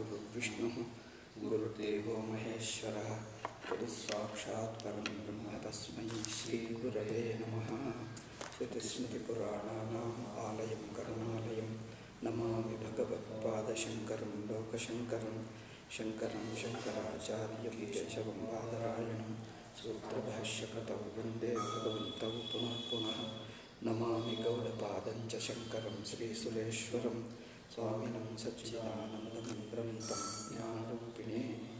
गुरुर्विष्णुः गुरुदेवो महेश्वरः गुरुसाक्षात् परं ब्रह्म तस्मै श्रीगुरवे नमः श्रुतिस्मृतिपुराणानाम् आलयं करुणालयं नमामि भगवत्पादशङ्करं लोकशङ्करं शङ्करं शङ्कराचार्यं केशवं बादरायणं सूत्रभाष्यकृतौ वन्दे भगवन्तौ पुनः पुनः नमामि गौडपादं च शङ्करं श्रीसुरेश्वरं स्वामिनं सच्चिदानन्दमन्द्रं तं ज्ञानरूपिणे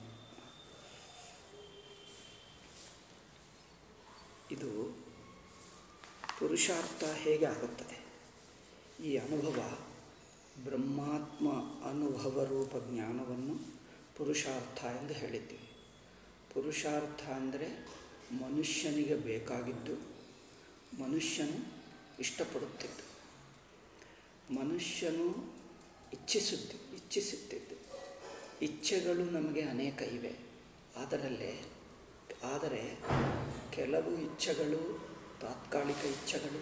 ಇದು ಪುರುಷಾರ್ಥ ಹೇಗೆ ಆಗುತ್ತದೆ ಈ ಅನುಭವ ಬ್ರಹ್ಮಾತ್ಮ ಅನುಭವ ರೂಪ ಜ್ಞಾನವನ್ನು ಪುರುಷಾರ್ಥ ಎಂದು ಹೇಳಿದ್ದೀವಿ ಪುರುಷಾರ್ಥ ಅಂದರೆ ಮನುಷ್ಯನಿಗೆ ಬೇಕಾಗಿದ್ದು ಮನುಷ್ಯನು ಇಷ್ಟಪಡುತ್ತಿದ್ದು ಮನುಷ್ಯನು ಇಚ್ಛಿಸುತ್ತಿ ಇಚ್ಛಿಸುತ್ತಿದ್ದು ಇಚ್ಛೆಗಳು ನಮಗೆ ಅನೇಕ ಇವೆ ಅದರಲ್ಲೇ ಆದರೆ ಕೆಲವು ಇಚ್ಛೆಗಳು ತಾತ್ಕಾಲಿಕ ಇಚ್ಛೆಗಳು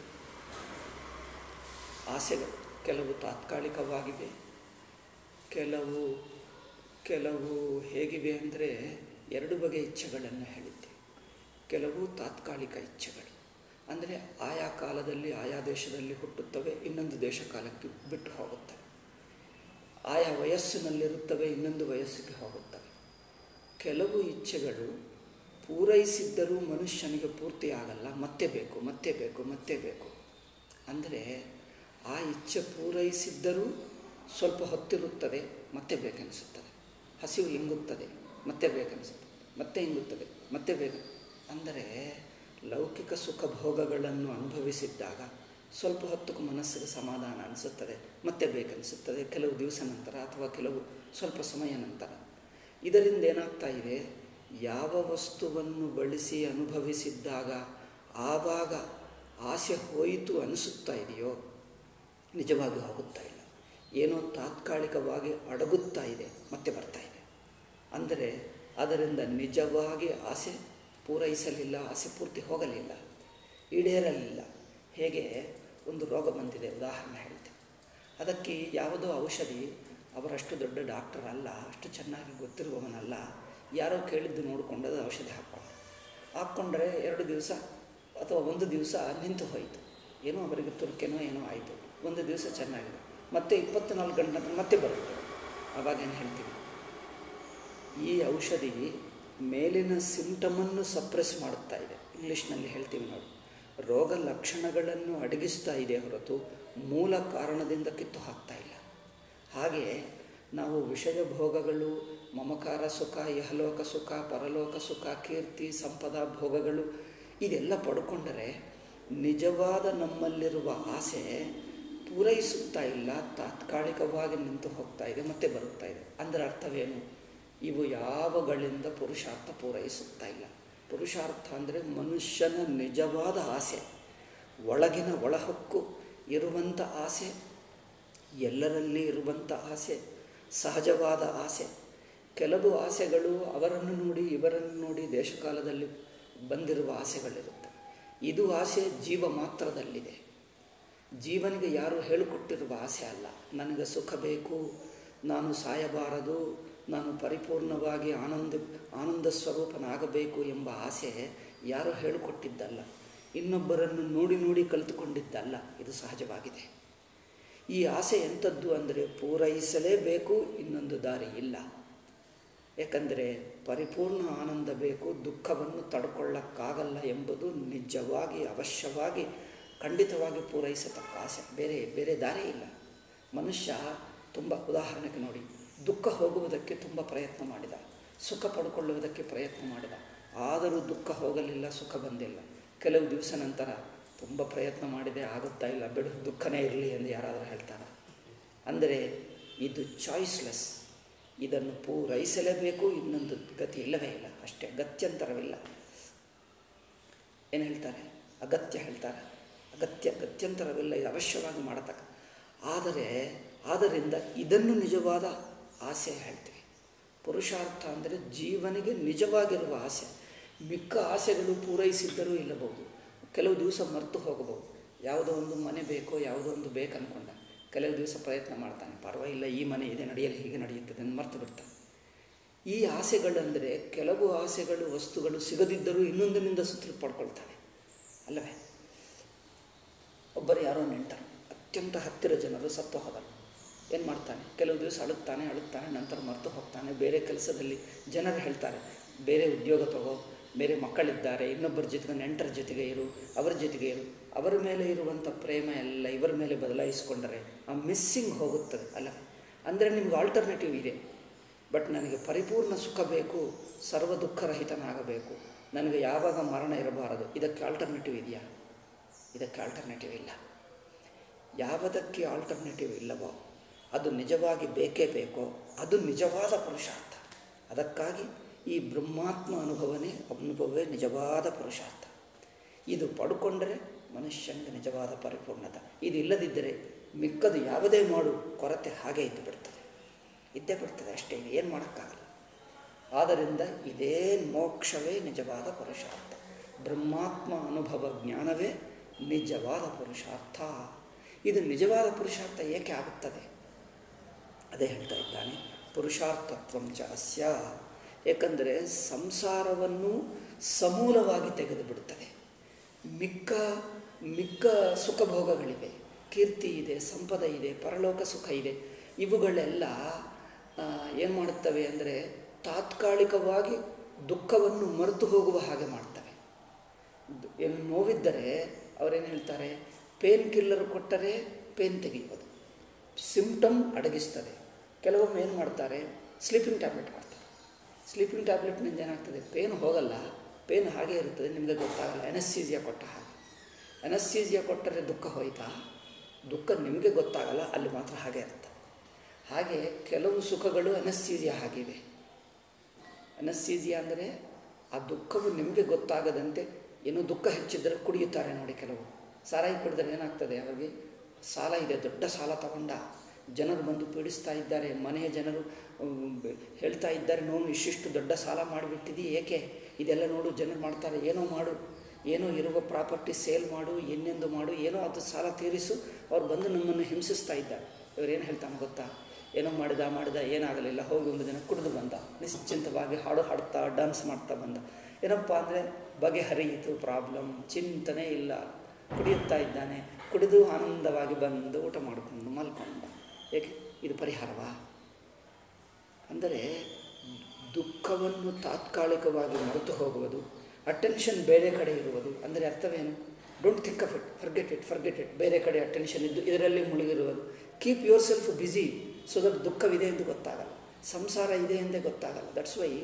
ಆಸೆಗಳು ಕೆಲವು ತಾತ್ಕಾಲಿಕವಾಗಿವೆ ಕೆಲವು ಕೆಲವು ಹೇಗಿವೆ ಅಂದರೆ ಎರಡು ಬಗೆಯ ಇಚ್ಛೆಗಳನ್ನು ಹೇಳಿದ್ದೆ ಕೆಲವು ತಾತ್ಕಾಲಿಕ ಇಚ್ಛೆಗಳು ಅಂದರೆ ಆಯಾ ಕಾಲದಲ್ಲಿ ಆಯಾ ದೇಶದಲ್ಲಿ ಹುಟ್ಟುತ್ತವೆ ಇನ್ನೊಂದು ದೇಶ ಕಾಲಕ್ಕೆ ಬಿಟ್ಟು ಹೋಗುತ್ತವೆ ಆಯಾ ವಯಸ್ಸಿನಲ್ಲಿರುತ್ತವೆ ಇನ್ನೊಂದು ವಯಸ್ಸಿಗೆ ಹೋಗುತ್ತವೆ ಕೆಲವು ಇಚ್ಛೆಗಳು ಪೂರೈಸಿದ್ದರೂ ಮನುಷ್ಯನಿಗೆ ಪೂರ್ತಿ ಆಗಲ್ಲ ಮತ್ತೆ ಬೇಕು ಮತ್ತೆ ಬೇಕು ಮತ್ತೆ ಬೇಕು ಅಂದರೆ ಆ ಇಚ್ಛೆ ಪೂರೈಸಿದ್ದರೂ ಸ್ವಲ್ಪ ಹೊತ್ತಿರುತ್ತದೆ ಮತ್ತೆ ಬೇಕೆನಿಸುತ್ತದೆ ಹಸಿವು ಇಂಗುತ್ತದೆ ಮತ್ತೆ ಬೇಕೆನಿಸುತ್ತದೆ ಮತ್ತೆ ಇಂಗುತ್ತದೆ ಮತ್ತೆ ಬೇಕು ಅಂದರೆ ಲೌಕಿಕ ಸುಖ ಭೋಗಗಳನ್ನು ಅನುಭವಿಸಿದ್ದಾಗ ಸ್ವಲ್ಪ ಹೊತ್ತಿಗೆ ಮನಸ್ಸಿಗೆ ಸಮಾಧಾನ ಅನಿಸುತ್ತದೆ ಮತ್ತೆ ಬೇಕನಿಸುತ್ತದೆ ಕೆಲವು ದಿವಸ ನಂತರ ಅಥವಾ ಕೆಲವು ಸ್ವಲ್ಪ ಸಮಯ ನಂತರ ಇದರಿಂದ ಏನಾಗ್ತಾ ಇದೆ ಯಾವ ವಸ್ತುವನ್ನು ಬಳಸಿ ಅನುಭವಿಸಿದ್ದಾಗ ಆವಾಗ ಆಸೆ ಹೋಯಿತು ಅನಿಸುತ್ತಾ ಇದೆಯೋ ನಿಜವಾಗಿ ಹೋಗುತ್ತಾ ಇಲ್ಲ ಏನೋ ತಾತ್ಕಾಲಿಕವಾಗಿ ಅಡಗುತ್ತಾ ಇದೆ ಮತ್ತೆ ಬರ್ತಾ ಇದೆ ಅಂದರೆ ಅದರಿಂದ ನಿಜವಾಗಿ ಆಸೆ ಪೂರೈಸಲಿಲ್ಲ ಆಸೆ ಪೂರ್ತಿ ಹೋಗಲಿಲ್ಲ ಈಡೇರಲಿಲ್ಲ ಹೇಗೆ ಒಂದು ರೋಗ ಬಂದಿದೆ ಉದಾಹರಣೆ ಹೇಳ್ತೇನೆ ಅದಕ್ಕೆ ಯಾವುದೋ ಔಷಧಿ ಅವರಷ್ಟು ದೊಡ್ಡ ಡಾಕ್ಟರ್ ಅಲ್ಲ ಅಷ್ಟು ಚೆನ್ನಾಗಿ ಗೊತ್ತಿರುವವನಲ್ಲ ಯಾರೋ ಕೇಳಿದ್ದು ನೋಡಿಕೊಂಡು ಅದು ಔಷಧಿ ಹಾಕ್ಕೊಂಡು ಹಾಕ್ಕೊಂಡ್ರೆ ಎರಡು ದಿವಸ ಅಥವಾ ಒಂದು ದಿವಸ ನಿಂತು ಹೋಯಿತು ಏನೋ ಅವರಿಗೆ ತುರ್ಕೆನೋ ಏನೋ ಆಯಿತು ಒಂದು ದಿವಸ ಚೆನ್ನಾಗಿದೆ ಮತ್ತೆ ಇಪ್ಪತ್ತ್ನಾಲ್ಕು ಗಂಟೆ ನಂತರ ಮತ್ತೆ ಬರುತ್ತೆ ಆವಾಗ ಏನು ಹೇಳ್ತೀವಿ ಈ ಔಷಧಿ ಮೇಲಿನ ಸಿಂಟಮನ್ನು ಸಪ್ರೆಸ್ ಮಾಡುತ್ತಾ ಇದೆ ಇಂಗ್ಲೀಷ್ನಲ್ಲಿ ಹೇಳ್ತೀವಿ ನೋಡಿ ರೋಗ ಲಕ್ಷಣಗಳನ್ನು ಅಡಗಿಸ್ತಾ ಇದೆ ಹೊರತು ಮೂಲ ಕಾರಣದಿಂದ ಕಿತ್ತು ಹಾಕ್ತಾ ಇಲ್ಲ ಹಾಗೆ ನಾವು ವಿಷಯ ಭೋಗಗಳು ಮಮಕಾರ ಸುಖ ಇಹಲೋಕ ಸುಖ ಪರಲೋಕ ಸುಖ ಕೀರ್ತಿ ಸಂಪದ ಭೋಗಗಳು ಇದೆಲ್ಲ ಪಡ್ಕೊಂಡರೆ ನಿಜವಾದ ನಮ್ಮಲ್ಲಿರುವ ಆಸೆ ಪೂರೈಸುತ್ತಾ ಇಲ್ಲ ತಾತ್ಕಾಲಿಕವಾಗಿ ನಿಂತು ಹೋಗ್ತಾ ಇದೆ ಮತ್ತೆ ಬರುತ್ತಾ ಇದೆ ಅಂದರೆ ಅರ್ಥವೇನು ಇವು ಯಾವಗಳಿಂದ ಪುರುಷಾರ್ಥ ಪೂರೈಸುತ್ತಾ ಇಲ್ಲ ಪುರುಷಾರ್ಥ ಅಂದರೆ ಮನುಷ್ಯನ ನಿಜವಾದ ಆಸೆ ಒಳಗಿನ ಒಳಹಕ್ಕು ಇರುವಂಥ ಆಸೆ ಎಲ್ಲರಲ್ಲಿ ಇರುವಂಥ ಆಸೆ ಸಹಜವಾದ ಆಸೆ ಕೆಲವು ಆಸೆಗಳು ಅವರನ್ನು ನೋಡಿ ಇವರನ್ನು ನೋಡಿ ದೇಶಕಾಲದಲ್ಲಿ ಬಂದಿರುವ ಆಸೆಗಳಿರುತ್ತೆ ಇದು ಆಸೆ ಜೀವ ಮಾತ್ರದಲ್ಲಿದೆ ಜೀವನಿಗೆ ಯಾರು ಹೇಳಿಕೊಟ್ಟಿರುವ ಆಸೆ ಅಲ್ಲ ನನಗೆ ಸುಖ ಬೇಕು ನಾನು ಸಾಯಬಾರದು ನಾನು ಪರಿಪೂರ್ಣವಾಗಿ ಆನಂದ ಆನಂದ ಸ್ವರೂಪನಾಗಬೇಕು ಎಂಬ ಆಸೆ ಯಾರು ಹೇಳಿಕೊಟ್ಟಿದ್ದಲ್ಲ ಇನ್ನೊಬ್ಬರನ್ನು ನೋಡಿ ನೋಡಿ ಕಲಿತುಕೊಂಡಿದ್ದಲ್ಲ ಇದು ಸಹಜವಾಗಿದೆ ಈ ಆಸೆ ಎಂಥದ್ದು ಅಂದರೆ ಪೂರೈಸಲೇಬೇಕು ಇನ್ನೊಂದು ದಾರಿ ಇಲ್ಲ ಏಕೆಂದರೆ ಪರಿಪೂರ್ಣ ಆನಂದ ಬೇಕು ದುಃಖವನ್ನು ತಡ್ಕೊಳ್ಳೋಕ್ಕಾಗಲ್ಲ ಎಂಬುದು ನಿಜವಾಗಿ ಅವಶ್ಯವಾಗಿ ಖಂಡಿತವಾಗಿ ಪೂರೈಸತಕ್ಕ ಆಸೆ ಬೇರೆ ಬೇರೆ ದಾರಿ ಇಲ್ಲ ಮನುಷ್ಯ ತುಂಬ ಉದಾಹರಣೆಗೆ ನೋಡಿ ದುಃಖ ಹೋಗುವುದಕ್ಕೆ ತುಂಬ ಪ್ರಯತ್ನ ಮಾಡಿದ ಸುಖ ಪಡ್ಕೊಳ್ಳುವುದಕ್ಕೆ ಪ್ರಯತ್ನ ಮಾಡಿದ ಆದರೂ ದುಃಖ ಹೋಗಲಿಲ್ಲ ಸುಖ ಬಂದಿಲ್ಲ ಕೆಲವು ದಿವಸ ನಂತರ ತುಂಬ ಪ್ರಯತ್ನ ಮಾಡಿದೆ ಆಗುತ್ತಾ ಇಲ್ಲ ಬಿಡು ದುಃಖನೇ ಇರಲಿ ಎಂದು ಯಾರಾದರೂ ಹೇಳ್ತಾರೆ ಅಂದರೆ ಇದು ಚಾಯ್ಸ್ಲೆಸ್ ಇದನ್ನು ಪೂರೈಸಲೇಬೇಕು ಇನ್ನೊಂದು ಗತಿ ಇಲ್ಲವೇ ಇಲ್ಲ ಅಷ್ಟೇ ಗತ್ಯಂತರವಿಲ್ಲ ಏನು ಹೇಳ್ತಾರೆ ಅಗತ್ಯ ಹೇಳ್ತಾರೆ ಅಗತ್ಯ ಗತ್ಯಂತರವಿಲ್ಲ ಇದು ಅವಶ್ಯವಾಗಿ ಮಾಡತಕ್ಕ ಆದರೆ ಆದ್ದರಿಂದ ಇದನ್ನು ನಿಜವಾದ ಆಸೆ ಹೇಳ್ತೀವಿ ಪುರುಷಾರ್ಥ ಅಂದರೆ ಜೀವನಿಗೆ ನಿಜವಾಗಿರುವ ಆಸೆ ಮಿಕ್ಕ ಆಸೆಗಳು ಪೂರೈಸಿದ್ದರೂ ಇಲ್ಲಬಹುದು ಕೆಲವು ದಿವಸ ಮರೆತು ಹೋಗಬಹುದು ಯಾವುದೋ ಒಂದು ಮನೆ ಬೇಕೋ ಯಾವುದೋ ಒಂದು ಬೇಕು ಅಂದ್ಕೊಂಡ ಕೆಲವು ದಿವಸ ಪ್ರಯತ್ನ ಮಾಡ್ತಾನೆ ಪರವಾಗಿಲ್ಲ ಈ ಮನೆ ಇದೆ ನಡೆಯಲು ಹೀಗೆ ನಡೆಯುತ್ತದೆ ಅಂತ ಮರ್ತು ಬಿಡ್ತಾನೆ ಈ ಆಸೆಗಳಂದರೆ ಕೆಲವು ಆಸೆಗಳು ವಸ್ತುಗಳು ಸಿಗದಿದ್ದರೂ ಇನ್ನೊಂದಿನಿಂದ ಸುತ್ತಲು ಪಡ್ಕೊಳ್ತಾನೆ ಅಲ್ಲವೇ ಒಬ್ಬರು ಯಾರೋ ನೆಂಟರು ಅತ್ಯಂತ ಹತ್ತಿರ ಜನರು ಸತ್ತು ಹೋದರು ಏನು ಮಾಡ್ತಾನೆ ಕೆಲವು ದಿವಸ ಅಳುತ್ತಾನೆ ಅಳುತ್ತಾನೆ ನಂತರ ಮರೆತು ಹೋಗ್ತಾನೆ ಬೇರೆ ಕೆಲಸದಲ್ಲಿ ಜನರು ಹೇಳ್ತಾರೆ ಬೇರೆ ಉದ್ಯೋಗ ತಗೋ ಬೇರೆ ಮಕ್ಕಳಿದ್ದಾರೆ ಇನ್ನೊಬ್ಬರ ಜೊತೆಗೆ ನೆಂಟರ ಜೊತೆಗೆ ಇರು ಅವರ ಜೊತೆಗೆ ಇರು ಅವರ ಮೇಲೆ ಇರುವಂಥ ಪ್ರೇಮ ಎಲ್ಲ ಇವರ ಮೇಲೆ ಬದಲಾಯಿಸಿಕೊಂಡರೆ ಆ ಮಿಸ್ಸಿಂಗ್ ಹೋಗುತ್ತದೆ ಅಲ್ಲ ಅಂದರೆ ನಿಮ್ಗೆ ಆಲ್ಟರ್ನೇಟಿವ್ ಇದೆ ಬಟ್ ನನಗೆ ಪರಿಪೂರ್ಣ ಸುಖ ಬೇಕು ಸರ್ವ ದುಃಖರಹಿತನಾಗಬೇಕು ನನಗೆ ಯಾವಾಗ ಮರಣ ಇರಬಾರದು ಇದಕ್ಕೆ ಆಲ್ಟರ್ನೇಟಿವ್ ಇದೆಯಾ ಇದಕ್ಕೆ ಆಲ್ಟರ್ನೇಟಿವ್ ಇಲ್ಲ ಯಾವುದಕ್ಕೆ ಆಲ್ಟರ್ನೇಟಿವ್ ಇಲ್ಲವೋ ಅದು ನಿಜವಾಗಿ ಬೇಕೇ ಬೇಕೋ ಅದು ನಿಜವಾದ ಪುರುಷಾರ್ಥ ಅದಕ್ಕಾಗಿ ಈ ಬ್ರಹ್ಮಾತ್ಮ ಅನುಭವನೇ ಅನುಭವವೇ ನಿಜವಾದ ಪುರುಷಾರ್ಥ ಇದು ಪಡ್ಕೊಂಡರೆ ಮನುಷ್ಯನಿಗೆ ನಿಜವಾದ ಪರಿಪೂರ್ಣತೆ ಇದು ಇಲ್ಲದಿದ್ದರೆ ಮಿಕ್ಕದು ಯಾವುದೇ ಮಾಡು ಕೊರತೆ ಹಾಗೆ ಇದ್ದು ಬಿಡ್ತದೆ ಇದ್ದೇ ಬಿಡ್ತದೆ ಅಷ್ಟೇ ಏನು ಮಾಡೋಕ್ಕಾಗಲ್ಲ ಆದ್ದರಿಂದ ಇದೇ ಮೋಕ್ಷವೇ ನಿಜವಾದ ಪುರುಷಾರ್ಥ ಬ್ರಹ್ಮಾತ್ಮ ಅನುಭವ ಜ್ಞಾನವೇ ನಿಜವಾದ ಪುರುಷಾರ್ಥ ಇದು ನಿಜವಾದ ಪುರುಷಾರ್ಥ ಏಕೆ ಆಗುತ್ತದೆ ಅದೇ ಹೇಳ್ತಾ ಇದ್ದಾನೆ ಪುರುಷಾರ್ಥತ್ವಂ ಚ ಅಸ್ಯ ಏಕೆಂದರೆ ಸಂಸಾರವನ್ನು ಸಮೂಲವಾಗಿ ತೆಗೆದು ಬಿಡುತ್ತದೆ ಮಿಕ್ಕ ಮಿಕ್ಕ ಸುಖಭೋಗಗಳಿವೆ ಕೀರ್ತಿ ಇದೆ ಸಂಪದ ಇದೆ ಪರಲೋಕ ಸುಖ ಇದೆ ಇವುಗಳೆಲ್ಲ ಏನು ಮಾಡುತ್ತವೆ ಅಂದರೆ ತಾತ್ಕಾಲಿಕವಾಗಿ ದುಃಖವನ್ನು ಮರೆತು ಹೋಗುವ ಹಾಗೆ ಮಾಡ್ತವೆ ಏನು ನೋವಿದ್ದರೆ ಅವರೇನು ಹೇಳ್ತಾರೆ ಪೇನ್ ಕಿಲ್ಲರ್ ಕೊಟ್ಟರೆ ಪೇನ್ ತೆಗೆಯೋದು ಸಿಂಪ್ಟಮ್ ಅಡಗಿಸ್ತದೆ ಕೆಲವೊಮ್ಮೆ ಏನು ಮಾಡ್ತಾರೆ ಸ್ಲೀಪಿಂಗ್ ಟ್ಯಾಬ್ಲೆಟ್ ಮಾಡ್ತಾರೆ ಸ್ಲೀಪಿಂಗ್ ಟ್ಯಾಬ್ಲೆಟ್ನಿಂದ ಏನಾಗ್ತದೆ ಪೇನ್ ಹೋಗಲ್ಲ ಪೇನ್ ಹಾಗೇ ಇರ್ತದೆ ನಿಮಗೆ ಗೊತ್ತಾಗಲ್ಲ ಎನಸ್ಸೀಸಿಯಾ ಕೊಟ್ಟ ಹಾಗೆ ಎನಸ್ಸೀಸಿಯಾ ಕೊಟ್ಟರೆ ದುಃಖ ಹೋಯ್ತಾ ದುಃಖ ನಿಮಗೆ ಗೊತ್ತಾಗಲ್ಲ ಅಲ್ಲಿ ಮಾತ್ರ ಹಾಗೆ ಇರುತ್ತೆ ಹಾಗೆ ಕೆಲವು ಸುಖಗಳು ಎನಸ್ಸೀಸಿಯಾ ಆಗಿವೆ ಎನಸ್ಸೀಸಿಯಾ ಅಂದರೆ ಆ ದುಃಖವು ನಿಮಗೆ ಗೊತ್ತಾಗದಂತೆ ಏನೋ ದುಃಖ ಹೆಚ್ಚಿದ್ದರೆ ಕುಡಿಯುತ್ತಾರೆ ನೋಡಿ ಕೆಲವು ಸಾರಾಯಿ ಕುಡಿದ್ರೆ ಏನಾಗ್ತದೆ ಅವರಿಗೆ ಸಾಲ ಇದೆ ದೊಡ್ಡ ಸಾಲ ತಗೊಂಡ ಜನರು ಬಂದು ಪೀಡಿಸ್ತಾ ಇದ್ದಾರೆ ಮನೆಯ ಜನರು ಹೇಳ್ತಾ ಇದ್ದಾರೆ ನೋವು ಇಷ್ಟಿಷ್ಟು ದೊಡ್ಡ ಸಾಲ ಮಾಡಿಬಿಟ್ಟಿದ್ದೀ ಏಕೆ ಇದೆಲ್ಲ ನೋಡು ಜನರು ಮಾಡ್ತಾರೆ ಏನೋ ಮಾಡು ಏನೋ ಇರುವ ಪ್ರಾಪರ್ಟಿ ಸೇಲ್ ಮಾಡು ಇನ್ನೆಂದು ಮಾಡು ಏನೋ ಅದು ಸಾಲ ತೀರಿಸು ಅವ್ರು ಬಂದು ನಮ್ಮನ್ನು ಹಿಂಸಿಸ್ತಾ ಇದ್ದಾರೆ ಇವರೇನು ಹೇಳ್ತಾನೆ ಗೊತ್ತಾ ಏನೋ ಮಾಡಿದ ಮಾಡಿದ ಏನಾಗಲಿಲ್ಲ ಹೋಗಿ ಒಂದು ದಿನ ಕುಡಿದು ಬಂದ ನಿಶ್ಚಿಂತವಾಗಿ ಹಾಡು ಹಾಡ್ತಾ ಡ್ಯಾನ್ಸ್ ಮಾಡ್ತಾ ಬಂದ ಏನಪ್ಪ ಅಂದರೆ ಬಗೆಹರಿಯಿತು ಪ್ರಾಬ್ಲಮ್ ಚಿಂತನೆ ಇಲ್ಲ ಕುಡಿಯುತ್ತಾ ಇದ್ದಾನೆ ಕುಡಿದು ಆನಂದವಾಗಿ ಬಂದು ಊಟ ಮಾಡಿಕೊಂಡು ಮಲ್ಕೊಂಡ ಏಕೆ ಇದು ಪರಿಹಾರವಾ ಅಂದರೆ ದುಃಖವನ್ನು ತಾತ್ಕಾಲಿಕವಾಗಿ ಮರೆತು ಹೋಗುವುದು ಅಟೆನ್ಷನ್ ಬೇರೆ ಕಡೆ ಇರುವುದು ಅಂದರೆ ಅರ್ಥವೇನು don't think of it forget it forget it ಬೇರೆ ಕಡೆ ಅಟೆನ್ಷನ್ ಇದ್ದು ಇದರಲ್ಲಿ ಮುಳುಗಿರುವುದು keep yourself busy so that ದುಃಖವಿದೆ ಎಂದು ಗೊತ್ತಾಗಲ್ಲ ಸಂಸಾರ ಇದೆ ಎಂದೇ ಗೊತ್ತಾಗಲ್ಲ ದಟ್ಸ್ ವೈ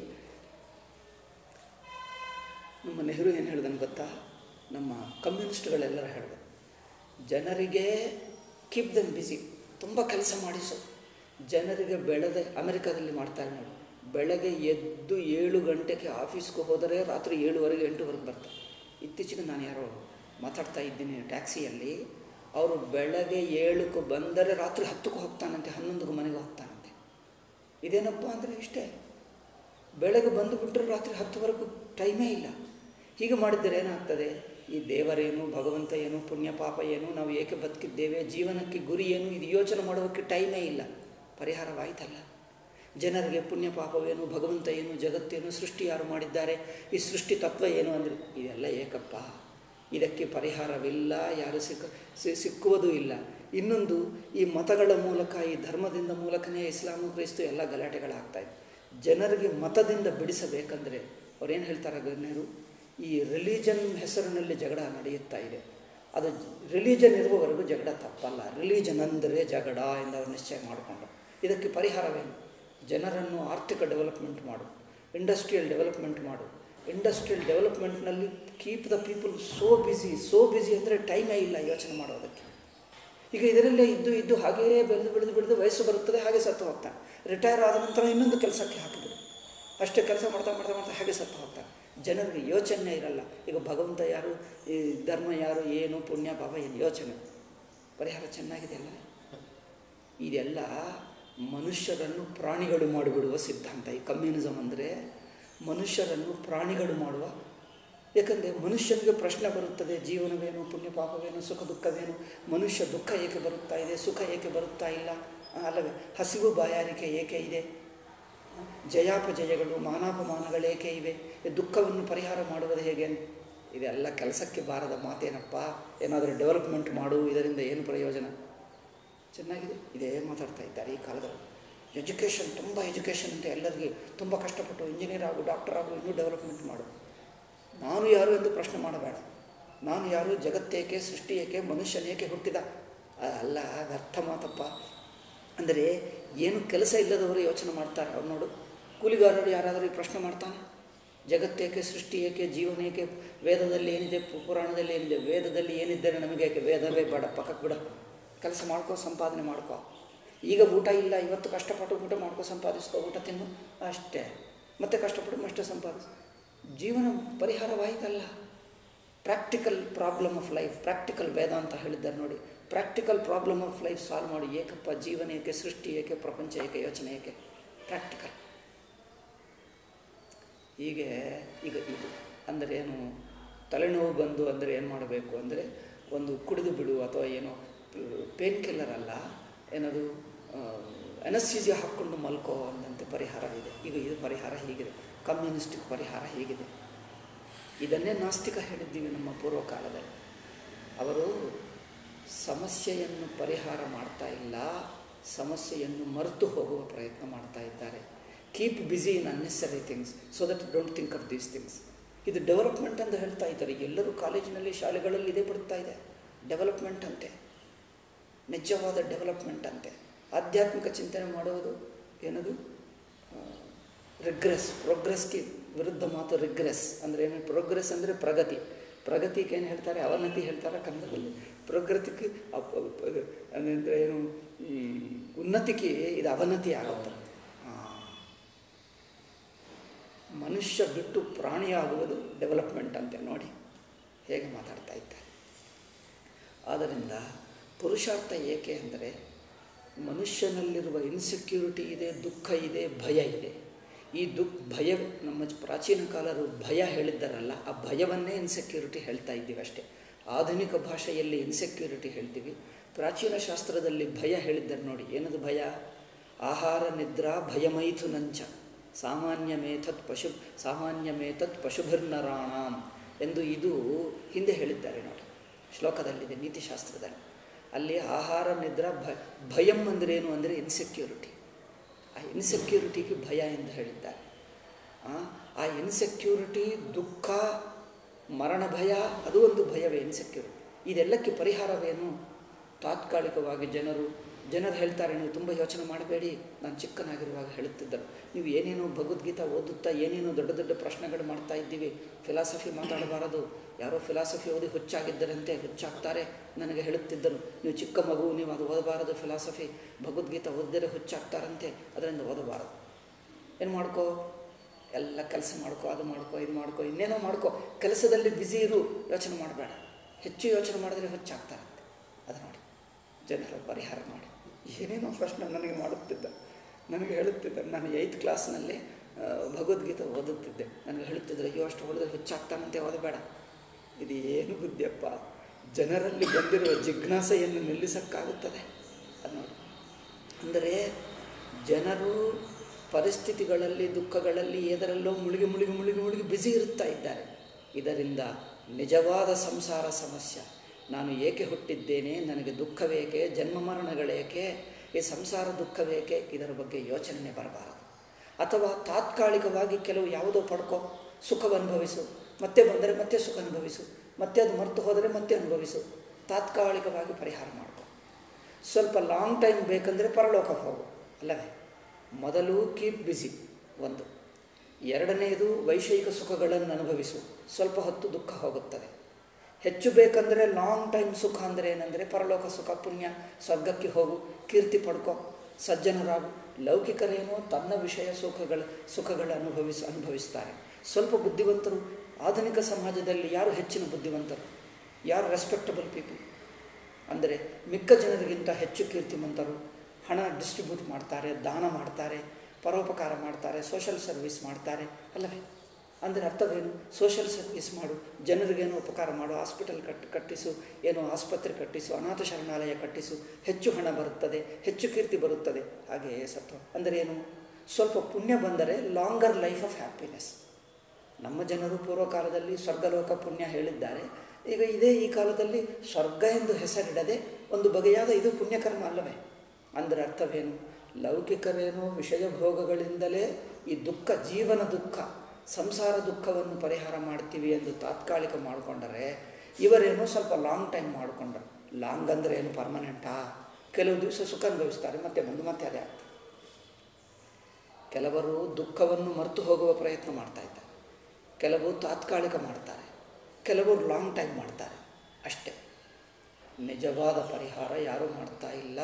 ನಮ್ಮ ನೆಹರು ಏನು ಹೇಳ್ದನು ಗೊತ್ತಾ ನಮ್ಮ ಕಮ್ಯುನಿಸ್ಟ್ಗಳೆಲ್ಲರ ಹೇಳಿದ್ರು ಜನರಿಗೆ ಕೀಪ್ ದಮ್ ಬ್ಯುಸಿ ತುಂಬ ಕೆಲಸ ಮಾಡಿಸು ಜನರಿಗೆ ಬೆಳೆದ ಅಮೆರಿಕಾದಲ್ಲಿ ಮಾಡ್ತಾರೆ ನೋಡಿ ಬೆಳಗ್ಗೆ ಎದ್ದು ಏಳು ಗಂಟೆಗೆ ಆಫೀಸ್ಗೆ ಹೋದರೆ ರಾತ್ರಿ ಏಳುವರೆಗೆ ಎಂಟುವರೆಗೆ ಬರ್ತಾರೆ ಇತ್ತೀಚೆಗೆ ನಾನು ಯಾರೋ ಮಾತಾಡ್ತಾ ಇದ್ದೀನಿ ಟ್ಯಾಕ್ಸಿಯಲ್ಲಿ ಅವರು ಬೆಳಗ್ಗೆ ಏಳಕ್ಕೆ ಬಂದರೆ ರಾತ್ರಿ ಹತ್ತಕ್ಕೆ ಹೋಗ್ತಾನಂತೆ ಹನ್ನೊಂದಕ್ಕೆ ಮನೆಗೆ ಹೋಗ್ತಾನಂತೆ ಇದೇನಪ್ಪ ಅಂದರೆ ಇಷ್ಟೇ ಬೆಳಗ್ಗೆ ಬಂದುಬಿಟ್ರೆ ರಾತ್ರಿ ಹತ್ತುವರೆಗೂ ಟೈಮೇ ಇಲ್ಲ ಹೀಗೆ ಮಾಡಿದರೆ ಏನಾಗ್ತದೆ ಈ ದೇವರೇನು ಭಗವಂತ ಏನು ಪುಣ್ಯ ಪಾಪ ಏನು ನಾವು ಏಕೆ ಬದುಕಿದ್ದೇವೆ ಜೀವನಕ್ಕೆ ಗುರಿ ಏನು ಇದು ಯೋಚನೆ ಮಾಡೋಕ್ಕೆ ಟೈಮೇ ಇಲ್ಲ ಪರಿಹಾರವಾಯಿತಲ್ಲ ಜನರಿಗೆ ಪುಣ್ಯ ಪಾಪವೇನು ಭಗವಂತ ಏನು ಜಗತ್ತೇನು ಸೃಷ್ಟಿ ಯಾರು ಮಾಡಿದ್ದಾರೆ ಈ ಸೃಷ್ಟಿ ತತ್ವ ಏನು ಅಂದರೆ ಇದೆಲ್ಲ ಏಕಪ್ಪ ಇದಕ್ಕೆ ಪರಿಹಾರವಿಲ್ಲ ಯಾರು ಸಿಕ್ಕ ಸಿಕ್ಕುವುದೂ ಇಲ್ಲ ಇನ್ನೊಂದು ಈ ಮತಗಳ ಮೂಲಕ ಈ ಧರ್ಮದಿಂದ ಮೂಲಕನೇ ಇಸ್ಲಾಮು ಕ್ರೈಸ್ತು ಎಲ್ಲ ಗಲಾಟೆಗಳಾಗ್ತಾಯಿದೆ ಜನರಿಗೆ ಮತದಿಂದ ಬಿಡಿಸಬೇಕಂದ್ರೆ ಅವ್ರೇನು ಹೇಳ್ತಾರೆ ಗಣ್ಯರು ಈ ರಿಲಿಜನ್ ಹೆಸರಿನಲ್ಲಿ ಜಗಳ ನಡೆಯುತ್ತಾ ಇದೆ ಅದು ರಿಲಿಜನ್ ಇರುವವರೆಗೂ ಜಗಳ ತಪ್ಪಲ್ಲ ರಿಲಿಜನ್ ಅಂದರೆ ಜಗಳ ಎಂದು ಅವರು ನಿಶ್ಚಯ ಮಾಡಿಕೊಂಡ್ರು ಇದಕ್ಕೆ ಪರಿಹಾರವೇನು ಜನರನ್ನು ಆರ್ಥಿಕ ಡೆವಲಪ್ಮೆಂಟ್ ಮಾಡು ಇಂಡಸ್ಟ್ರಿಯಲ್ ಡೆವಲಪ್ಮೆಂಟ್ ಮಾಡು ಇಂಡಸ್ಟ್ರಿಯಲ್ ಡೆವಲಪ್ಮೆಂಟ್ನಲ್ಲಿ keep the people so busy so busy ಅಂದರೆ ಟೈಮೇ ಇಲ್ಲ ಯೋಚನೆ ಮಾಡೋದಕ್ಕೆ ಈಗ ಇದರಲ್ಲೇ ಇದ್ದು ಇದ್ದು ಹಾಗೇ ಬೆಳೆದು ಬೆಳೆದು ಬೆಳೆದು ವಯಸ್ಸು ಬರುತ್ತದೆ ಹಾಗೆ ಸತ್ತು ಹೋಗ್ತಾನೆ ರಿಟೈರ್ ಆದ ನಂತರ ಇನ್ನೊಂದು ಕೆಲಸಕ್ಕೆ ಹಾಕಿದ್ರು ಅಷ್ಟೇ ಕೆಲಸ ಮಾಡ್ತಾ ಮಾಡ್ತಾ ಮಾಡ್ತಾ ಹಾಗೆ ಸತ್ತು ಹೋಗ್ತಾನೆ ಜನರಿಗೆ ಯೋಚನೆ ಇರಲ್ಲ ಈಗ ಭಗವಂತ ಯಾರು ಈ ಧರ್ಮ ಯಾರು ಏನು ಪುಣ್ಯ ಪಾಪ ಏನು ಯೋಚನೆ ಪರಿಹಾರ ಚೆನ್ನಾಗಿದೆ ಅಲ್ಲ ಇದೆಲ್ಲ ಮನುಷ್ಯರನ್ನು ಪ್ರಾಣಿಗಳು ಮಾಡಿಬಿಡುವ ಸಿದ್ಧಾಂತ ಈ ಕಮ್ಯುನಿಸಮ್ ಅಂದರೆ ಮನುಷ್ಯರನ್ನು ಪ್ರಾಣಿಗಳು ಮಾಡುವ ಏಕೆಂದರೆ ಮನುಷ್ಯನಿಗೆ ಪ್ರಶ್ನೆ ಬರುತ್ತದೆ ಜೀವನವೇನು ಪುಣ್ಯ ಪಾಪವೇನು ಸುಖ ದುಃಖವೇನು ಮನುಷ್ಯ ದುಃಖ ಏಕೆ ಬರುತ್ತಾ ಇದೆ ಸುಖ ಏಕೆ ಬರುತ್ತಾ ಇಲ್ಲ ಅಲ್ಲವೇ ಹಸಿವು ಬಾಯಾರಿಕೆ ಏಕೆ ಇದೆ ಜಯಾಪಜಯಗಳು ಮಾನಾಪಮಾನಗಳೇಕೆ ಇವೆ ಈ ದುಃಖವನ್ನು ಪರಿಹಾರ ಮಾಡುವುದು ಹೇಗೆ ಇದೆಲ್ಲ ಕೆಲಸಕ್ಕೆ ಬಾರದ ಮಾತೇನಪ್ಪ ಏನಾದರೂ ಡೆವಲಪ್ಮೆಂಟ್ ಮಾಡು ಇದರಿಂದ ಏನು ಪ್ರಯೋಜನ ಚೆನ್ನಾಗಿದೆ ಇದೇ ಮಾತಾಡ್ತಾ ಇದ್ದಾರೆ ಈ ಕಾಲದಲ್ಲಿ ಎಜುಕೇಷನ್ ತುಂಬ ಎಜುಕೇಷನ್ ಅಂತ ಎಲ್ಲರಿಗೆ ತುಂಬ ಕಷ್ಟಪಟ್ಟು ಇಂಜಿನಿಯರ್ ಆಗು ಡಾಕ್ಟರ್ ಆಗು ಇನ್ನೂ ಡೆವಲಪ್ಮೆಂಟ್ ಮಾಡು ನಾನು ಯಾರು ಎಂದು ಪ್ರಶ್ನೆ ಮಾಡಬೇಡ ನಾನು ಯಾರು ಜಗತ್ತೇಕೆ ಸೃಷ್ಟಿ ಏಕೆ ಮನುಷ್ಯನೇಕೆ ಹುಟ್ಟಿದ ಅಲ್ಲ ವ್ಯರ್ಥ ಮಾತಪ್ಪ ಅಂದರೆ ಏನು ಕೆಲಸ ಇಲ್ಲದವರು ಯೋಚನೆ ಮಾಡ್ತಾರೆ ಅವ್ರು ನೋಡು ಕೂಲಿಗಾರರು ಯಾರಾದರೂ ಈ ಪ್ರಶ್ನೆ ಮಾಡ್ತಾನೆ ಜಗತ್ತೇಕೆ ಸೃಷ್ಟಿ ಏಕೆ ಜೀವನ ಏಕೆ ವೇದದಲ್ಲಿ ಏನಿದೆ ಪು- ಪುರಾಣದಲ್ಲಿ ಏನಿದೆ ವೇದದಲ್ಲಿ ಏನಿದ್ದರೆ ನಮಗೆ ಏಕೆ ವೇದವೇ ಬೇಡ ಪಕ್ಕಕ್ಕೆ ಬಿಡ ಕೆಲಸ ಮಾಡ್ಕೋ ಸಂಪಾದನೆ ಮಾಡ್ಕೋ ಈಗ ಊಟ ಇಲ್ಲ ಇವತ್ತು ಕಷ್ಟಪಟ್ಟು ಊಟ ಮಾಡ್ಕೋ ಸಂಪಾದಿಸ್ಕೋ ಊಟ ತಿನ್ನು ಅಷ್ಟೇ ಮತ್ತೆ ಕಷ್ಟಪಟ್ಟು ಅಷ್ಟೇ ಸಂಪಾದಿಸು ಜೀವನ ಪರಿಹಾರವಾಯಿತಲ್ಲ practical problem of life practical Veda ಅಂತ ಹೇಳಿದ್ದಾರೆ ನೋಡಿ practical problem of life solve ಮಾಡಿ ಏಕಪ್ಪ ಜೀವನ ಏಕೆ ಸೃಷ್ಟಿ ಏಕೆ ಪ್ರಪಂಚ ಏಕೆ ಯೋಚನೆ ಏಕೆ ಪ್ರಾಕ್ಟಿಕಲ್ ಹೀಗೆ ಈಗ ಇದು ಅಂದರೆ ಏನು ತಲೆನೋವು ಬಂದು ಅಂದರೆ ಏನು ಮಾಡಬೇಕು ಅಂದರೆ ಒಂದು ಕುಡಿದು ಬಿಡು ಅಥವಾ ಏನೋ ಪೇನ್ ಕಿಲ್ಲರ್ ಅಲ್ಲ ಏನದು ಎನಸ್ಸಿಸಿಯ ಹಾಕ್ಕೊಂಡು ಮಲ್ಕೋ ಅಂದಂತೆ ಪರಿಹಾರವಿದೆ ಈಗ ಇದು ಪರಿಹಾರ ಹೀಗಿದೆ ಕಮ್ಯುನಿಸ್ಟಿಕ್ ಪರಿಹಾರ ಹೀಗಿದೆ ಇದನ್ನೇ ನಾಸ್ತಿಕ ಹೇಳಿದ್ದೀವಿ ನಮ್ಮ ಪೂರ್ವಕಾಲದಲ್ಲಿ ಅವರು ಸಮಸ್ಯೆಯನ್ನು ಪರಿಹಾರ ಮಾಡ್ತಾ ಇಲ್ಲ ಸಮಸ್ಯೆಯನ್ನು ಮರೆತು ಹೋಗುವ ಪ್ರಯತ್ನ ಮಾಡ್ತಾ ಇದ್ದಾರೆ keep busy in unnecessary things so that don't think of these things ಇದು ಡೆವಲಪ್ಮೆಂಟ್ ಅಂತ ಹೇಳ್ತಾ ಇದ್ದಾರೆ ಎಲ್ಲರೂ ಕಾಲೇಜಿನಲ್ಲಿ ಶಾಲೆಗಳಲ್ಲಿ ಇದೇ ಬಿಡ್ತಾ ಇದೆ ಡೆವಲಪ್ಮೆಂಟ್ ಅಂತೆ ನಿಜವಾದ ಡೆವಲಪ್ಮೆಂಟ್ ಅಂತೆ ಆಧ್ಯಾತ್ಮಿಕ ಚಿಂತನೆ ಮಾಡುವುದು ಏನದು ರಿಗ್ರೆಸ್ ಪ್ರೋಗ್ರೆಸ್ಗೆ ವಿರುದ್ಧ ಮಾತು ರಿಗ್ರೆಸ್ ಅಂದರೆ ಏನು ಪ್ರೋಗ್ರೆಸ್ ಅಂದರೆ ಪ್ರಗತಿ ಪ್ರಗತಿಗೆ ಏನು ಹೇಳ್ತಾರೆ ಅವನತಿ ಹೇಳ್ತಾರೆ ಕನ್ನಡದಲ್ಲಿ ಪ್ರಗತಿಗೆ ಅಪ್- ಅಪ್- ಅಂದರೆ ಏನು ಹ್ಮ್, ಉನ್ನತಿಗೆ ಇದು ಅವನತಿ ಆಗುತ್ತೆ ಆ. ಮನುಷ್ಯ ಬಿಟ್ಟು ಪ್ರಾಣಿಯಾಗುವುದು ಡೆವಲಪ್ಮೆಂಟ್ ಅಂತೆ ನೋಡಿ ಹೇಗೆ ಮಾತಾಡ್ತಾ ಇದ್ದಾರೆ ಆದ್ದರಿಂದ ಪುರುಷಾರ್ಥ ಏಕೆ ಅಂದರೆ ಮನುಷ್ಯನಲ್ಲಿರುವ ಇನ್ಸೆಕ್ಯೂರಿಟಿ ಇದೆ ದುಃಖ ಇದೆ ಭಯ ಇದೆ ಈ ದುಃಖ ಭಯ ನಮ್ಮ ಪ್ರಾಚೀನ ಕಾಲರು ಭಯ ಹೇಳಿದ್ದಾರಲ್ಲ ಆ ಭಯವನ್ನೇ ಇನ್ಸೆಕ್ಯೂರಿಟಿ ಹೇಳ್ತಾ ಇದ್ದೀವಿ ಅಷ್ಟೇ ಆಧುನಿಕ ಭಾಷೆಯಲ್ಲಿ ಇನ್ಸೆಕ್ಯೂರಿಟಿ ಹೇಳ್ತೀವಿ ಪ್ರಾಚೀನ ಶಾಸ್ತ್ರದಲ್ಲಿ ಭಯ ಹೇಳಿದ್ದಾರೆ ನೋಡಿ ಏನದು ಭಯ ಆಹಾರ ನಿದ್ರಾ ಭಯಮೈಥುನಂಚ ಸಾಮಾನ್ಯ ಮೇಥತ್ ಪಶು ಸಾಮಾನ್ಯ ಮೇಥತ್ ಪಶುಭಿರ್ನರಾಣಾಂ ಎಂದು ಇದು ಹಿಂದೆ ಹೇಳಿದ್ದಾರೆ ನೋಡಿ ಶ್ಲೋಕದಲ್ಲಿದೆ ನೀತಿಶಾಸ್ತ್ರದಲ್ಲಿ ಅಲ್ಲಿ ಆಹಾರ ನಿದ್ರಾ ಭ ಭಯಂ ಅಂದರೆ ಏನು ಅಂದರೆ ಇನ್ಸೆಕ್ಯೂರಿಟಿ ಆ ಇನ್ಸೆಕ್ಯೂರಿಟಿಗೆ ಭಯ ಎಂದು ಹೇಳಿದ್ದಾರೆ ಆ, ಆ ಇನ್ಸೆಕ್ಯೂರಿಟಿ ದುಃಖ ಮರಣ ಭಯ ಅದು ಒಂದು ಭಯವೇ ಇನ್ಸೆಕ್ಯೂರಿಟಿ ಇದೆಲ್ಲಕ್ಕೆ ಪರಿಹಾರವೇನು ತಾತ್ಕಾಲಿಕವಾಗಿ ಜನರು ಜನರು ಹೇಳ್ತಾರೆ ನೀವು ತುಂಬ ಯೋಚನೆ ಮಾಡಬೇಡಿ ನಾನು ಚಿಕ್ಕನಾಗಿರುವಾಗ ಹೇಳುತ್ತಿದ್ದರು ನೀವು ಏನೇನೋ ಭಗವದ್ಗೀತಾ ಓದುತ್ತಾ ಏನೇನೋ ದೊಡ್ಡ ದೊಡ್ಡ ಪ್ರಶ್ನೆಗಳು ಮಾಡ್ತಾ ಇದ್ದೀವಿ ಫಿಲಾಸಫಿ ಮಾತಾಡಬಾರದು ಯಾರೋ ಫಿಲಾಸಫಿ ಓದಿ ಹುಚ್ಚಾಗಿದ್ದರಂತೆ ಹುಚ್ಚಾಗ್ತಾರೆ ನನಗೆ ಹೇಳುತ್ತಿದ್ದರು ನೀವು ಚಿಕ್ಕ ಮಗು ನೀವು ಅದು ಓದಬಾರದು ಫಿಲಾಸಫಿ ಭಗವದ್ಗೀತಾ ಓದಿದರೆ ಹುಚ್ಚಾಗ್ತಾರಂತೆ ಅದರಿಂದ ಓದಬಾರದು ಏನು ಮಾಡ್ಕೋ ಎಲ್ಲ ಕೆಲಸ ಮಾಡ್ಕೋ ಅದು ಮಾಡ್ಕೋ ಇದು ಮಾಡ್ಕೋ ಇನ್ನೇನೋ ಮಾಡ್ಕೋ ಕೆಲಸದಲ್ಲಿ ಬ್ಯುಸಿ ಇರು ಯೋಚನೆ ಮಾಡಬೇಡ ಹೆಚ್ಚು ಯೋಚನೆ ಮಾಡಿದ್ರೆ ಹುಚ್ಚಾಗ್ತಾರಂತೆ ಅದು ನೋಡಿ ಜನರ ಪರಿಹಾರ ಮಾಡಿ ಏನೇನೋ ಪ್ರಶ್ನೆ ನನಗೆ ಮಾಡುತ್ತಿದ್ದ ನನಗೆ ಹೇಳುತ್ತಿದ್ದ ನಾನು ಏಯ್ತ್ ಕ್ಲಾಸ್ನಲ್ಲಿ ಆ, ಭಗವದ್ಗೀತೆ ಓದುತ್ತಿದ್ದೆ ನನಗೆ ಹೇಳುತ್ತಿದ್ದರು ಅಯ್ಯೋ ಅಷ್ಟು ಓದಿದ್ರೆ ಹುಚ್ಚಾಗ್ತಾನಂತೆ ಓದಬೇಡ ಇದು ಏನು ಬುದ್ಧಿಯಪ್ಪ ಜನರಲ್ಲಿ ಬಂದಿರುವ ಜಿಜ್ಞಾಸೆಯನ್ನು ನಿಲ್ಲಿಸಕ್ಕಾಗುತ್ತದೆ ಅದು ನೋಡಿ ಅಂದರೆ ಜನರು ಪರಿಸ್ಥಿತಿಗಳಲ್ಲಿ ದುಃಖಗಳಲ್ಲಿ ಎದರಲ್ಲೋ ಮುಳುಗಿ ಮುಳುಗಿ ಮುಳುಗಿ ಮುಳುಗಿ ಬ್ಯುಸಿ ಇರುತ್ತಾ ಇದ್ದಾರೆ ಇದರಿಂದ ನಿಜವಾದ ಸಂಸಾರ ಸಮಸ್ಯೆ ನಾನು ಏಕೆ ಹುಟ್ಟಿದ್ದೇನೆ ನನಗೆ ದುಃಖವೇಕೆ ಜನ್ಮ ಮರಣಗಳೇಕೆ ಈ ಸಂಸಾರ ದುಃಖವೇಕೆ ಇದರ ಬಗ್ಗೆ ಯೋಚನೆ ಬರಬಾರದು ಅಥವಾ ತಾತ್ಕಾಲಿಕವಾಗಿ ಕೆಲವು ಯಾವುದೋ ಪಡ್ಕೋ ಸುಖವ ಅನುಭವಿಸು ಮತ್ತೆ ಬಂದರೆ ಮತ್ತೆ ಸುಖ ಅನುಭವಿಸು ಮತ್ತೆ ಅದು ಮರೆತು ಹೋದರೆ ಮತ್ತೆ ಅನುಭವಿಸು ತಾತ್ಕಾಲಿಕವಾಗಿ ಪರಿಹಾರ ಮಾಡ್ಕೊ ಸ್ವಲ್ಪ ಲಾಂಗ್ ಟೈಮ್ ಬೇಕಂದರೆ ಪರಲೋಕ ಹೋಗು ಅಲ್ಲವೇ ಮೊದಲು ಕೀಪ್ ಬ್ಯುಸಿ ಒಂದು ಎರಡನೆಯದು ವೈಷಯಿಕ ಸುಖಗಳನ್ನು ಅನುಭವಿಸು ಸ್ವಲ್ಪ ಹೊತ್ತು ದುಃಖ ಹೋಗುತ್ತದೆ ಹೆಚ್ಚು ಬೇಕಂದರೆ ಲಾಂಗ್ ಟೈಮ್ ಸುಖ ಅಂದರೆ ಏನಂದರೆ ಪರಲೋಕ ಸುಖ ಪುಣ್ಯ ಸ್ವರ್ಗಕ್ಕೆ ಹೋಗು ಕೀರ್ತಿ ಪಡ್ಕೊ ಸಜ್ಜನರಾಗು ಲೌಕಿಕರೇನೋ ತನ್ನ ವಿಷಯ ಸುಖಗಳ ಸುಖಗಳ ಅನುಭವಿಸ ಅನುಭವಿಸ್ತಾರೆ ಸ್ವಲ್ಪ ಬುದ್ಧಿವಂತರು ಆಧುನಿಕ ಸಮಾಜದಲ್ಲಿ ಯಾರು ಹೆಚ್ಚಿನ ಬುದ್ಧಿವಂತರು ಯಾರು ರೆಸ್ಪೆಕ್ಟಬಲ್ ಪೀಪಲ್ ಅಂದರೆ ಮಿಕ್ಕ ಜನರಿಗಿಂತ ಹೆಚ್ಚು ಕೀರ್ತಿಮಂತರು ಹಣ ಡಿಸ್ಟ್ರಿಬ್ಯೂಟ್ ಮಾಡ್ತಾರೆ ದಾನ ಮಾಡ್ತಾರೆ ಪರೋಪಕಾರ ಮಾಡ್ತಾರೆ ಸೋಷಲ್ ಸರ್ವಿಸ್ ಮಾಡ್ತಾರೆ ಅಲ್ಲವೇ ಅಂದರೆ ಅರ್ಥವೇನು ಸೋಷಿಯಲ್ ಸರ್ವಿಸ್ ಮಾಡು ಜನರಿಗೇನೋ ಉಪಕಾರ ಮಾಡು ಹಾಸ್ಪಿಟಲ್ ಕಟ್ ಕಟ್ಟಿಸು ಏನೋ ಆಸ್ಪತ್ರೆ ಕಟ್ಟಿಸು ಅನಾಥ ಶರಣಾಲಯ ಕಟ್ಟಿಸು ಹೆಚ್ಚು ಹಣ ಬರುತ್ತದೆ ಹೆಚ್ಚು ಕೀರ್ತಿ ಬರುತ್ತದೆ ಹಾಗೆಯೇ ಸತ್ವ ಅಂದರೆ ಏನು ಸ್ವಲ್ಪ ಪುಣ್ಯ ಬಂದರೆ ಲಾಂಗರ್ ಲೈಫ್ ಆಫ್ ಹ್ಯಾಪಿನೆಸ್ ನಮ್ಮ ಜನರು ಪೂರ್ವಕಾಲದಲ್ಲಿ ಸ್ವರ್ಗಲೋಕ ಪುಣ್ಯ ಹೇಳಿದ್ದಾರೆ ಈಗ ಇದೇ ಈ ಕಾಲದಲ್ಲಿ ಸ್ವರ್ಗ ಎಂದು ಹೆಸರಿಡದೆ ಒಂದು ಬಗೆಯಾದ ಇದು ಪುಣ್ಯಕರ್ಮ ಅಲ್ಲವೇ ಅಂದರೆ ಅರ್ಥವೇನು ಲೌಕಿಕರೇನೋ ವಿಷಯ ಭೋಗಗಳಿಂದಲೇ ಈ ದುಃಖ ಜೀವನ ದುಃಖ ಸಂಸಾರ ದುಃಖವನ್ನು ಪರಿಹಾರ ಮಾಡ್ತೀವಿ ಎಂದು ತಾತ್ಕಾಲಿಕ ಮಾಡಿಕೊಂಡರೆ ಇವರೇನೋ ಸ್ವಲ್ಪ ಲಾಂಗ್ ಟೈಮ್ ಮಾಡಿಕೊಂಡ್ರು ಲಾಂಗ್ ಅಂದರೆ ಏನು ಪರ್ಮನೆಂಟಾ ಕೆಲವು ದಿವಸ ಸುಖ ಅನುಭವಿಸ್ತಾರೆ ಮತ್ತೆ ಬಂದು ಮತ್ತೆ ಅದೇ ಆಗ್ತದೆ ಕೆಲವರು ದುಃಖವನ್ನು ಮರೆತು ಹೋಗುವ ಪ್ರಯತ್ನ ಮಾಡ್ತಾ ಇದ್ದಾರೆ ಕೆಲವು ತಾತ್ಕಾಲಿಕ ಮಾಡ್ತಾರೆ ಕೆಲವರು ಲಾಂಗ್ ಟೈಮ್ ಮಾಡ್ತಾರೆ ಅಷ್ಟೇ ನಿಜವಾದ ಪರಿಹಾರ ಯಾರೂ ಮಾಡ್ತಾ ಇಲ್ಲ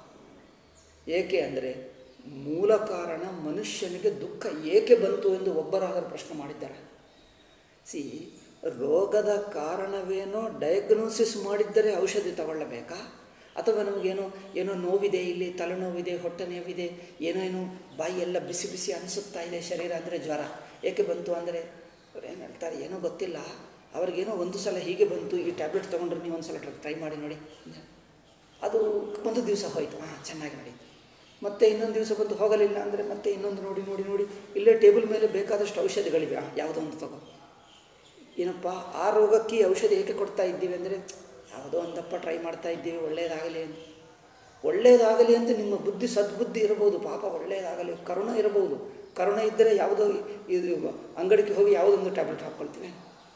ಏಕೆ ಅಂದರೆ ಮೂಲ ಕಾರಣ ಮನುಷ್ಯನಿಗೆ ದುಃಖ ಏಕೆ ಬಂತು ಎಂದು ಒಬ್ಬರಾದರೂ ಪ್ರಶ್ನೆ ಮಾಡಿದ್ದಾರೆ ಸಿ ರೋಗದ ಕಾರಣವೇನೋ ಡಯಾಗ್ನೋಸಿಸ್ ಮಾಡಿದ್ದರೆ ಔಷಧಿ ತಗೊಳ್ಳಬೇಕಾ ಅಥವಾ ನಮಗೇನೋ ಏನೋ ನೋವಿದೆ ಇಲ್ಲಿ ತಲೆನೋವಿದೆ ಹೊಟ್ಟೆ ನೋವಿದೆ ಏನೋ ಏನೋ ಬಾಯಿ ಎಲ್ಲ ಬಿಸಿ ಬಿಸಿ ಅನಿಸುತ್ತಾ ಇದೆ ಶರೀರ ಅಂದರೆ ಜ್ವರ ಏಕೆ ಬಂತು ಅಂದರೆ ಅವ್ರು ಏನು ಹೇಳ್ತಾರೆ ಏನೋ ಗೊತ್ತಿಲ್ಲ ಅವ್ರಿಗೇನೋ ಒಂದು ಸಲ ಹೀಗೆ ಬಂತು ಈ ಟ್ಯಾಬ್ಲೆಟ್ ತೊಗೊಂಡ್ರೆ ನೀವು ಒಂದು ಸಲ ಟ್ರೈ ಮಾಡಿ ನೋಡಿ ಅದು ಒಂದು ದಿವಸ ಹೋಯಿತು ಹಾಂ ಚೆನ್ನಾಗಿ ನಡೀತು ಮತ್ತೆ ಇನ್ನೊಂದು ದಿವಸ ಬಂದು ಹೋಗಲಿಲ್ಲ ಅಂದರೆ ಮತ್ತೆ ಇನ್ನೊಂದು ನೋಡಿ ನೋಡಿ ನೋಡಿ ಇಲ್ಲೇ ಟೇಬಲ್ ಮೇಲೆ ಬೇಕಾದಷ್ಟು ಔಷಧಿಗಳಿವೆ ಆ, ಯಾವುದೋ ಒಂದು ತಗೋ ಏನಪ್ಪ ಆ ರೋಗಕ್ಕೆ ಈ ಔಷಧಿ ಏಕೆ ಕೊಡ್ತಾ ಇದ್ದೀವಿ ಅಂದರೆ ಯಾವುದೋ ಒಂದಪ್ಪ ಟ್ರೈ ಮಾಡ್ತಾ ಇದ್ದೀವಿ ಒಳ್ಳೆಯದಾಗಲಿ ಅಂತ ಒಳ್ಳೆಯದಾಗಲಿ ಅಂತ ನಿಮ್ಮ ಬುದ್ಧಿ ಸದ್ಬುದ್ಧಿ ಇರಬಹುದು ಪಾಪ ಒಳ್ಳೆಯದಾಗಲಿ ಕರುಣ ಇರಬಹುದು ಕರುಣ ಇದ್ದರೆ ಯಾವುದೋ ಇದು ಅಂಗಡಿಗೆ ಹೋಗಿ ಯಾವುದೊಂದು ಟ್ಯಾಬ್ಲೆಟ್ ಹಾಕ್ಕೊಳ್ತೀವಿ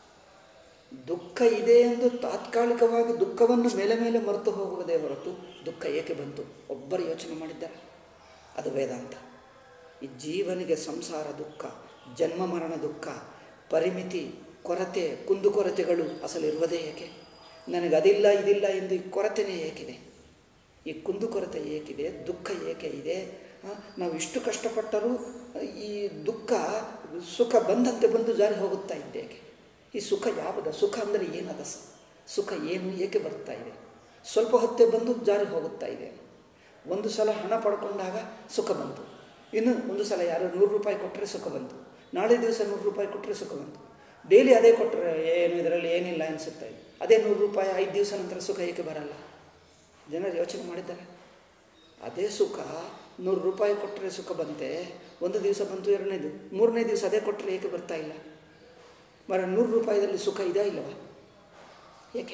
ದುಃಖ ಇದೆ ಎಂದು ತಾತ್ಕಾಲಿಕವಾಗಿ ದುಃಖವನ್ನು ಮೇಲೆ ಮೇಲೆ ಮರೆತು ಹೋಗುವುದೇ ಹೊರತು ದುಃಖ ಏಕೆ ಬಂತು ಒಬ್ಬರು ಯೋಚನೆ ಮಾಡಿದ್ದಾರೆ ಅದು ವೇದಾಂತ ಈ ಜೀವನಿಗೆ ಸಂಸಾರ ದುಃಖ ಜನ್ಮ ಮರಣ ದುಃಖ ಪರಿಮಿತಿ ಕೊರತೆ ಕುಂದುಕೊರತೆಗಳು ಅಸಲು ಇರುವುದೇ ಏಕೆ ನನಗೆ ಅದಿಲ್ಲ ಇದಿಲ್ಲ ಎಂದು ಈ ಕೊರತೆನೇ ಏಕಿದೆ ಈ ಕುಂದುಕೊರತೆ ಏಕಿದೆ ದುಃಖ ಏಕೆ ಇದೆ ಆ, ನಾವು ಇಷ್ಟು ಕಷ್ಟಪಟ್ಟರೂ ಈ ದುಃಖ ಸುಖ ಬಂದಂತೆ ಬಂದು ಜಾರಿ ಹೋಗುತ್ತಾ ಇದ್ದೇಕೆ ಈ ಸುಖ ಯಾವುದ ಸುಖ ಅಂದರೆ ಏನದ ಸ- ಸುಖ ಏನು ಏಕೆ ಬರ್ತಾ ಇದೆ ಸ್ವಲ್ಪ ಹೊತ್ತೇ ಬಂದು ಜಾರಿ ಹೋಗುತ್ತಾ ಇದೆ ಒಂದು ಸಲ ಹಣ ಪಡ್ಕೊಂಡಾಗ ಸುಖ ಬಂತು ಇನ್ನು ಒಂದು ಸಲ ಯಾರೋ ನೂರು ರೂಪಾಯಿ ಕೊಟ್ಟರೆ ಸುಖ ಬಂತು ನಾಳೆ ದಿವಸ ನೂರು ರೂಪಾಯಿ ಕೊಟ್ಟರೆ ಸುಖ ಬಂತು ಡೈಲಿ ಅದೇ ಕೊಟ್ಟರೆ ಏನು ಇದರಲ್ಲಿ ಏನಿಲ್ಲ ಅನಿಸುತ್ತಾ ಇದೆ ಅದೇ ನೂರು ರೂಪಾಯಿ ಐದು ದಿವಸ ನಂತರ ಸುಖ ಏಕೆ ಬರಲ್ಲ ಜನರು ಯೋಚನೆ ಮಾಡಿದ್ದಾರೆ ಅದೇ ಸುಖ ನೂರು ರೂಪಾಯಿ ಕೊಟ್ಟರೆ ಸುಖ ಬಂತೆ ಒಂದು ದಿವಸ ಬಂತು ಎರಡನೇದು ಮೂರನೇ ದಿವಸ ಅದೇ ಕೊಟ್ಟರೆ ಏಕೆ ಬರ್ತಾ ಇಲ್ಲ ಮರ ನೂರು ರೂಪಾಯಿದಲ್ಲಿ ಸುಖ ಇದಾ ಇಲ್ಲವಾ ಏಕೆ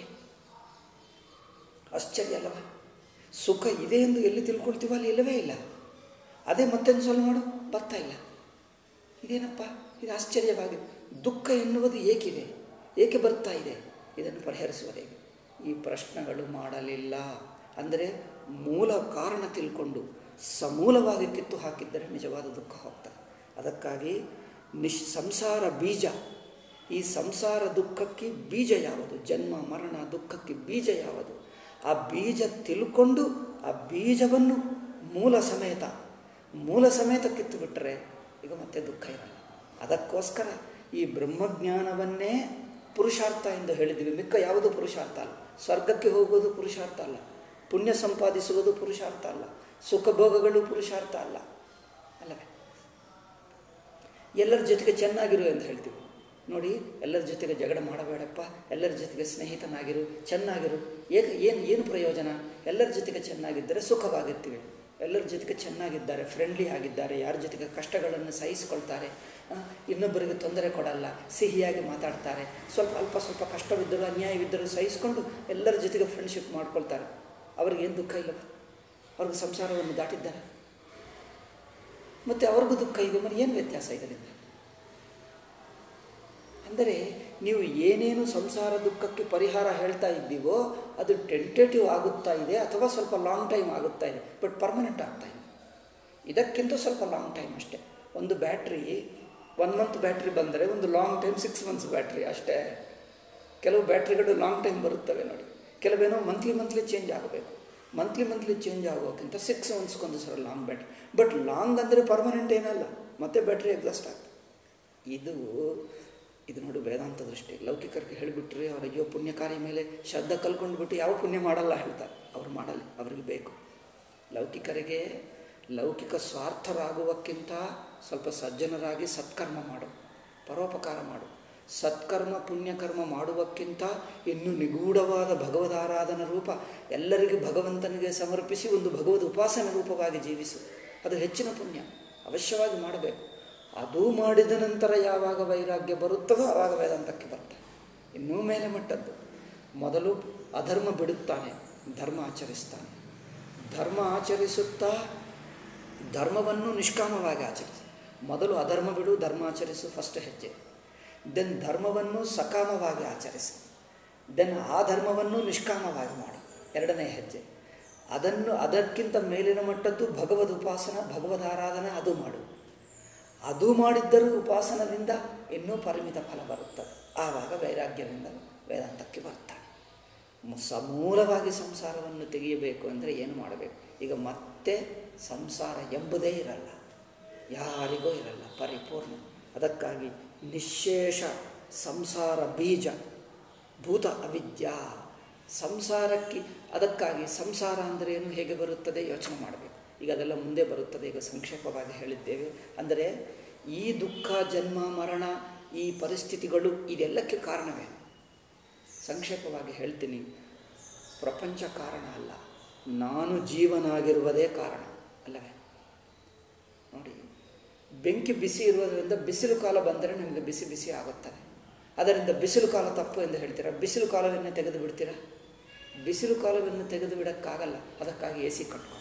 ಆಶ್ಚರ್ಯ ಅಲ್ಲವಾ ಸುಖ ಇದೆ ಎಂದು ಎಲ್ಲಿ ತಿಳ್ಕೊಳ್ತೀವೋ ಅಲ್ಲಿ ಇಲ್ಲವೇ ಇಲ್ಲ ಅದೇ ಮತ್ತೊಂದು ಸಲ ಮಾಡು ಬರ್ತಾ ಇಲ್ಲ ಇದೇನಪ್ಪ ಇದು ಆಶ್ಚರ್ಯವಾಗಿದೆ ದುಃಖ ಎನ್ನುವುದು ಏಕಿದೆ ಏಕೆ ಬರ್ತಾ ಇದೆ ಇದನ್ನು ಪರಿಹರಿಸುವುದು ಹೇಗೆ ಈ ಪ್ರಶ್ನೆಗಳು ಮಾಡಲಿಲ್ಲ ಅಂದರೆ ಮೂಲ ಕಾರಣ ತಿಳ್ಕೊಂಡು ಸಮೂಲವಾಗಿ ಕಿತ್ತು ಹಾಕಿದ್ದರೆ ನಿಜವಾದ ದುಃಖ ಹೋಗ್ತದೆ ಅದಕ್ಕಾಗಿ ನಿಶ್ ಸಂಸಾರ ಬೀಜ ಈ ಸಂಸಾರ ದುಃಖಕ್ಕೆ ಬೀಜ ಯಾವುದು ಜನ್ಮ ಮರಣ ದುಃಖಕ್ಕೆ ಬೀಜ ಯಾವುದು ಆ ಬೀಜ ತಿಳ್ಕೊಂಡು ಆ ಬೀಜವನ್ನು ಮೂಲ ಸಮೇತ ಮೂಲ ಸಮೇತ ಕಿತ್ತು ಬಿಟ್ಟರೆ ಈಗ ಮತ್ತೆ ದುಃಖ ಇರಲ್ಲ ಅದಕ್ಕೋಸ್ಕರ ಈ ಬ್ರಹ್ಮಜ್ಞಾನವನ್ನೇ ಪುರುಷಾರ್ಥ ಎಂದು ಹೇಳಿದ್ವಿ ಮಿಕ್ಕ ಯಾವುದು ಪುರುಷಾರ್ಥ ಅಲ್ಲ ಸ್ವರ್ಗಕ್ಕೆ ಹೋಗುವುದು ಪುರುಷಾರ್ಥ ಅಲ್ಲ ಪುಣ್ಯ ಸಂಪಾದಿಸುವುದು ಪುರುಷಾರ್ಥ ಅಲ್ಲ ಸುಖ ಭೋಗಗಳು ಪುರುಷಾರ್ಥ ಅಲ್ಲ ಅಲ್ಲವೇ ಎಲ್ಲರ ಜೊತೆಗೆ ಚೆನ್ನಾಗಿರು ಎಂದು ಹೇಳ್ತೀವಿ ನೋಡಿ ಎಲ್ಲರ ಜೊತೆಗೆ ಜಗಳ ಮಾಡಬೇಡಪ್ಪ ಎಲ್ಲರ ಜೊತೆಗೆ ಸ್ನೇಹಿತನಾಗಿರು ಚೆನ್ನಾಗಿರು ಏಕೆ ಏನು ಏನು ಪ್ರಯೋಜನ ಎಲ್ಲರ ಜೊತೆಗೆ ಚೆನ್ನಾಗಿದ್ದರೆ ಸುಖವಾಗಿರ್ತೀವಿ ಎಲ್ಲರ ಜೊತೆಗೆ ಚೆನ್ನಾಗಿದ್ದಾರೆ ಫ್ರೆಂಡ್ಲಿ ಆಗಿದ್ದಾರೆ ಯಾರ ಜೊತೆಗೆ ಕಷ್ಟಗಳನ್ನು ಸಹಿಸಿಕೊಳ್ತಾರೆ ಆ, ಇನ್ನೊಬ್ಬರಿಗೆ ತೊಂದರೆ ಕೊಡಲ್ಲ ಸಿಹಿಯಾಗಿ ಮಾತಾಡ್ತಾರೆ ಸ್ವಲ್ಪ ಅಲ್ಪ ಸ್ವಲ್ಪ ಕಷ್ಟವಿದ್ದರೂ ಅನ್ಯಾಯವಿದ್ದರೂ ಸಹಿಸಿಕೊಂಡು ಎಲ್ಲರ ಜೊತೆಗೆ ಫ್ರೆಂಡ್ಶಿಪ್ ಮಾಡ್ಕೊಳ್ತಾರೆ ಅವ್ರಿಗೇನು ದುಃಖ ಇಲ್ಲವ ಅವ್ರಿಗೆ ಸಂಸಾರವನ್ನು ದಾಟಿದ್ದಾರೆ ಮತ್ತು ಅವ್ರಿಗೂ ದುಃಖ ಇದೆ మరి ಏನು ವ್ಯತ್ಯಾಸ ಇದರಿಂದ ಅಂದರೆ ನೀವು ಏನೇನು ಸಂಸಾರ ದುಃಖಕ್ಕೆ ಪರಿಹಾರ ಹೇಳ್ತಾ ಇದ್ದೀವೋ ಅದು ಟೆಂಟೇಟಿವ್ ಆಗುತ್ತಾ ಇದೆ ಅಥವಾ ಸ್ವಲ್ಪ ಲಾಂಗ್ ಟೈಮ್ ಆಗುತ್ತಾ ಇದೆ ಬಟ್ ಪರ್ಮನೆಂಟ್ ಆಗ್ತಾ ಇದೆ ಇದಕ್ಕಿಂತ ಸ್ವಲ್ಪ ಲಾಂಗ್ ಟೈಮ್ ಅಷ್ಟೇ ಒಂದು ಬ್ಯಾಟ್ರಿ ಒನ್ ಮಂತ್ ಬ್ಯಾಟ್ರಿ ಬಂದರೆ ಒಂದು long time six months battery ಅಷ್ಟೇ ಕೆಲವು ಬ್ಯಾಟ್ರಿಗಳು ಲಾಂಗ್ ಟೈಮ್ ಬರುತ್ತವೆ ನೋಡಿ ಕೆಲವೇನೋ ಮಂತ್ಲಿ ಮಂತ್ಲಿ ಚೇಂಜ್ ಆಗಬೇಕು ಮಂತ್ಲಿ ಮಂತ್ಲಿ ಚೇಂಜ್ ಆಗೋಕ್ಕಿಂತ ಸಿಕ್ಸ್ ಮಂತ್ಸ್ಗೊಂದು ಸಲ ಲಾಂಗ್ ಬ್ಯಾಟ್ರಿ ಬಟ್ ಲಾಂಗ್ ಅಂದರೆ ಪರ್ಮನೆಂಟ್ ಏನಲ್ಲ ಮತ್ತೆ ಬ್ಯಾಟ್ರಿ ಎಕ್ಸಾಸ್ಟ್ ಆಗ್ತದೆ ಇದು ಇದು ನೋಡಿ ವೇದಾಂತ ದೃಷ್ಟಿ ಲೌಕಿಕರಿಗೆ ಹೇಳಿಬಿಟ್ರೆ ಅವ್ರ ಅಯ್ಯೋ ಪುಣ್ಯ ಕಾರ್ಯ ಮೇಲೆ ಶ್ರದ್ಧೆ ಕಲ್ಕೊಂಡ್ಬಿಟ್ಟು ಯಾವ ಪುಣ್ಯ ಮಾಡಲ್ಲ ಹೇಳ್ತಾರೆ ಅವ್ರು ಮಾಡಲಿ ಅವ್ರಿಗೆ ಬೇಕು ಲೌಕಿಕರಿಗೆ ಲೌಕಿಕ ಸ್ವಾರ್ಥರಾಗುವಕ್ಕಿಂತ ಸ್ವಲ್ಪ ಸಜ್ಜನರಾಗಿ ಸತ್ಕರ್ಮ ಮಾಡು ಪರೋಪಕಾರ ಮಾಡು ಸತ್ಕರ್ಮ ಪುಣ್ಯಕರ್ಮ ಮಾಡುವಕ್ಕಿಂತ ಇನ್ನೂ ನಿಗೂಢವಾದ ಭಗವದಾರಾಧನ ರೂಪ ಎಲ್ಲರಿಗೂ ಭಗವಂತನಿಗೆ ಸಮರ್ಪಿಸಿ ಒಂದು ಭಗವದ್ ಉಪಾಸನ ರೂಪವಾಗಿ ಜೀವಿಸು ಅದು ಹೆಚ್ಚಿನ ಪುಣ್ಯ ಅವಶ್ಯವಾಗಿ ಮಾಡಬೇಕು ಅದು ಮಾಡಿದ ನಂತರ ಯಾವಾಗ ವೈರಾಗ್ಯ ಬರುತ್ತದೋ ಆವಾಗ ವೇದಾಂತಕ್ಕೆ ಬರ್ತಾನೆ ಇನ್ನೂ ಮೇಲೆ ಮಟ್ಟದ್ದು ಮೊದಲು ಅಧರ್ಮ ಬಿಡುತ್ತಾನೆ ಧರ್ಮ ಆಚರಿಸ್ತಾನೆ ಧರ್ಮ ಆಚರಿಸುತ್ತಾ ಧರ್ಮವನ್ನು ನಿಷ್ಕಾಮವಾಗಿ ಆಚರಿಸಿ ಮೊದಲು ಅಧರ್ಮ ಬಿಡು ಧರ್ಮ ಆಚರಿಸು ಫಸ್ಟ್ ಹೆಜ್ಜೆ ದೆನ್ ಧರ್ಮವನ್ನು ಸಕಾಮವಾಗಿ ಆಚರಿಸು ದೆನ್ ಆ ಧರ್ಮವನ್ನು ನಿಷ್ಕಾಮವಾಗಿ ಮಾಡು ಎರಡನೇ ಹೆಜ್ಜೆ ಅದನ್ನು ಅದಕ್ಕಿಂತ ಮೇಲಿನ ಮಟ್ಟದ್ದು ಭಗವದ್ ಉಪಾಸನ ಭಗವದ್ ಆರಾಧನೆ ಅದು ಮಾಡು ಅದು ಮಾಡಿದ್ದರೂ ಉಪಾಸನದಿಂದ ಇನ್ನೂ ಪರಿಮಿತ ಫಲ ಬರುತ್ತದೆ ಆವಾಗ ವೈರಾಗ್ಯದಿಂದ ವೇದಾಂತಕ್ಕೆ ಬರ್ತಾನೆ ಮು- ಸಮೂಲವಾಗಿ ಸಂಸಾರವನ್ನು ತೆಗೆಯಬೇಕು ಅಂದರೆ ಏನು ಮಾಡಬೇಕು ಈಗ ಮತ್ತೆ ಸಂಸಾರ ಎಂಬುದೇ ಇರಲ್ಲ ಯಾರಿಗೂ ಇರಲ್ಲ ಪರಿಪೂರ್ಣ ಅದಕ್ಕಾಗಿ ನಿಶೇಷ ಸಂಸಾರ ಬೀಜ ಭೂತ ಅವಿದ್ಯಾ ಸಂಸಾರಕ್ಕೆ ಅದಕ್ಕಾಗಿ ಸಂಸಾರ ಅಂದರೆ ಏನು ಹೇಗೆ ಬರುತ್ತದೆ ಯೋಚನೆ ಮಾಡಬೇಕು ಈಗ ಅದೆಲ್ಲ ಮುಂದೆ ಬರುತ್ತದೆ ಈಗ ಸಂಕ್ಷೇಪವಾಗಿ ಹೇಳಿದ್ದೇವೆ ಅಂದರೆ ಈ ದುಃಖ ಜನ್ಮ ಮರಣ ಈ ಪರಿಸ್ಥಿತಿಗಳು ಇದೆಲ್ಲಕ್ಕೆ ಕಾರಣವೇನು ಸಂಕ್ಷೇಪವಾಗಿ ಹೇಳ್ತೀನಿ ಪ್ರಪಂಚ ಕಾರಣ ಅಲ್ಲ ನಾನು ಜೀವನಾಗಿರುವುದೇ ಕಾರಣ ಅಲ್ಲವೇ ನೋಡಿ ಬೆಂಕಿ ಬಿಸಿ ಇರುವುದರಿಂದ ಬಿಸಿಲು ಕಾಲ ಬಂದರೆ ನಿಮಗೆ ಬಿಸಿ ಬಿಸಿ ಆಗುತ್ತದೆ ಅದರಿಂದ ಬಿಸಿಲು ಕಾಲ ತಪ್ಪು ಎಂದು ಹೇಳ್ತೀರಾ ಬಿಸಿಲು ಕಾಲವನ್ನು ತೆಗೆದು ಬಿಡ್ತೀರಾ ಬಿಸಿಲು ಕಾಲವನ್ನು ತೆಗೆದು ಬಿಡೋಕ್ಕಾಗಲ್ಲ ಅದಕ್ಕಾಗಿ ಎ ಸಿ ಕಟ್ಕೊಂಡು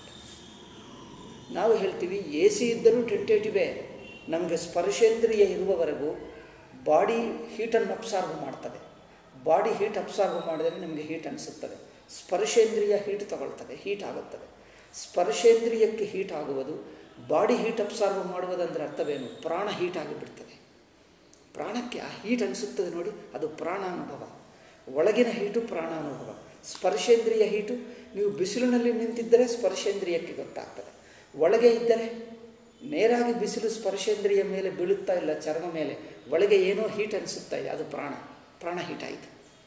ನಾವು ಹೇಳ್ತೀವಿ ಎ ಸಿ ಇದ್ದರೂ ಟೆಂಟೇಟಿವೆ ನಮಗೆ ಸ್ಪರ್ಶೇಂದ್ರಿಯ ಇರುವವರೆಗೂ ಬಾಡಿ ಹೀಟನ್ನು ಅಬ್ಸಾರ್ವ್ ಮಾಡ್ತದೆ ಬಾಡಿ ಹೀಟ್ ಅಬ್ಸಾರ್ವ್ ಮಾಡಿದರೆ ನಿಮಗೆ ಹೀಟ್ ಅನಿಸುತ್ತದೆ ಸ್ಪರ್ಶೇಂದ್ರಿಯ ಹೀಟ್ ತಗೊಳ್ತದೆ ಹೀಟ್ ಆಗುತ್ತದೆ ಸ್ಪರ್ಶೇಂದ್ರಿಯಕ್ಕೆ ಹೀಟ್ ಆಗುವುದು ಬಾಡಿ ಹೀಟ್ ಅಬ್ಸಾರ್ವ್ ಮಾಡುವುದಂದ್ರೆ ಅರ್ಥವೇನು ಪ್ರಾಣ ಹೀಟ್ ಆಗಿಬಿಡ್ತದೆ ಪ್ರಾಣಕ್ಕೆ ಆ ಹೀಟ್ ಅನಿಸುತ್ತದೆ ನೋಡಿ ಅದು ಪ್ರಾಣಾನುಭವ ಒಳಗಿನ ಹೀಟು ಪ್ರಾಣಾನುಭವ ಸ್ಪರ್ಶೇಂದ್ರಿಯ ಹೀಟು ನೀವು ಬಿಸಿಲಿನಲ್ಲಿ ನಿಂತಿದ್ದರೆ ಸ್ಪರ್ಶೇಂದ್ರಿಯಕ್ಕೆ ಗೊತ್ತಾಗ್ತದೆ ಒಳಗೆ ಇದ್ದರೆ ನೇರಾಗಿ ಬಿಸಿಲು ಸ್ಪರ್ಶೇಂದ್ರಿಯ ಮೇಲೆ ಬೀಳುತ್ತಾ ಇಲ್ಲ ಚರ್ಮ ಮೇಲೆ ಒಳಗೆ ಏನೋ ಹೀಟ್ ಅನಿಸುತ್ತಾ ಇದೆ ಅದು ಪ್ರಾಣ ಪ್ರಾಣ ಹೀಟ್ ಆಯಿತು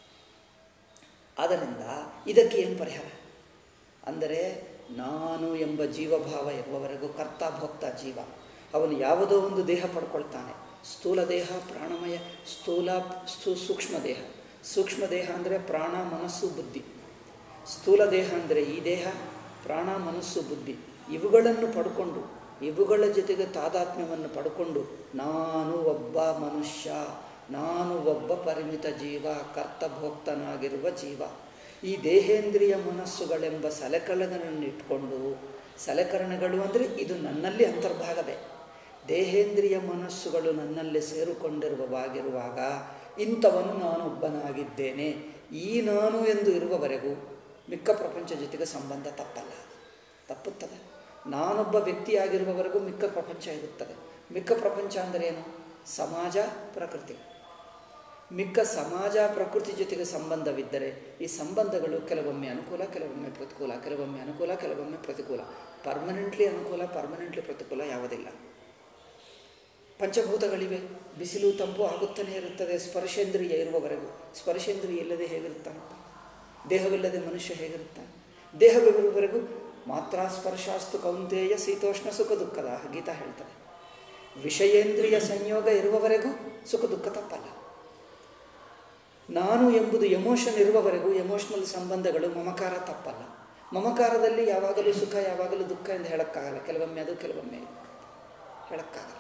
ಆದ್ದರಿಂದ ಇದಕ್ಕೆ ಏನು ಪರಿಹಾರ ಅಂದರೆ ನಾನು ಎಂಬ ಜೀವಭಾವ ಇರುವವರೆಗೂ ಕರ್ತ ಭೋಕ್ತ ಜೀವ ಅವನು ಯಾವುದೋ ಒಂದು ದೇಹ ಪಡ್ಕೊಳ್ತಾನೆ ಸ್ಥೂಲ ದೇಹ ಪ್ರಾಣಮಯ ಸ್ಥೂಲ ಸ್ಥೂ ಸೂಕ್ಷ್ಮ ದೇಹ ಸೂಕ್ಷ್ಮ ದೇಹ ಅಂದರೆ ಪ್ರಾಣ ಮನಸ್ಸು ಬುದ್ಧಿ ಸ್ಥೂಲ ದೇಹ ಅಂದರೆ ಈ ದೇಹ ಪ್ರಾಣ ಮನಸ್ಸು ಬುದ್ಧಿ ಇವುಗಳನ್ನು ಪಡ್ಕೊಂಡು ಇವುಗಳ ಜೊತೆಗೆ ತಾದಾತ್ಮ್ಯವನ್ನು ಪಡ್ಕೊಂಡು ನಾನು ಒಬ್ಬ ಮನುಷ್ಯ ನಾನು ಒಬ್ಬ ಪರಿಮಿತ ಜೀವ ಕರ್ತಭೋಕ್ತನಾಗಿರುವ ಜೀವ ಈ ದೇಹೇಂದ್ರಿಯ ಮನಸ್ಸುಗಳೆಂಬ ಸಲಕರಣೆಗಳನ್ನು ಇಟ್ಕೊಂಡು ಸಲಕರಣೆಗಳು ಅಂದರೆ ಇದು ನನ್ನಲ್ಲಿ ಅಂತರ್ಭಾಗವೇ ದೇಹೇಂದ್ರಿಯ ಮನಸ್ಸುಗಳು ನನ್ನಲ್ಲಿ ಸೇರಿಕೊಂಡಿರುವವಾಗಿರುವಾಗ ಇಂಥವನು ನಾನು ಒಬ್ಬನಾಗಿದ್ದೇನೆ ಈ ನಾನು ಎಂದು ಇರುವವರೆಗೂ ಮಿಕ್ಕ ಪ್ರಪಂಚ ಜೊತೆಗೆ ಸಂಬಂಧ ತಪ್ಪಲ್ಲ ತಪ್ಪುತ್ತದೆ ನಾನೊಬ್ಬ ವ್ಯಕ್ತಿಯಾಗಿರುವವರೆಗೂ ಮಿಕ್ಕ ಪ್ರಪಂಚ ಇರುತ್ತದೆ ಮಿಕ್ಕ ಪ್ರಪಂಚ ಅಂದರೆ ಏನು ಸಮಾಜ ಪ್ರಕೃತಿ ಮಿಕ್ಕ ಸಮಾಜ ಪ್ರಕೃತಿ ಜೊತೆಗೆ ಸಂಬಂಧವಿದ್ದರೆ ಈ ಸಂಬಂಧಗಳು ಕೆಲವೊಮ್ಮೆ ಅನುಕೂಲ ಕೆಲವೊಮ್ಮೆ ಪ್ರತಿಕೂಲ ಕೆಲವೊಮ್ಮೆ ಅನುಕೂಲ ಕೆಲವೊಮ್ಮೆ ಪ್ರತಿಕೂಲ ಪರ್ಮನೆಂಟ್ಲಿ ಅನುಕೂಲ ಪರ್ಮನೆಂಟ್ಲಿ ಪ್ರತಿಕೂಲ ಯಾವುದಿಲ್ಲ ಪಂಚಭೂತಗಳಿವೆ ಬಿಸಿಲು ತಂಪು ಆಗುತ್ತಲೇ ಇರುತ್ತದೆ ಸ್ಪರ್ಶೇಂದ್ರಿಯ ಇರುವವರೆಗೂ ಸ್ಪರ್ಶೇಂದ್ರಿಯ ಇಲ್ಲದೆ ಹೇಗಿರುತ್ತಾನಪ್ಪ ದೇಹವಿಲ್ಲದೆ ಮನುಷ್ಯ ಹೇಗಿರುತ್ತಾನೆ ದೇಹವಿರುವವರೆಗೂ ಮಾತ್ರ ಸ್ಪರ್ಶಾಸ್ತು ಕೌಂತೆಯ ಶೀತೋಷ್ಣ ಸುಖ ದುಃಖದ ಗೀತಾ ಹೇಳ್ತಾರೆ ವಿಷಯೇಂದ್ರಿಯ ಸಂಯೋಗ ಇರುವವರೆಗೂ ಸುಖ ದುಃಖ ತಪ್ಪಲ್ಲ ನಾನು ಎಂಬುದು ಎಮೋಷನ್ ಇರುವವರೆಗೂ ಎಮೋಷನಲ್ ಸಂಬಂಧಗಳು ಮಮಕಾರ ತಪ್ಪಲ್ಲ ಮಮಕಾರದಲ್ಲಿ ಯಾವಾಗಲೂ ಸುಖ ಯಾವಾಗಲೂ ದುಃಖ ಎಂದು ಹೇಳೋಕ್ಕಾಗಲ್ಲ ಕೆಲವೊಮ್ಮೆ ಅದು ಕೆಲವೊಮ್ಮೆ ಇದು. ಹೇಳೋಕ್ಕಾಗಲ್ಲ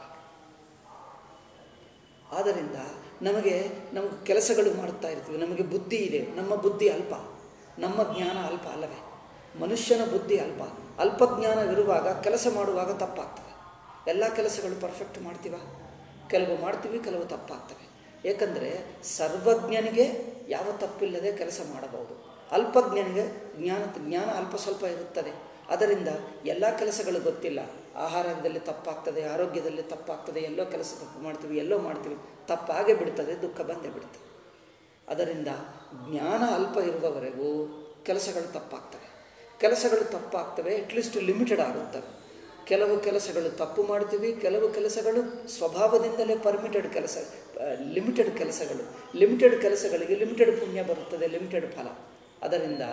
ಆದ್ದರಿಂದ ನಮಗೆ ನಮಗೆ ಕೆಲಸಗಳು ಮಾಡುತ್ತಾ ಇರ್ತೀವಿ ನಮಗೆ ಬುದ್ಧಿ ಇದೆ ನಮ್ಮ ಬುದ್ಧಿ ಅಲ್ಪ ನಮ್ಮ ಜ್ಞಾನ ಅಲ್ಪ ಅಲ್ಲವೇ ಮನುಷ್ಯನ ಬುದ್ಧಿ ಅಲ್ಪ ಅಲ್ಪ ಜ್ಞಾನವಿರುವಾಗ ಕೆಲಸ ಮಾಡುವಾಗ ತಪ್ಪಾಗ್ತದೆ ಎಲ್ಲ ಕೆಲಸಗಳು ಪರ್ಫೆಕ್ಟ್ ಮಾಡ್ತೀವ ಕೆಲವು ಮಾಡ್ತೀವಿ ಕೆಲವು ತಪ್ಪಾಗ್ತವೆ ಏಕೆಂದರೆ ಸರ್ವಜ್ಞನಿಗೆ ಯಾವ ತಪ್ಪಿಲ್ಲದೆ ಕೆಲಸ ಮಾಡಬಹುದು ಅಲ್ಪಜ್ಞನಿಗೆ ಜ್ಞಾನ ಜ್ಞಾನ ಅಲ್ಪ ಸ್ವಲ್ಪ ಇರುತ್ತದೆ ಅದರಿಂದ ಎಲ್ಲ ಕೆಲಸಗಳು ಗೊತ್ತಿಲ್ಲ ಆಹಾರದಲ್ಲಿ ತಪ್ಪಾಗ್ತದೆ ಆರೋಗ್ಯದಲ್ಲಿ ತಪ್ಪಾಗ್ತದೆ ಎಲ್ಲೋ ಕೆಲಸ ತಪ್ಪು ಮಾಡ್ತೀವಿ ಎಲ್ಲೋ ಮಾಡ್ತೀವಿ ತಪ್ಪಾಗೇ ಬಿಡ್ತದೆ ದುಃಖ ಬಂದೇ ಬಿಡ್ತದೆ ಅದರಿಂದ ಜ್ಞಾನ ಅಲ್ಪ ಇರುವವರೆಗೂ ಕೆಲಸಗಳು ತಪ್ಪಾಗ್ತವೆ ಕೆಲಸಗಳು ತಪ್ಪಾಗ್ತವೆ ಅಟ್ಲೀಸ್ಟ್ ಲಿಮಿಟೆಡ್ ಆಗುತ್ತವೆ ಕೆಲವು ಕೆಲಸಗಳು ತಪ್ಪು ಮಾಡ್ತೀವಿ ಕೆಲವು ಕೆಲಸಗಳು ಸ್ವಭಾವದಿಂದಲೇ ಪರ್ಮಿಟೆಡ್ ಕೆಲಸ ಲಿಮಿಟೆಡ್ ಕೆಲಸಗಳು ಲಿಮಿಟೆಡ್ ಕೆಲಸಗಳಿಗೆ ಲಿಮಿಟೆಡ್ ಪುಣ್ಯ ಬರುತ್ತದೆ ಲಿಮಿಟೆಡ್ ಫಲ ಅದರಿಂದ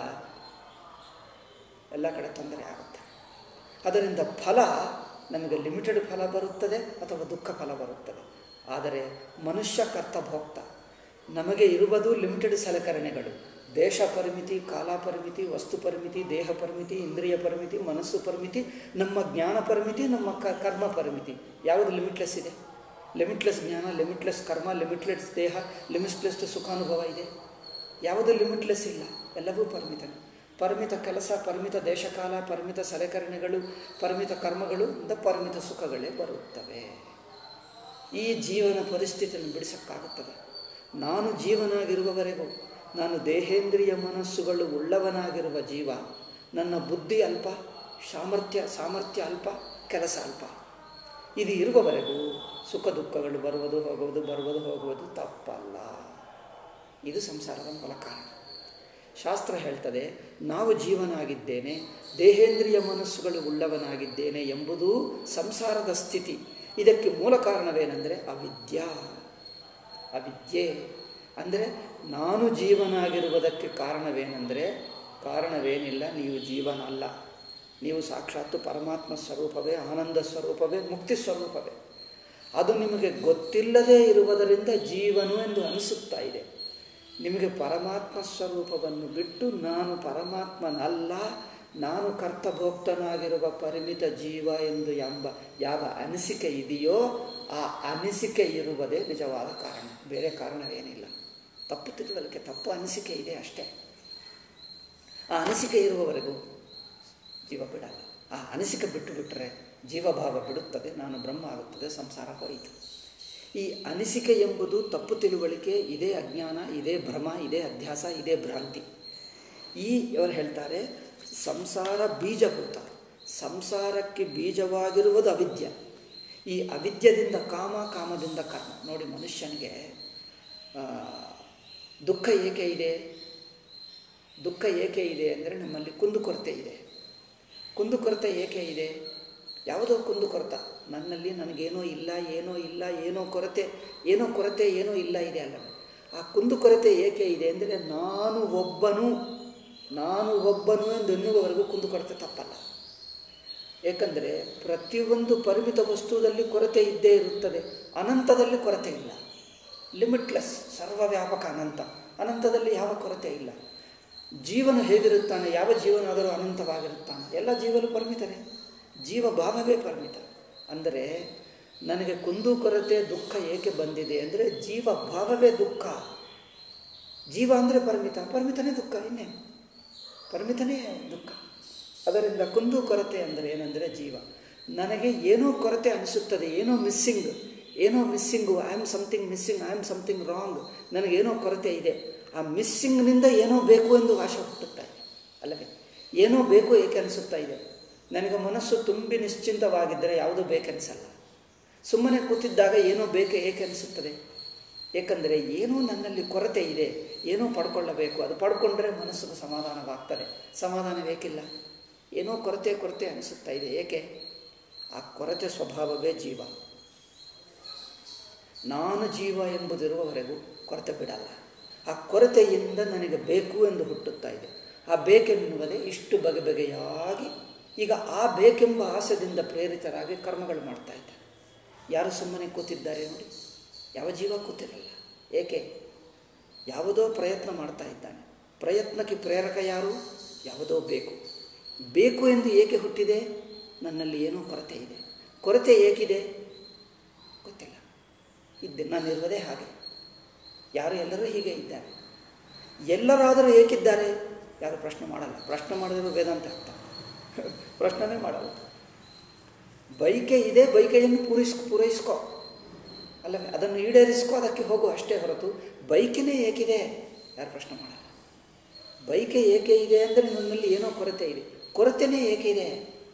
ಎಲ್ಲ ಕಡೆ ತೊಂದರೆ ಆಗುತ್ತೆ ಅದರಿಂದ ಫಲ ನಮಗೆ ಲಿಮಿಟೆಡ್ ಫಲ ಬರುತ್ತದೆ ಅಥವಾ ದುಃಖ ಫಲ ಬರುತ್ತದೆ ಆದರೆ ಮನುಷ್ಯ ಕರ್ತಭೋಕ್ತ ನಮಗೆ ಇರುವುದು ಲಿಮಿಟೆಡ್ ಸಲಕರಣೆಗಳು ದೇಶ ಪರಿಮಿತಿ ಕಾಲ ಪರಿಮಿತಿ ವಸ್ತು ಪರಿಮಿತಿ ದೇಹ ಪರಿಮಿತಿ ಇಂದ್ರಿಯ ಪರಿಮಿತಿ ಮನಸ್ಸು ಪರಿಮಿತಿ ನಮ್ಮ ಜ್ಞಾನ ಪರಿಮಿತಿ ನಮ್ಮ ಕ ಕರ್ಮ ಪರಿಮಿತಿ ಯಾವುದು ಲಿಮಿಟ್ಲೆಸ್ ಇದೆ ಲಿಮಿಟ್ಲೆಸ್ ಜ್ಞಾನ ಲಿಮಿಟ್ಲೆಸ್ ಕರ್ಮ ಲಿಮಿಟ್ಲೆಸ್ ದೇಹ ಲಿಮಿಟ್ಲೆಸ್ ಸುಖಾನುಭವ ಇದೆ ಯಾವುದು ಲಿಮಿಟ್ಲೆಸ್ ಇಲ್ಲ ಎಲ್ಲವೂ ಪರಿಮಿತನೇ ಪರಿಮಿತ ಕೆಲಸ ಪರಿಮಿತ ದೇಶಕಾಲ ಪರಿಮಿತ ಸಲಕರಣೆಗಳು ಪರಿಮಿತ ಕರ್ಮಗಳು ಇಂದ ಪರಿಮಿತ ಸುಖಗಳೇ ಬರುತ್ತವೆ ಈ ಜೀವನ ಪರಿಸ್ಥಿತಿಯನ್ನು ಬಿಡಿಸೋಕ್ಕಾಗುತ್ತದೆ ನಾನು ಜೀವನಾಗಿರುವವರೆಗೂ ನಾನು ದೇಹೇಂದ್ರಿಯ ಮನಸ್ಸುಗಳು ಉಳ್ಳವನಾಗಿರುವ ಜೀವ ನನ್ನ ಬುದ್ಧಿ ಅಲ್ಪ ಸಾಮರ್ಥ್ಯ ಸಾಮರ್ಥ್ಯ ಅಲ್ಪ ಕೆಲಸ ಅಲ್ಪ ಇದು ಇರುವವರೆಗೂ ಸುಖ ದುಃಖಗಳು ಬರುವುದು ಹೋಗುವುದು ಬರುವುದು ಹೋಗುವುದು ತಪ್ಪಲ್ಲ ಇದು ಸಂಸಾರದ ಮೂಲ ಕಾರಣ ಶಾಸ್ತ್ರ ಹೇಳ್ತದೆ ನಾವು ಜೀವನಾಗಿದ್ದೇನೆ ದೇಹೇಂದ್ರಿಯ ಮನಸ್ಸುಗಳು ಉಳ್ಳವನಾಗಿದ್ದೇನೆ ಎಂಬುದು ಸಂಸಾರದ ಸ್ಥಿತಿ ಇದಕ್ಕೆ ಮೂಲ ಕಾರಣವೇನೆಂದರೆ ಅವಿದ್ಯಾ ಅವಿದ್ಯೆ ಅಂದರೆ ನಾನು ಜೀವನಾಗಿರುವುದಕ್ಕೆ ಕಾರಣವೇನೆಂದರೆ ಕಾರಣವೇನಿಲ್ಲ ನೀವು ಜೀವನ ಅಲ್ಲ ನೀವು ಸಾಕ್ಷಾತ್ತು ಪರಮಾತ್ಮ ಸ್ವರೂಪವೇ ಆನಂದ ಸ್ವರೂಪವೇ ಮುಕ್ತಿ ಸ್ವರೂಪವೇ ಅದು ನಿಮಗೆ ಗೊತ್ತಿಲ್ಲದೇ ಇರುವುದರಿಂದ ಜೀವನು ಎಂದು ಅನಿಸುತ್ತಾ ಇದೆ ನಿಮಗೆ ಪರಮಾತ್ಮ ಸ್ವರೂಪವನ್ನು ಬಿಟ್ಟು ನಾನು ಪರಮಾತ್ಮನಲ್ಲ ನಾನು ಕರ್ತಭೋಕ್ತನಾಗಿರುವ ಪರಿಮಿತ ಜೀವ ಎಂದು ಎಂಬ ಯಾವ ಅನಿಸಿಕೆ ಇದೆಯೋ ಆ ಅನಿಸಿಕೆ ಇರುವುದೇ ನಿಜವಾದ ಕಾರಣ ಬೇರೆ ಕಾರಣವೇನಿಲ್ಲ ತಪ್ಪು ತಿಳುವಳಿಕೆ ತಪ್ಪು ಅನಿಸಿಕೆ ಇದೆ ಅಷ್ಟೇ ಆ ಅನಿಸಿಕೆ ಇರುವವರೆಗೂ ಜೀವ ಬಿಡಲ್ಲ ಆ ಅನಿಸಿಕೆ ಬಿಟ್ಟು ಬಿಟ್ಟರೆ ಜೀವಭಾವ ಬಿಡುತ್ತದೆ ನಾನು ಬ್ರಹ್ಮ ಆಗುತ್ತದೆ ಸಂಸಾರ ಹೋಯಿತು ಈ ಅನಿಸಿಕೆ ಎಂಬುದು ತಪ್ಪು ತಿಳುವಳಿಕೆ ಇದೇ ಅಜ್ಞಾನ ಇದೇ ಭ್ರಮ ಇದೇ ಅಧ್ಯಾಸ ಇದೇ ಭ್ರಾಂತಿ ಈ ಇವರು ಹೇಳ್ತಾರೆ ಸಂಸಾರ ಬೀಜಭೂತ ಸಂಸಾರಕ್ಕೆ ಬೀಜವಾಗಿರುವುದು ಅವಿದ್ಯ ಈ ಅವಿದ್ಯದಿಂದ ಕಾಮ ಕಾಮದಿಂದ ಕರ್ಮ ನೋಡಿ ಮನುಷ್ಯನಿಗೆ ದುಃಖ ಏಕೆ ಇದೆ ದುಃಖ ಏಕೆ ಇದೆ ಅಂದರೆ ನಮ್ಮಲ್ಲಿ ಕುಂದುಕೊರತೆ ಇದೆ ಕುಂದುಕೊರತೆ ಏಕೆ ಇದೆ ಯಾವುದೋ ಕುಂದುಕೊರತ ನನ್ನಲ್ಲಿ ನನಗೇನೋ ಇಲ್ಲ ಏನೋ ಇಲ್ಲ ಏನೋ ಕೊರತೆ ಏನೋ ಕೊರತೆ ಏನೋ ಇಲ್ಲ ಇದೆ ಅಲ್ಲ ಆ ಕುಂದುಕೊರತೆ ಏಕೆ ಇದೆ ಅಂದರೆ ನಾನು ಒಬ್ಬನು ನಾನು ಒಬ್ಬನು ಎಂದು ಎನ್ನುವವರೆಗೂ ಕುಂದುಕೊರತೆ ತಪ್ಪಲ್ಲ ಏಕೆಂದರೆ ಪ್ರತಿಯೊಂದು ಪರಿಮಿತ ವಸ್ತುದಲ್ಲಿ ಕೊರತೆ ಇದ್ದೇ ಇರುತ್ತದೆ ಅನಂತದಲ್ಲಿ ಕೊರತೆ ಇಲ್ಲ ಲಿಮಿಟ್ಲೆಸ್ ಸರ್ವವ್ಯಾಪಕ ಅನಂತ ಅನಂತದಲ್ಲಿ ಯಾವ ಕೊರತೆ ಇಲ್ಲ ಜೀವನ ಹೇಗಿರುತ್ತಾನೆ ಯಾವ ಜೀವನಾದರೂ ಅನಂತವಾಗಿರುತ್ತಾನೆ ಎಲ್ಲ ಜೀವನು ಪರಿಮಿತನೇ ಜೀವ ಭಾವವೇ ಪರಿಮಿತ ಅಂದರೆ ನನಗೆ ಕುಂದು ಕೊರತೆ ದುಃಖ ಏಕೆ ಬಂದಿದೆ ಅಂದರೆ ಜೀವ ಭಾವವೇ ದುಃಖ ಜೀವ ಅಂದರೆ ಪರಿಮಿತ ಪರಿಮಿತನೇ ದುಃಖ ಇನ್ನೇನು ಪರಿಮಿತನೇ ದುಃಖ ಅದರಿಂದ ಕುಂದು ಕೊರತೆ ಅಂದರೆ ಏನಂದರೆ ಜೀವ ನನಗೆ ಏನೋ ಕೊರತೆ ಅನಿಸುತ್ತದೆ ಏನೋ ಮಿಸ್ಸಿಂಗ್ ಏನೋ missing I am something missing I am something wrong ನನಗೇನೋ ಕೊರತೆ ಇದೆ ಆ ಮಿಸ್ಸಿಂಗ್ನಿಂದ ಏನೋ ಬೇಕು ಎಂದು ಆಶೆ ಹುಟ್ಟುತ್ತಾ ಇದೆ ಅಲ್ಲವೇ ಏನೋ ಬೇಕು ಏಕೆ ಅನಿಸುತ್ತಾ ಇದೆ ನನಗೆ ಮನಸ್ಸು ತುಂಬಿ ನಿಶ್ಚಿಂತವಾಗಿದ್ದರೆ ಯಾವುದೂ ಬೇಕನ್ನಿಸಲ್ಲ ಸುಮ್ಮನೆ ಕೂತಿದ್ದಾಗ ಏನೋ ಬೇಕು ಏಕೆ ಅನಿಸುತ್ತದೆ ಏಕೆಂದರೆ ಏನೋ ನನ್ನಲ್ಲಿ ಕೊರತೆ ಇದೆ ಏನೋ ಪಡ್ಕೊಳ್ಳಬೇಕು ಅದು ಪಡ್ಕೊಂಡ್ರೆ ಮನಸ್ಸಿಗೆ ಸಮಾಧಾನವಾಗ್ತದೆ ಸಮಾಧಾನ ಬೇಕಿಲ್ಲ ಏನೋ ಕೊರತೆ ಕೊರತೆ ಅನಿಸುತ್ತಾ ಇದೆ ಏಕೆ ಆ ಕೊರತೆ ಸ್ವಭಾವವೇ ಜೀವ ನಾನು ಜೀವ ಎಂಬುದಿರುವವರೆಗೂ ಕೊರತೆ ಬಿಡಲ್ಲ ಆ ಕೊರತೆಯಿಂದ ನನಗೆ ಬೇಕು ಎಂದು ಹುಟ್ಟುತ್ತಾ ಇದೆ ಆ ಬೇಕೆನ್ನುವುದೇ ಇಷ್ಟು ಬಗೆ ಬಗೆಯಾಗಿ ಈಗ ಆ ಬೇಕೆಂಬ ಆಸೆದಿಂದ ಪ್ರೇರಿತರಾಗಿ ಕರ್ಮಗಳು ಮಾಡ್ತಾ ಇದ್ದಾರೆ ಯಾರು ಸುಮ್ಮನೆ ಕೂತಿದ್ದಾರೆ ನೋಡಿ ಯಾವ ಜೀವ ಕೂತಿರಲ್ಲ ಏಕೆ ಯಾವುದೋ ಪ್ರಯತ್ನ ಮಾಡ್ತಾ ಇದ್ದಾನೆ ಪ್ರಯತ್ನಕ್ಕೆ ಪ್ರೇರಕ ಯಾರು ಯಾವುದೋ ಬೇಕು ಬೇಕು ಎಂದು ಏಕೆ ಹುಟ್ಟಿದೆ ನನ್ನಲ್ಲಿ ಏನೋ ಕೊರತೆ ಇದೆ ಕೊರತೆ ಏಕಿದೆ ಗೊತ್ತಿಲ್ಲ ಇದ್ದೆ ನಾನಿರುವುದೇ ಹಾಗೆ ಯಾರು ಎಲ್ಲರೂ ಹೀಗೆ ಇದ್ದಾರೆ ಎಲ್ಲರಾದರೂ ಏಕಿದ್ದಾರೆ ಯಾರು ಪ್ರಶ್ನೆ ಮಾಡಲ್ಲ ಪ್ರಶ್ನೆ ಮಾಡಿದ್ರು ವೇದಾಂತ ಅರ್ಥ ಪ್ರಶ್ನೆ ಮಾಡಲ್ಲ ಬೈಕೆ ಇದೆ ಬೈಕೆಯನ್ನು ಪೂರೈಸ್ ಪೂರೈಸ್ಕೋ ಅಲ್ಲವೇ ಅದನ್ನು ಈಡೇರಿಸ್ಕೋ ಅದಕ್ಕೆ ಹೋಗು ಅಷ್ಟೇ ಹೊರತು ಬೈಕಿನೇ ಏಕಿದೆ ಯಾರು ಪ್ರಶ್ನೆ ಮಾಡಲ್ಲ ಬೈಕೆ ಏಕೆ ಇದೆ ಅಂದರೆ ನನ್ನಲ್ಲಿ ಏನೋ ಕೊರತೆ ಇದೆ ಕೊರತೆನೇ ಏಕೆ ಇದೆ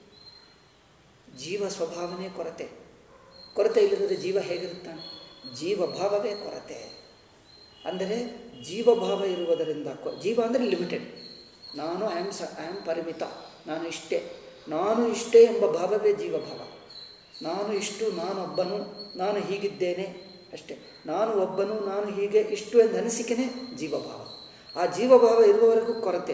ಜೀವ ಸ್ವಭಾವನೇ ಕೊರತೆ ಕೊರತೆ ಇಲ್ಲದ್ರೆ ಜೀವ ಹೇಗಿರುತ್ತಾನೆ ಜೀವ ಭಾವವೇ ಕೊರತೆ ಅಂದರೆ ಜೀವಭಾವ ಇರುವುದರಿಂದ ಕೊ ಜೀವ ಅಂದರೆ ಲಿಮಿಟೆಡ್ ನಾನು ಐ ಆಮ್ ಸ ಐ ಆಮ್ ಪರಿಮಿತ ನಾನು ಇಷ್ಟೇ ನಾನು ಇಷ್ಟೇ ಎಂಬ ಭಾವವೇ ಜೀವಭಾವ ನಾನು ಇಷ್ಟು ನಾನೊಬ್ಬನು ನಾನು ಹೀಗಿದ್ದೇನೆ ಅಷ್ಟೇ ನಾನು ಒಬ್ಬನು ನಾನು ಹೀಗೆ ಇಷ್ಟು ಎಂದು ಅನಿಸಿಕೆನೇ ಜೀವಭಾವ ಆ ಜೀವಭಾವ ಇರುವವರೆಗೂ ಕೊರತೆ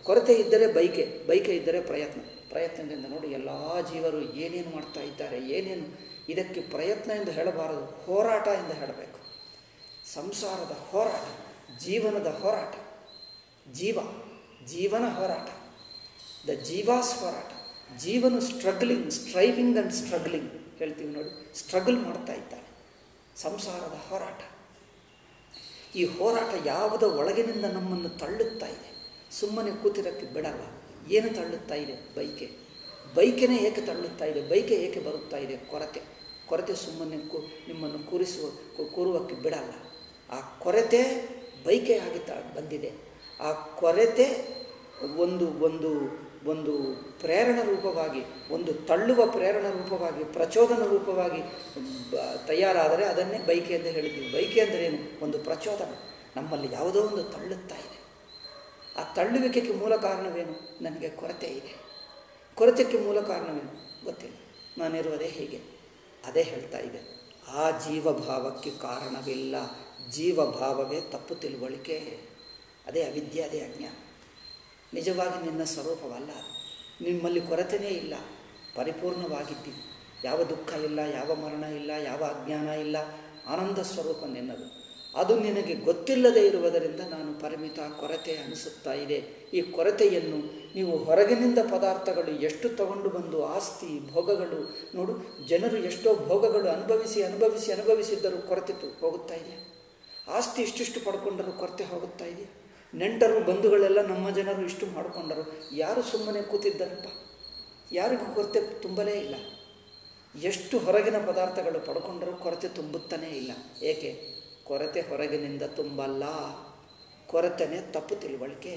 ಕೊರತೆ ಇದ್ದರೆ ಬೈಕೆ ಬೈಕೆ ಇದ್ದರೆ ಪ್ರಯತ್ನ ಪ್ರಯತ್ನದಿಂದ ನೋಡಿ ಎಲ್ಲ ಜೀವರು ಏನೇನು ಮಾಡ್ತಾ ಇದ್ದಾರೆ ಏನೇನು ಇದಕ್ಕೆ ಪ್ರಯತ್ನ ಎಂದು ಹೇಳಬಾರದು ಹೋರಾಟ ಎಂದು ಹೇಳಬೇಕು ಸಂಸಾರದ ಹೋರಾಟ ಜೀವನದ ಹೋರಾಟ ಜೀವ ಜೀವನ ಹೋರಾಟ ದ ಜೀವಾಸ್ ಹೋರಾಟ ಜೀವನ ಸ್ಟ್ರಗ್ಲಿಂಗ್ ಸ್ಟ್ರೈವಿಂಗ್ ಆ್ಯಂಡ್ ಸ್ಟ್ರಗ್ಲಿಂಗ್ ಹೇಳ್ತೀವಿ ನೋಡಿ ಸ್ಟ್ರಗಲ್ ಮಾಡ್ತಾ ಇದ್ದಾನೆ ಸಂಸಾರದ ಹೋರಾಟ ಈ ಹೋರಾಟ ಯಾವುದ ಒಳಗಿನಿಂದ ನಮ್ಮನ್ನು ತಳ್ಳುತ್ತಾ ಇದೆ ಸುಮ್ಮನೆ ಕೂತಿರೋಕ್ಕೆ ಬಿಡಲ್ಲ ಏನು ತಳ್ಳುತ್ತಾ ಇದೆ ಬೈಕೆ ಬೈಕೆನೇ ಏಕೆ ತಳ್ಳುತ್ತಾ ಇದೆ ಬೈಕೆ ಏಕೆ ಬರುತ್ತಾ ಇದೆ ಕೊರತೆ ಕೊರತೆ ಸುಮ್ಮನೆ ಕು ನಿಮ್ಮನ್ನು ಕೂರಿಸುವ ಕೂರುವಕ್ಕೆ ಬಿಡಲ್ಲ ಆ ಕೊರತೆ ಬೈಕೆ ಆಗಿ ತ ಬಂದಿದೆ ಆ ಕೊರತೆ ಒಂದು ಒಂದು ಒಂದು ಪ್ರೇರಣ ರೂಪವಾಗಿ ಒಂದು ತಳ್ಳುವ ಪ್ರೇರಣ ರೂಪವಾಗಿ ಪ್ರಚೋದನ ರೂಪವಾಗಿ ಬ ತಯಾರಾದರೆ ಅದನ್ನೇ ಬೈಕೆ ಎಂದು ಹೇಳಿದ್ವಿ ಬೈಕೆ ಅಂದರೆ ಏನು ಒಂದು ಪ್ರಚೋದನ ನಮ್ಮಲ್ಲಿ ಯಾವುದೋ ಒಂದು ತಳ್ಳುತ್ತಾ ಇದೆ ಆ ತಳ್ಳುವಿಕೆಗೆ ಮೂಲ ಕಾರಣವೇನು ನನಗೆ ಕೊರತೆ ಇದೆ ಕೊರತೆಗೆ ಮೂಲ ಕಾರಣವೇನು ಗೊತ್ತಿಲ್ಲ ನಾನಿರುವುದೇ ಹೀಗೆ ಅದೇ ಹೇಳ್ತಾ ಇದೆ ಆ ಜೀವಭಾವಕ್ಕೆ ಕಾರಣವಿಲ್ಲ ಜೀವಭಾವವೇ ತಪ್ಪು ತಿಳುವಳಿಕೆ ಅದೇ ಅವಿದ್ಯೆ ಅದೇ ಅಜ್ಞಾನ ನಿಜವಾಗಿ ನಿನ್ನ ಸ್ವರೂಪವಲ್ಲ ಅದು ನಿಮ್ಮಲ್ಲಿ ಕೊರತೆಯೇ ಇಲ್ಲ ಪರಿಪೂರ್ಣವಾಗಿದ್ದಿ ಯಾವ ದುಃಖ ಇಲ್ಲ ಯಾವ ಮರಣ ಇಲ್ಲ ಯಾವ ಅಜ್ಞಾನ ಇಲ್ಲ ಆನಂದ ಸ್ವರೂಪ ನಿನ್ನದು ಅದು ನಿನಗೆ ಗೊತ್ತಿಲ್ಲದೆ ಇರುವುದರಿಂದ ನಾನು ಪರಿಮಿತ ಕೊರತೆ ಅನಿಸುತ್ತಾ ಇದೆ ಈ ಕೊರತೆಯನ್ನು ನೀವು ಹೊರಗಿನಿಂದ ಪದಾರ್ಥಗಳು ಎಷ್ಟು ತಗೊಂಡು ಬಂದು ಆಸ್ತಿ ಭೋಗಗಳು ನೋಡು ಜನರು ಎಷ್ಟೋ ಭೋಗಗಳು ಅನುಭವಿಸಿ ಅನುಭವಿಸಿ ಅನುಭವಿಸಿದ್ದರೂ ಕೊರತೆ ತು- ಹೋಗುತ್ತಾ ಇದೆ ಆಸ್ತಿ ಇಷ್ಟಿಷ್ಟು ಪಡ್ಕೊಂಡರೂ ಕೊರತೆ ಹೋಗುತ್ತಾ ಇದೆ ನೆಂಟರು ಬಂಧುಗಳೆಲ್ಲ ನಮ್ಮ ಜನರು ಇಷ್ಟು ಮಾಡಿಕೊಂಡರು ಯಾರು ಸುಮ್ಮನೆ ಕೂತಿದ್ದಾರಪ್ಪ ಯಾರಿಗೂ ಕೊರತೆ ತುಂಬಲೇ ಇಲ್ಲ ಎಷ್ಟು ಹೊರಗಿನ ಪದಾರ್ಥಗಳು ಪಡ್ಕೊಂಡರೂ ಕೊರತೆ ತುಂಬುತ್ತಾನೇ ಇಲ್ಲ ಏಕೆ ಕೊರತೆ ಹೊರಗಿನಿಂದ ತುಂಬಲ್ಲ ಕೊರತೆನೇ ತಪ್ಪು ತಿಳುವಳಿಕೆ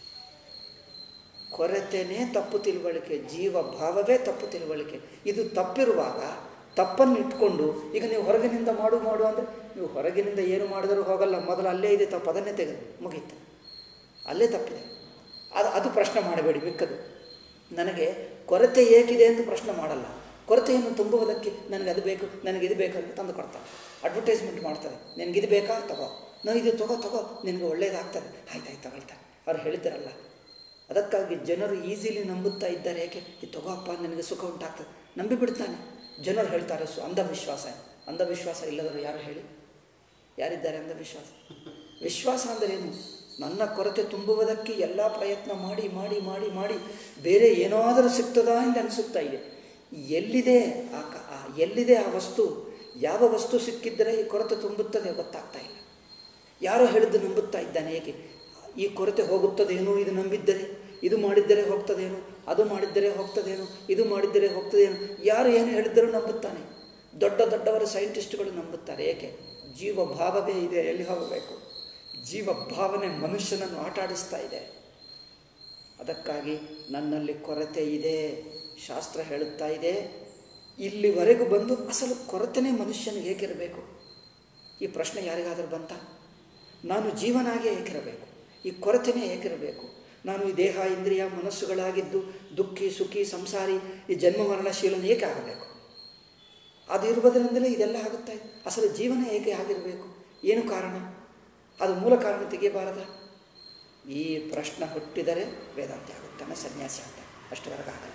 ಕೊರತೆನೇ ತಪ್ಪು ತಿಳುವಳಿಕೆ ಜೀವ ಭಾವವೇ ತಪ್ಪು ತಿಳುವಳಿಕೆ ಇದು ತಪ್ಪಿರುವಾಗ ತಪ್ಪನ್ನು ಇಟ್ಕೊಂಡು ಈಗ ನೀವು ಹೊರಗಿನಿಂದ ಮಾಡು ಮಾಡು ಅಂದರೆ ನೀವು ಹೊರಗಿನಿಂದ ಏನು ಮಾಡಿದರೂ ಹೋಗಲ್ಲ ಮೊದಲು ಅಲ್ಲೇ ಇದೆ ತಪ್ಪು ಅದನ್ನೇ ತೆಗೆದು ಮುಗೀತು ಅಲ್ಲೇ ತಪ್ಪಿದೆ ಅದು ಅದು ಪ್ರಶ್ನೆ ಮಾಡಬೇಡಿ ಮಿಕ್ಕದು ನನಗೆ ಕೊರತೆ ಏಕಿದೆ ಎಂದು ಪ್ರಶ್ನೆ ಮಾಡಲ್ಲ ಕೊರತೆಯನ್ನು ತುಂಬುವುದಕ್ಕೆ ನನಗೆ ಅದು ಬೇಕು ನನಗೆ ಇದು ಬೇಕು ಅಂತ ತಂದು ಕೊಡ್ತಾರೆ ಅಡ್ವರ್ಟೈಸ್ಮೆಂಟ್ ಮಾಡ್ತಾರೆ ನಿನಗಿದು ಬೇಕಾ ತಗೋ ನಾವು ಇದು ತಗೋ ತಗೋ ನಿನಗೆ ಒಳ್ಳೇದಾಗ್ತದೆ ಆಯ್ತಾಯ್ತು ತಗೊಳ್ತಾರೆ ಅವ್ರು ಹೇಳ್ತಾರಲ್ಲ ಅದಕ್ಕಾಗಿ ಜನರು ಈಸಿಲಿ ನಂಬುತ್ತಾ ಇದ್ದಾರೆ ಏಕೆ ಇದು ತಗೋಪ್ಪ ನಿನಗೆ ಸುಖ ಉಂಟಾಗ್ತದೆ ನಂಬಿಬಿಡ್ತಾನೆ ಜನರು ಹೇಳ್ತಾರೆ ಸು ಅಂಧವಿಶ್ವಾಸ ಅಂಧವಿಶ್ವಾಸ ಇಲ್ಲದರು ಯಾರು ಹೇಳಿ ಯಾರಿದ್ದಾರೆ ಅಂಧವಿಶ್ವಾಸ ವಿಶ್ವಾಸ ಅಂದರೆ ಏನು ನನ್ನ ಕೊರತೆ ತುಂಬುವುದಕ್ಕೆ ಎಲ್ಲ ಪ್ರಯತ್ನ ಮಾಡಿ ಮಾಡಿ ಮಾಡಿ ಮಾಡಿ ಬೇರೆ ಏನಾದರೂ ಸಿಗ್ತದಾ ಎಂದು ಅನಿಸುತ್ತಾ ಇದೆ ಎಲ್ಲಿದೆ ಆ ಕ ಆ ಎಲ್ಲಿದೆ ಆ ವಸ್ತು ಯಾವ ವಸ್ತು ಸಿಕ್ಕಿದ್ದರೆ ಈ ಕೊರತೆ ತುಂಬುತ್ತದೆ ಗೊತ್ತಾಗ್ತಾ ಇಲ್ಲ ಯಾರೋ ಹೇಳಿದ್ದು ನಂಬುತ್ತಾ ಇದ್ದಾನೆ ಏಕೆ ಈ ಕೊರತೆ ಹೋಗುತ್ತದೇನೋ ಇದು ನಂಬಿದ್ದರೆ ಇದು ಮಾಡಿದ್ದರೆ ಹೋಗ್ತದೇನೋ ಅದು ಮಾಡಿದ್ದರೆ ಹೋಗ್ತದೇನೋ ಇದು ಮಾಡಿದ್ದರೆ ಹೋಗ್ತದೇನೋ ಯಾರು ಏನು ಹೇಳಿದ್ದರೂ ನಂಬುತ್ತಾನೆ ದೊಡ್ಡ ದೊಡ್ಡವರ ಸೈಂಟಿಸ್ಟ್ಗಳು ನಂಬುತ್ತಾರೆ ಏಕೆ ಜೀವ ಭಾವವೇ ಇದೆ ಎಲ್ಲಿ ಹೋಗಬೇಕು ಜೀವ ಭಾವನೆ ಮನುಷ್ಯನನ್ನು ಆಟ ಆಡಿಸ್ತಾ ಇದೆ ಅದಕ್ಕಾಗಿ ನನ್ನಲ್ಲಿ ಕೊರತೆ ಇದೆ ಶಾಸ್ತ್ರ ಹೇಳುತ್ತಾ ಇದೆ ಇಲ್ಲಿವರೆಗೂ ಬಂದು ಅಸಲು ಕೊರತೆನೇ ಮನುಷ್ಯನಿಗೆ ಏಕಿರಬೇಕು ಈ ಪ್ರಶ್ನೆ ಯಾರಿಗಾದರೂ ಬಂತ ನಾನು ಜೀವನಾಗೇ ಏಕಿರಬೇಕು ಈ ಕೊರತೆನೇ ಏಕಿರಬೇಕು ನಾನು ಈ ದೇಹ ಇಂದ್ರಿಯ ಮನಸ್ಸುಗಳಾಗಿದ್ದು ದುಃಖಿ ಸುಖಿ ಸಂಸಾರಿ ಈ ಜನ್ಮ ಮರಣಶೀಲನ ಏಕೆ ಆಗಬೇಕು ಅದು ಇರುವುದರಿಂದಲೇ ಇದೆಲ್ಲ ಆಗುತ್ತಾ ಇದೆ ಅಸಲು ಜೀವನ ಏಕೆ ಆಗಿರಬೇಕು ಏನು ಕಾರಣ ಅದು ಮೂಲ ಕಾರಣ ತೆಗೆಯಬಾರದ ಈ ಪ್ರಶ್ನೆ ಹುಟ್ಟಿದರೆ ವೇದಾಂತಿ ಆಗುತ್ತಾನೆ ಸನ್ಯಾಸಿ ಅಂತ ಅಷ್ಟವರೆಗೆ ಆಗಲ್ಲ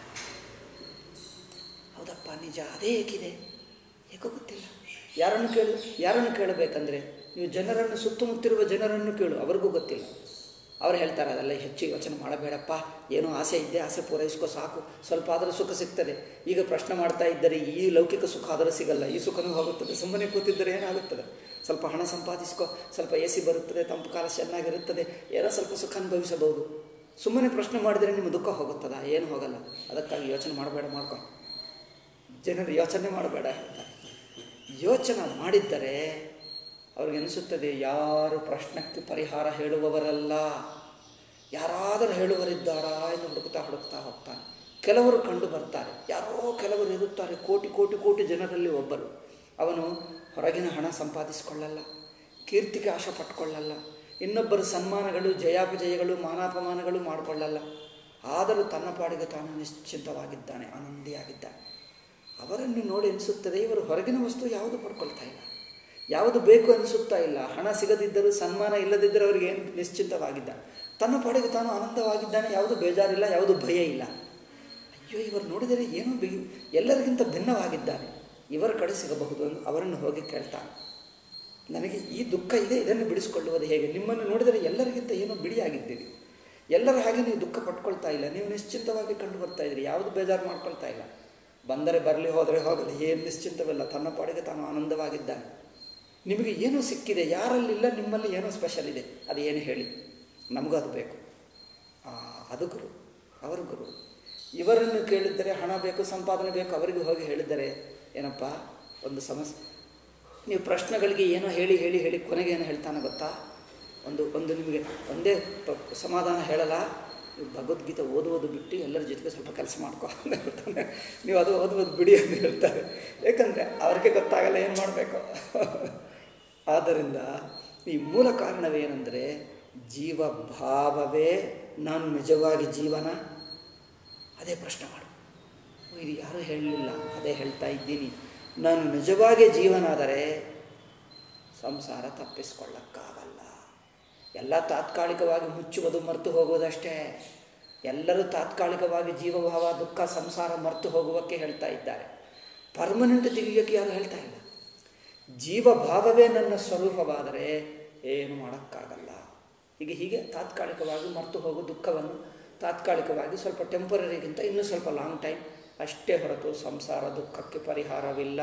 ಹೌದಪ್ಪ ನಿಜ ಅದೇ ಏಕಿದೆ ಏಕೋ ಗೊತ್ತಿಲ್ಲ ಯಾರನ್ನು ಕೇಳು ಯಾರನ್ನು ಕೇಳಬೇಕಂದ್ರೆ ನೀವು ಜನರನ್ನು ಸುತ್ತಮುತ್ತಿರುವ ಜನರನ್ನು ಕೇಳು ಅವ್ರಿಗೂ ಗೊತ್ತಿಲ್ಲ ಅವ್ರು ಹೇಳ್ತಾರೆ ಅದೆಲ್ಲ ಹೆಚ್ಚು ಯೋಚನೆ ಮಾಡಬೇಡಪ್ಪ ಏನೋ ಆಸೆ ಇದ್ದೆ ಆಸೆ ಪೂರೈಸ್ಕೋ ಸಾಕು ಸ್ವಲ್ಪ ಆದರೂ ಸುಖ ಸಿಗ್ತದೆ ಈಗ ಪ್ರಶ್ನೆ ಮಾಡ್ತಾ ಇದ್ದರೆ ಈ ಲೌಕಿಕ ಸುಖ ಆದರೂ ಸಿಗಲ್ಲ ಈ ಸುಖನೂ ಹೋಗುತ್ತದೆ ಸುಮ್ಮನೆ ಕೂತಿದ್ದರೆ ಏನಾಗುತ್ತದೆ ಸ್ವಲ್ಪ ಹಣ ಸಂಪಾದಿಸ್ಕೋ ಸ್ವಲ್ಪ ಎ ಸಿ ಬರುತ್ತದೆ ತಂಪು ಕಾಲ ಚೆನ್ನಾಗಿರುತ್ತದೆ ಏನೋ ಸ್ವಲ್ಪ ಸುಖ ಅನುಭವಿಸಬಹುದು ಸುಮ್ಮನೆ ಪ್ರಶ್ನೆ ಮಾಡಿದರೆ ನಿಮ್ಮ ದುಃಖ ಹೋಗುತ್ತದ ಏನು ಹೋಗಲ್ಲ ಅದಕ್ಕಾಗಿ ಯೋಚನೆ ಮಾಡಬೇಡ ಮಾಡ್ಕೊ ಜನರು ಯೋಚನೆ ಮಾಡಬೇಡ ಹೇಳ್ತಾರೆ ಯೋಚನೆ ಮಾಡಿದ್ದರೆ ಅವ್ರಿಗೆ ಅನಿಸುತ್ತದೆ ಯಾರು ಪ್ರಶ್ನಕ್ಕೆ ಪರಿಹಾರ ಹೇಳುವವರಲ್ಲ ಯಾರಾದರೂ ಹೇಳುವರಿದ್ದಾರಾ ಎಂದು ಹುಡುಕ್ತಾ ಹುಡುಕ್ತಾ ಹೋಗ್ತಾನೆ ಕೆಲವರು ಕಂಡು ಬರ್ತಾರೆ ಯಾರೋ ಕೆಲವರು ಇರುತ್ತಾರೆ ಕೋಟಿ ಕೋಟಿ ಕೋಟಿ ಜನರಲ್ಲಿ ಒಬ್ಬರು ಅವನು ಹೊರಗಿನ ಹಣ ಸಂಪಾದಿಸಿಕೊಳ್ಳಲ್ಲ ಕೀರ್ತಿಗೆ ಆಶೆ ಪಟ್ಕೊಳ್ಳಲ್ಲ ಇನ್ನೊಬ್ಬರು ಸನ್ಮಾನಗಳು ಜಯಾಪಜಯಗಳು ಮಾನಾಪಮಾನಗಳು ಮಾಡಿಕೊಳ್ಳಲ್ಲ ಆದರೂ ತನ್ನ ಪಾಡಿಗೆ ತಾನು ನಿಶ್ಚಿಂತವಾಗಿದ್ದಾನೆ ಆನಂದಿಯಾಗಿದ್ದಾನೆ ಅವರನ್ನು ನೋಡಿ ಅನಿಸುತ್ತದೆ ಇವರು ಹೊರಗಿನ ವಸ್ತು ಯಾವುದು ಪಡ್ಕೊಳ್ತಾ ಇಲ್ಲ ಯಾವುದು ಬೇಕು ಅನಿಸುತ್ತಾ ಇಲ್ಲ ಹಣ ಸಿಗದಿದ್ದರೂ ಸನ್ಮಾನ ಇಲ್ಲದಿದ್ದರೂ ಅವರಿಗೆ ಏನು ನಿಶ್ಚಿಂತವಾಗಿದ್ದ ತನ್ನ ಪಾಡಿಗೆ ತಾನು ಆನಂದವಾಗಿದ್ದಾನೆ ಯಾವುದು ಬೇಜಾರಿಲ್ಲ ಯಾವುದು ಭಯ ಇಲ್ಲ ಅಯ್ಯೋ ಇವರು ನೋಡಿದರೆ ಏನೋ ಬಿ ಎಲ್ಲರಿಗಿಂತ ಭಿನ್ನವಾಗಿದ್ದಾನೆ ಇವರ ಕಡೆ ಸಿಗಬಹುದು ಎಂದು ಅವರನ್ನು ಹೋಗಿ ಕೇಳ್ತಾನೆ ನನಗೆ ಈ ದುಃಖ ಇದೆ ಇದನ್ನು ಬಿಡಿಸಿಕೊಳ್ಳುವುದು ಹೇಗೆ ನಿಮ್ಮನ್ನು ನೋಡಿದರೆ ಎಲ್ಲರಿಗಿಂತ ಏನೋ ಬಿಡಿಯಾಗಿದ್ದೀರಿ ಎಲ್ಲರ ಹಾಗೆ ನೀವು ದುಃಖ ಪಟ್ಕೊಳ್ತಾ ಇಲ್ಲ ನೀವು ನಿಶ್ಚಿಂತವಾಗಿ ಕಂಡು ಬರ್ತಾ ಇದ್ದೀರಿ ಯಾವುದು ಬೇಜಾರು ಮಾಡ್ಕೊಳ್ತಾ ಇಲ್ಲ ಬಂದರೆ ಬರಲಿ ಹೋದರೆ ಹೋಗಲಿ ಏನು ನಿಶ್ಚಿಂತವಿಲ್ಲ ತನ್ನ ಪಾಡಿಗೆ ತಾನು ಆನಂದವಾಗಿದ್ದಾನೆ ನಿಮಗೆ ಏನೋ ಸಿಕ್ಕಿದೆ ಯಾರಲ್ಲಿಲ್ಲ ನಿಮ್ಮಲ್ಲಿ ಏನೋ ಸ್ಪೆಷಲ್ ಇದೆ ಅದು ಏನು ಹೇಳಿ ನಮಗೂ ಅದು ಬೇಕು ಆ, ಅದು ಗುರು ಅವರು ಗುರು ಇವರನ್ನು ಕೇಳಿದ್ದರೆ ಹಣ ಬೇಕು ಸಂಪಾದನೆ ಬೇಕು ಅವರಿಗೆ ಹೋಗಿ ಹೇಳಿದರೆ ಏನಪ್ಪ ಒಂದು ಸಮಸ್ಯೆ ನೀವು ಪ್ರಶ್ನೆಗಳಿಗೆ ಏನೋ ಹೇಳಿ ಹೇಳಿ ಹೇಳಿ ಕೊನೆಗೆ ಏನು ಹೇಳ್ತಾನೆ ಗೊತ್ತಾ ಒಂದು ಒಂದು ನಿಮಗೆ ಒಂದೇ ಪ- ಸಮಾಧಾನ ಹೇಳಲ್ಲ ನೀವು ಭಗವದ್ಗೀತೆ ಓದುವುದು ಬಿಟ್ಟು ಎಲ್ಲರ ಜೊತೆಗೆ ಸ್ವಲ್ಪ ಕೆಲಸ ಮಾಡ್ಕೊ ಅಂತ ಹೇಳ್ತಾನೆ ನೀವು ಅದು ಓದುವುದು ಬಿಡಿ ಅಂತ ಹೇಳ್ತಾರೆ ಯಾಕಂದರೆ ಅವ್ರಿಗೆ ಗೊತ್ತಾಗಲ್ಲ ಏನು ಮಾಡಬೇಕು ಆದ್ದರಿಂದ ಈ ಮೂಲ ಕಾರಣವೇನೆಂದರೆ ಜೀವಭಾವವೇ ನಾನು ನಿಜವಾಗಿ ಜೀವನ ಅದೇ ಪ್ರಶ್ನೆ ಮಾಡು ಓ, ಇದು ಯಾರೂ ಹೇಳಲಿಲ್ಲ ಅದೇ ಹೇಳ್ತಾ ಇದ್ದೀನಿ ನಾನು ನಿಜವಾಗಿ ಜೀವನಾದರೆ ಸಂಸಾರ ತಪ್ಪಿಸ್ಕೊಳ್ಳಕ್ಕಾಗಲ್ಲ ಎಲ್ಲ ತಾತ್ಕಾಲಿಕವಾಗಿ ಮುಚ್ಚುವುದು ಮರೆತು ಹೋಗುವುದಷ್ಟೇ ಎಲ್ಲರೂ ತಾತ್ಕಾಲಿಕವಾಗಿ ಜೀವಭಾವ ದುಃಖ ಸಂಸಾರ ಮರೆತು ಹೋಗುವಕ್ಕೆ ಹೇಳ್ತಾ ಇದ್ದಾರೆ ಪರ್ಮನೆಂಟ್ ತೆಗೆಯೋಕ್ಕೆ ಯಾರು ಹೇಳ್ತಾ ಇಲ್ಲ ಜೀವಭಾವವೇ ನನ್ನ ಸ್ವರೂಪವಾದರೆ ಏನು ಮಾಡೋಕ್ಕಾಗಲ್ಲ ಹೀಗೆ ಹೀಗೆ ತಾತ್ಕಾಲಿಕವಾಗಿ ಮರೆತು ಹೋಗೋ ದುಃಖವನ್ನು ತಾತ್ಕಾಲಿಕವಾಗಿ ಸ್ವಲ್ಪ ಟೆಂಪರರಿಗಿಂತ ಇನ್ನೂ ಸ್ವಲ್ಪ ಲಾಂಗ್ ಟೈಮ್ ಅಷ್ಟೇ ಹೊರತು ಸಂಸಾರ ದುಃಖಕ್ಕೆ ಪರಿಹಾರವಿಲ್ಲ